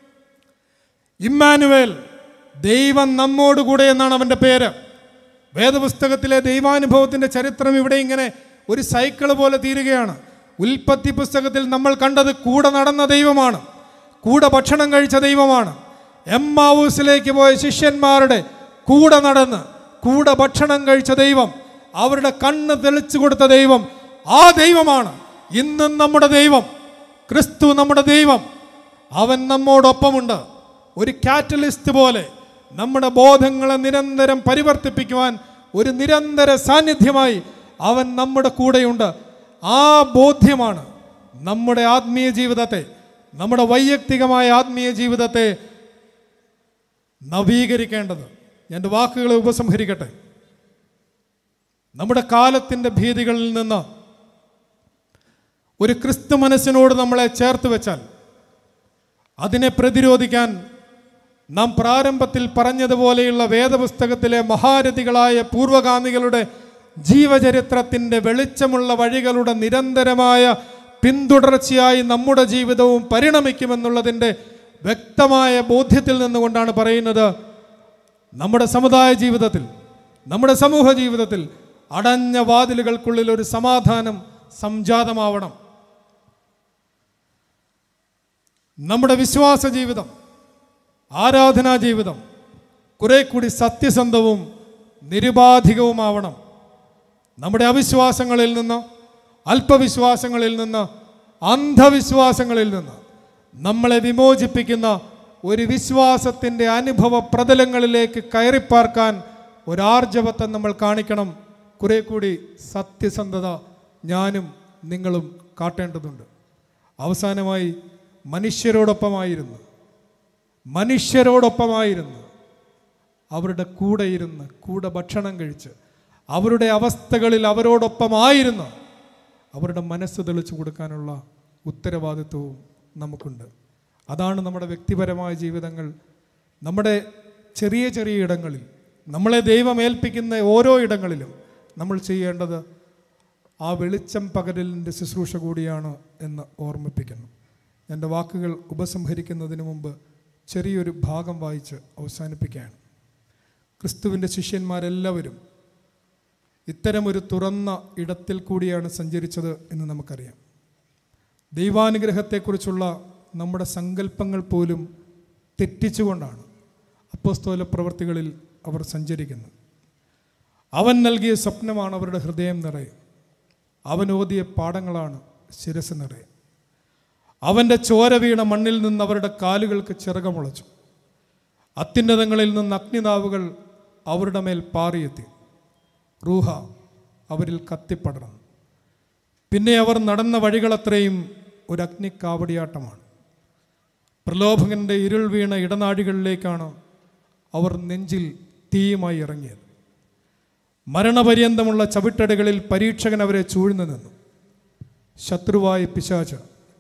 ഇമ്മാനുവേൽ ദൈവം നമ്മോടുകൂടെ എന്നാണ് അവൻ്റെ പേര് വേദപുസ്തകത്തിലെ ദൈവാനുഭവത്തിൻ്റെ ചരിത്രം ഇവിടെ ഇങ്ങനെ ഒരു സൈക്കിൾ പോലെ തീരുകയാണ് ഉൽപ്പത്തി പുസ്തകത്തിൽ നമ്മൾ കണ്ടത് കൂടെ നടന്ന ദൈവമാണ് കൂടെ ഭക്ഷണം കഴിച്ച ദൈവമാണ് എമ്മാവൂസിലേക്ക് പോയ ശിഷ്യന്മാരുടെ കൂടെ നടന്ന് കൂടെ ഭക്ഷണം കഴിച്ച ദൈവം അവരുടെ കണ്ണ് തെളിച്ചു കൊടുത്ത ദൈവം ആ ദൈവമാണ് ഇന്നും നമ്മുടെ ദൈവം ക്രിസ്തു നമ്മുടെ ദൈവം അവൻ നമ്മോടൊപ്പമുണ്ട് ഒരു കാറ്റലിസ്റ്റ് പോലെ നമ്മുടെ ബോധങ്ങളെ നിരന്തരം പരിവർത്തിപ്പിക്കുവാൻ ഒരു നിരന്തര സാന്നിധ്യമായി അവൻ നമ്മുടെ കൂടെയുണ്ട് ആ ബോധ്യമാണ് നമ്മുടെ ആത്മീയ ജീവിതത്തെ നമ്മുടെ വൈയക്തികമായ ആത്മീയ ജീവിതത്തെ നവീകരിക്കേണ്ടത് എൻ്റെ വാക്കുകളെ ഉപസംഹരിക്കട്ടെ നമ്മുടെ കാലത്തിൻ്റെ ഭീതികളിൽ നിന്ന് ഒരു ക്രിസ്തു മനസ്സിനോട് നമ്മളെ ചേർത്ത് വെച്ചാൽ അതിനെ പ്രതിരോധിക്കാൻ നാം പ്രാരംഭത്തിൽ പറഞ്ഞതുപോലെയുള്ള വേദപുസ്തകത്തിലെ മഹാരഥികളായ പൂർവഗാമികളുടെ ജീവചരിത്രത്തിൻ്റെ വെളിച്ചമുള്ള വഴികളുടെ നിരന്തരമായ പിന്തുടർച്ചയായി നമ്മുടെ ജീവിതവും പരിണമിക്കുമെന്നുള്ളതിൻ്റെ വ്യക്തമായ ബോധ്യത്തിൽ നിന്നുകൊണ്ടാണ് പറയുന്നത് നമ്മുടെ സമുദായ ജീവിതത്തിൽ നമ്മുടെ സമൂഹ ജീവിതത്തിൽ അടഞ്ഞ വാതിലുകൾക്കുള്ളിൽ ഒരു സമാധാനം സംജാതമാവണം നമ്മുടെ വിശ്വാസ ജീവിതം ആരാധനാ ജീവിതം കുറെ കൂടി സത്യസന്ധവും നിരുപാധികവുമാവണം നമ്മുടെ അവിശ്വാസങ്ങളിൽ നിന്ന് അല്പവിശ്വാസങ്ങളിൽ നിന്ന് അന്ധവിശ്വാസങ്ങളിൽ നിന്ന് നമ്മളെ വിമോചിപ്പിക്കുന്ന ഒരു വിശ്വാസത്തിൻ്റെ അനുഭവ പ്രതലങ്ങളിലേക്ക് കയറിപ്പാർക്കാൻ ഒരാർജവത്വം നമ്മൾ കാണിക്കണം കുറെ കൂടി സത്യസന്ധത ഞാനും നിങ്ങളും കാട്ടേണ്ടതുണ്ട് അവസാനമായി മനുഷ്യരോടൊപ്പമായിരുന്നു മനുഷ്യരോടൊപ്പമായിരുന്നു അവരുടെ കൂടെ ഇരുന്ന് കൂടെ ഭക്ഷണം കഴിച്ച് അവരുടെ അവസ്ഥകളിൽ അവരോടൊപ്പമായിരുന്നു അവരുടെ മനസ്സ് തെളിച്ചു കൊടുക്കാനുള്ള ഉത്തരവാദിത്വവും നമുക്കുണ്ട് അതാണ് നമ്മുടെ വ്യക്തിപരമായ ജീവിതങ്ങൾ നമ്മുടെ ചെറിയ ചെറിയ ഇടങ്ങളിൽ നമ്മളെ ദൈവം ഏൽപ്പിക്കുന്ന ഓരോ ഇടങ്ങളിലും നമ്മൾ ചെയ്യേണ്ടത് ആ വെളിച്ചം പകരലിൻ്റെ ശുശ്രൂഷ കൂടിയാണ് എന്ന് ഓർമ്മിപ്പിക്കുന്നു എൻ്റെ വാക്കുകൾ ഉപസംഹരിക്കുന്നതിന് മുമ്പ് ചെറിയൊരു ഭാഗം വായിച്ച് അവസാനിപ്പിക്കുകയാണ് ക്രിസ്തുവിൻ്റെ ശിഷ്യന്മാരെല്ലാവരും ഇത്തരമൊരു തുറന്ന ഇടത്തിൽ കൂടിയാണ് സഞ്ചരിച്ചത് എന്ന് നമുക്കറിയാം ദൈവാനുഗ്രഹത്തെക്കുറിച്ചുള്ള നമ്മുടെ സങ്കല്പങ്ങൾ പോലും തെറ്റിച്ചുകൊണ്ടാണ് അപ്പോസ്തോല പ്രവർത്തികളിൽ അവർ സഞ്ചരിക്കുന്നത് അവൻ നൽകിയ സ്വപ്നമാണ് അവരുടെ ഹൃദയം നിറയെ അവൻ ഓതിയ പാഠങ്ങളാണ് ശിരസ് നിറയെ അവൻ്റെ ചോര വീണ മണ്ണിൽ നിന്ന് അവരുടെ കാലുകൾക്ക് ചിറകമുളച്ചു അത്യുന്നതങ്ങളിൽ നിന്ന് അഗ്നിനാവുകൾ അവരുടെ മേൽ പാറിയെത്തി റൂഹ അവരിൽ കത്തിപ്പടർന്നു പിന്നെ അവർ നടന്ന വഴികളത്രയും ഒരു അഗ്നിക്കാവടിയാട്ടമാണ് പ്രലോഭകന്റെ ഇരുൾ വീണ ഇടനാഴികളിലേക്കാണ് അവർ നെഞ്ചിൽ തീയുമായി ഇറങ്ങിയത് മരണപര്യന്തമുള്ള ചവിട്ടടികളിൽ പരീക്ഷകൻ അവരെ ചൂഴ്ന്നു നിന്നു ശത്രുവായ പിശാച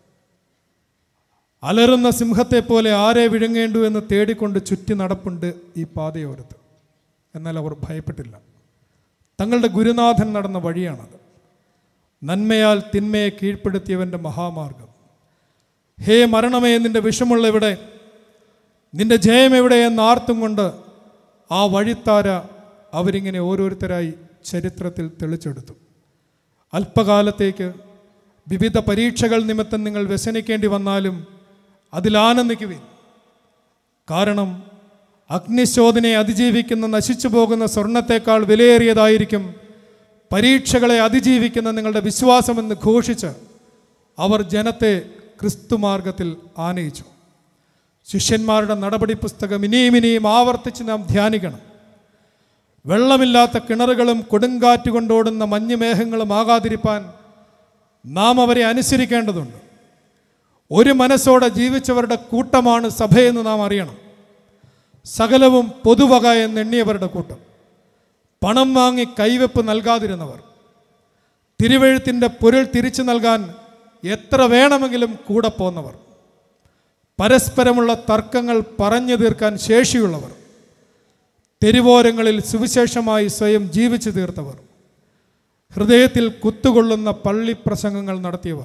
അലറുന്ന സിംഹത്തെ പോലെ ആരെ വിഴുങ്ങേണ്ടു എന്ന് തേടിക്കൊണ്ട് ചുറ്റി നടപ്പുണ്ട് ഈ പാതയോരത്ത് എന്നാൽ അവർ ഭയപ്പെട്ടില്ല തങ്ങളുടെ ഗുരുനാഥൻ നടന്ന വഴിയാണത് നന്മയാൽ തിന്മയെ കീഴ്പ്പെടുത്തിയവൻ്റെ മഹാമാർഗം ഹേ മരണമേ നിന്റെ വിഷമുള്ള എവിടെ നിന്റെ ജയം എവിടെ എന്ന് ആർത്തും കൊണ്ട് ആ വഴിത്താര അവരിങ്ങനെ ഓരോരുത്തരായി ചരിത്രത്തിൽ തെളിച്ചെടുത്തു അല്പകാലത്തേക്ക് വിവിധ പരീക്ഷകൾ നിമിത്തം നിങ്ങൾ വ്യസനിക്കേണ്ടി വന്നാലും അതിൽ ആനന്ദിക്കുവിൻ കാരണം അഗ്നിശോധനയെ അതിജീവിക്കുന്ന നശിച്ചു പോകുന്ന സ്വർണത്തേക്കാൾ വിലയേറിയതായിരിക്കും പരീക്ഷകളെ അതിജീവിക്കുന്ന നിങ്ങളുടെ വിശ്വാസമെന്ന് ഘോഷിച്ച് അവർ ജനത്തെ ക്രിസ്തുമാർഗത്തിൽ ആനയിച്ചു ശിഷ്യന്മാരുടെ നടപടി പുസ്തകം ഇനിയും ഇനിയും ആവർത്തിച്ച് നാം ധ്യാനിക്കണം വെള്ളമില്ലാത്ത കിണറുകളും കൊടുങ്കാറ്റ് കൊണ്ടോടുന്ന മഞ്ഞുമേഘങ്ങളും ആകാതിരിപ്പാൻ നാം അവരെ അനുസരിക്കേണ്ടതുണ്ട് ഒരു മനസ്സോടെ ജീവിച്ചവരുടെ കൂട്ടമാണ് സഭയെന്ന് നാം അറിയണം സകലവും പൊതുവക എന്നെണ്ണിയവരുടെ കൂട്ടം പണം വാങ്ങി കൈവെപ്പ് നൽകാതിരുന്നവർ തിരുവഴുത്തിൻ്റെ പൊരുൾ തിരിച്ചു നൽകാൻ എത്ര വേണമെങ്കിലും കൂടെ പോന്നവർ പരസ്പരമുള്ള തർക്കങ്ങൾ പറഞ്ഞു തീർക്കാൻ ശേഷിയുള്ളവർ തെരുവോരങ്ങളിൽ സുവിശേഷമായി സ്വയം ജീവിച്ചു തീർത്തവർ ഹൃദയത്തിൽ കുത്തുകൊള്ളുന്ന പള്ളി പ്രസംഗങ്ങൾ നടത്തിയവർ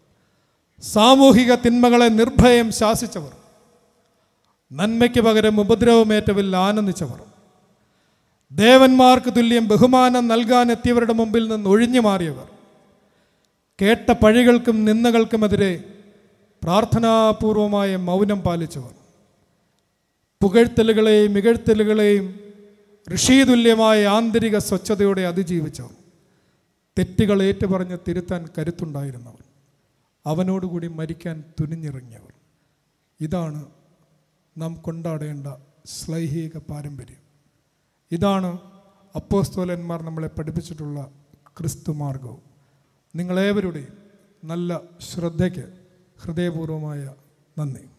സാമൂഹിക തിന്മകളെ നിർഭയം ശാസിച്ചവർ നന്മയ്ക്ക് പകരം ഉപദ്രവമേറ്റവിൽ ആനന്ദിച്ചവർ ദേവന്മാർക്ക് തുല്യം ബഹുമാനം നൽകാൻ എത്തിയവരുടെ മുമ്പിൽ നിന്ന് ഒഴിഞ്ഞു മാറിയവർ കേട്ട പഴികൾക്കും നിന്ദകൾക്കുമെതിരെ പ്രാർത്ഥനാപൂർവമായ മൗനം പാലിച്ചവർ പുകഴ്ത്തലുകളെയും മികഴ്ത്തലുകളെയും ഋഷീതുല്യമായ ആന്തരിക സ്വച്ഛതയോടെ അതിജീവിച്ചവർ തെറ്റുകൾ ഏറ്റുപറഞ്ഞ് തിരുത്താൻ കരുത്തുണ്ടായിരുന്നവർ അവനോടുകൂടി മരിക്കാൻ തുനിഞ്ഞിറങ്ങിയവർ ഇതാണ് നാം കൊണ്ടാടേണ്ട ശ്ലൈഹിക പാരമ്പര്യം ഇതാണ് അപ്പോസ്തോലന്മാർ നമ്മളെ പഠിപ്പിച്ചിട്ടുള്ള ക്രിസ്തു മാർഗവും നിങ്ങളേവരുടെയും നല്ല ശ്രദ്ധയ്ക്ക് ഹൃദയപൂർവമായ നന്ദി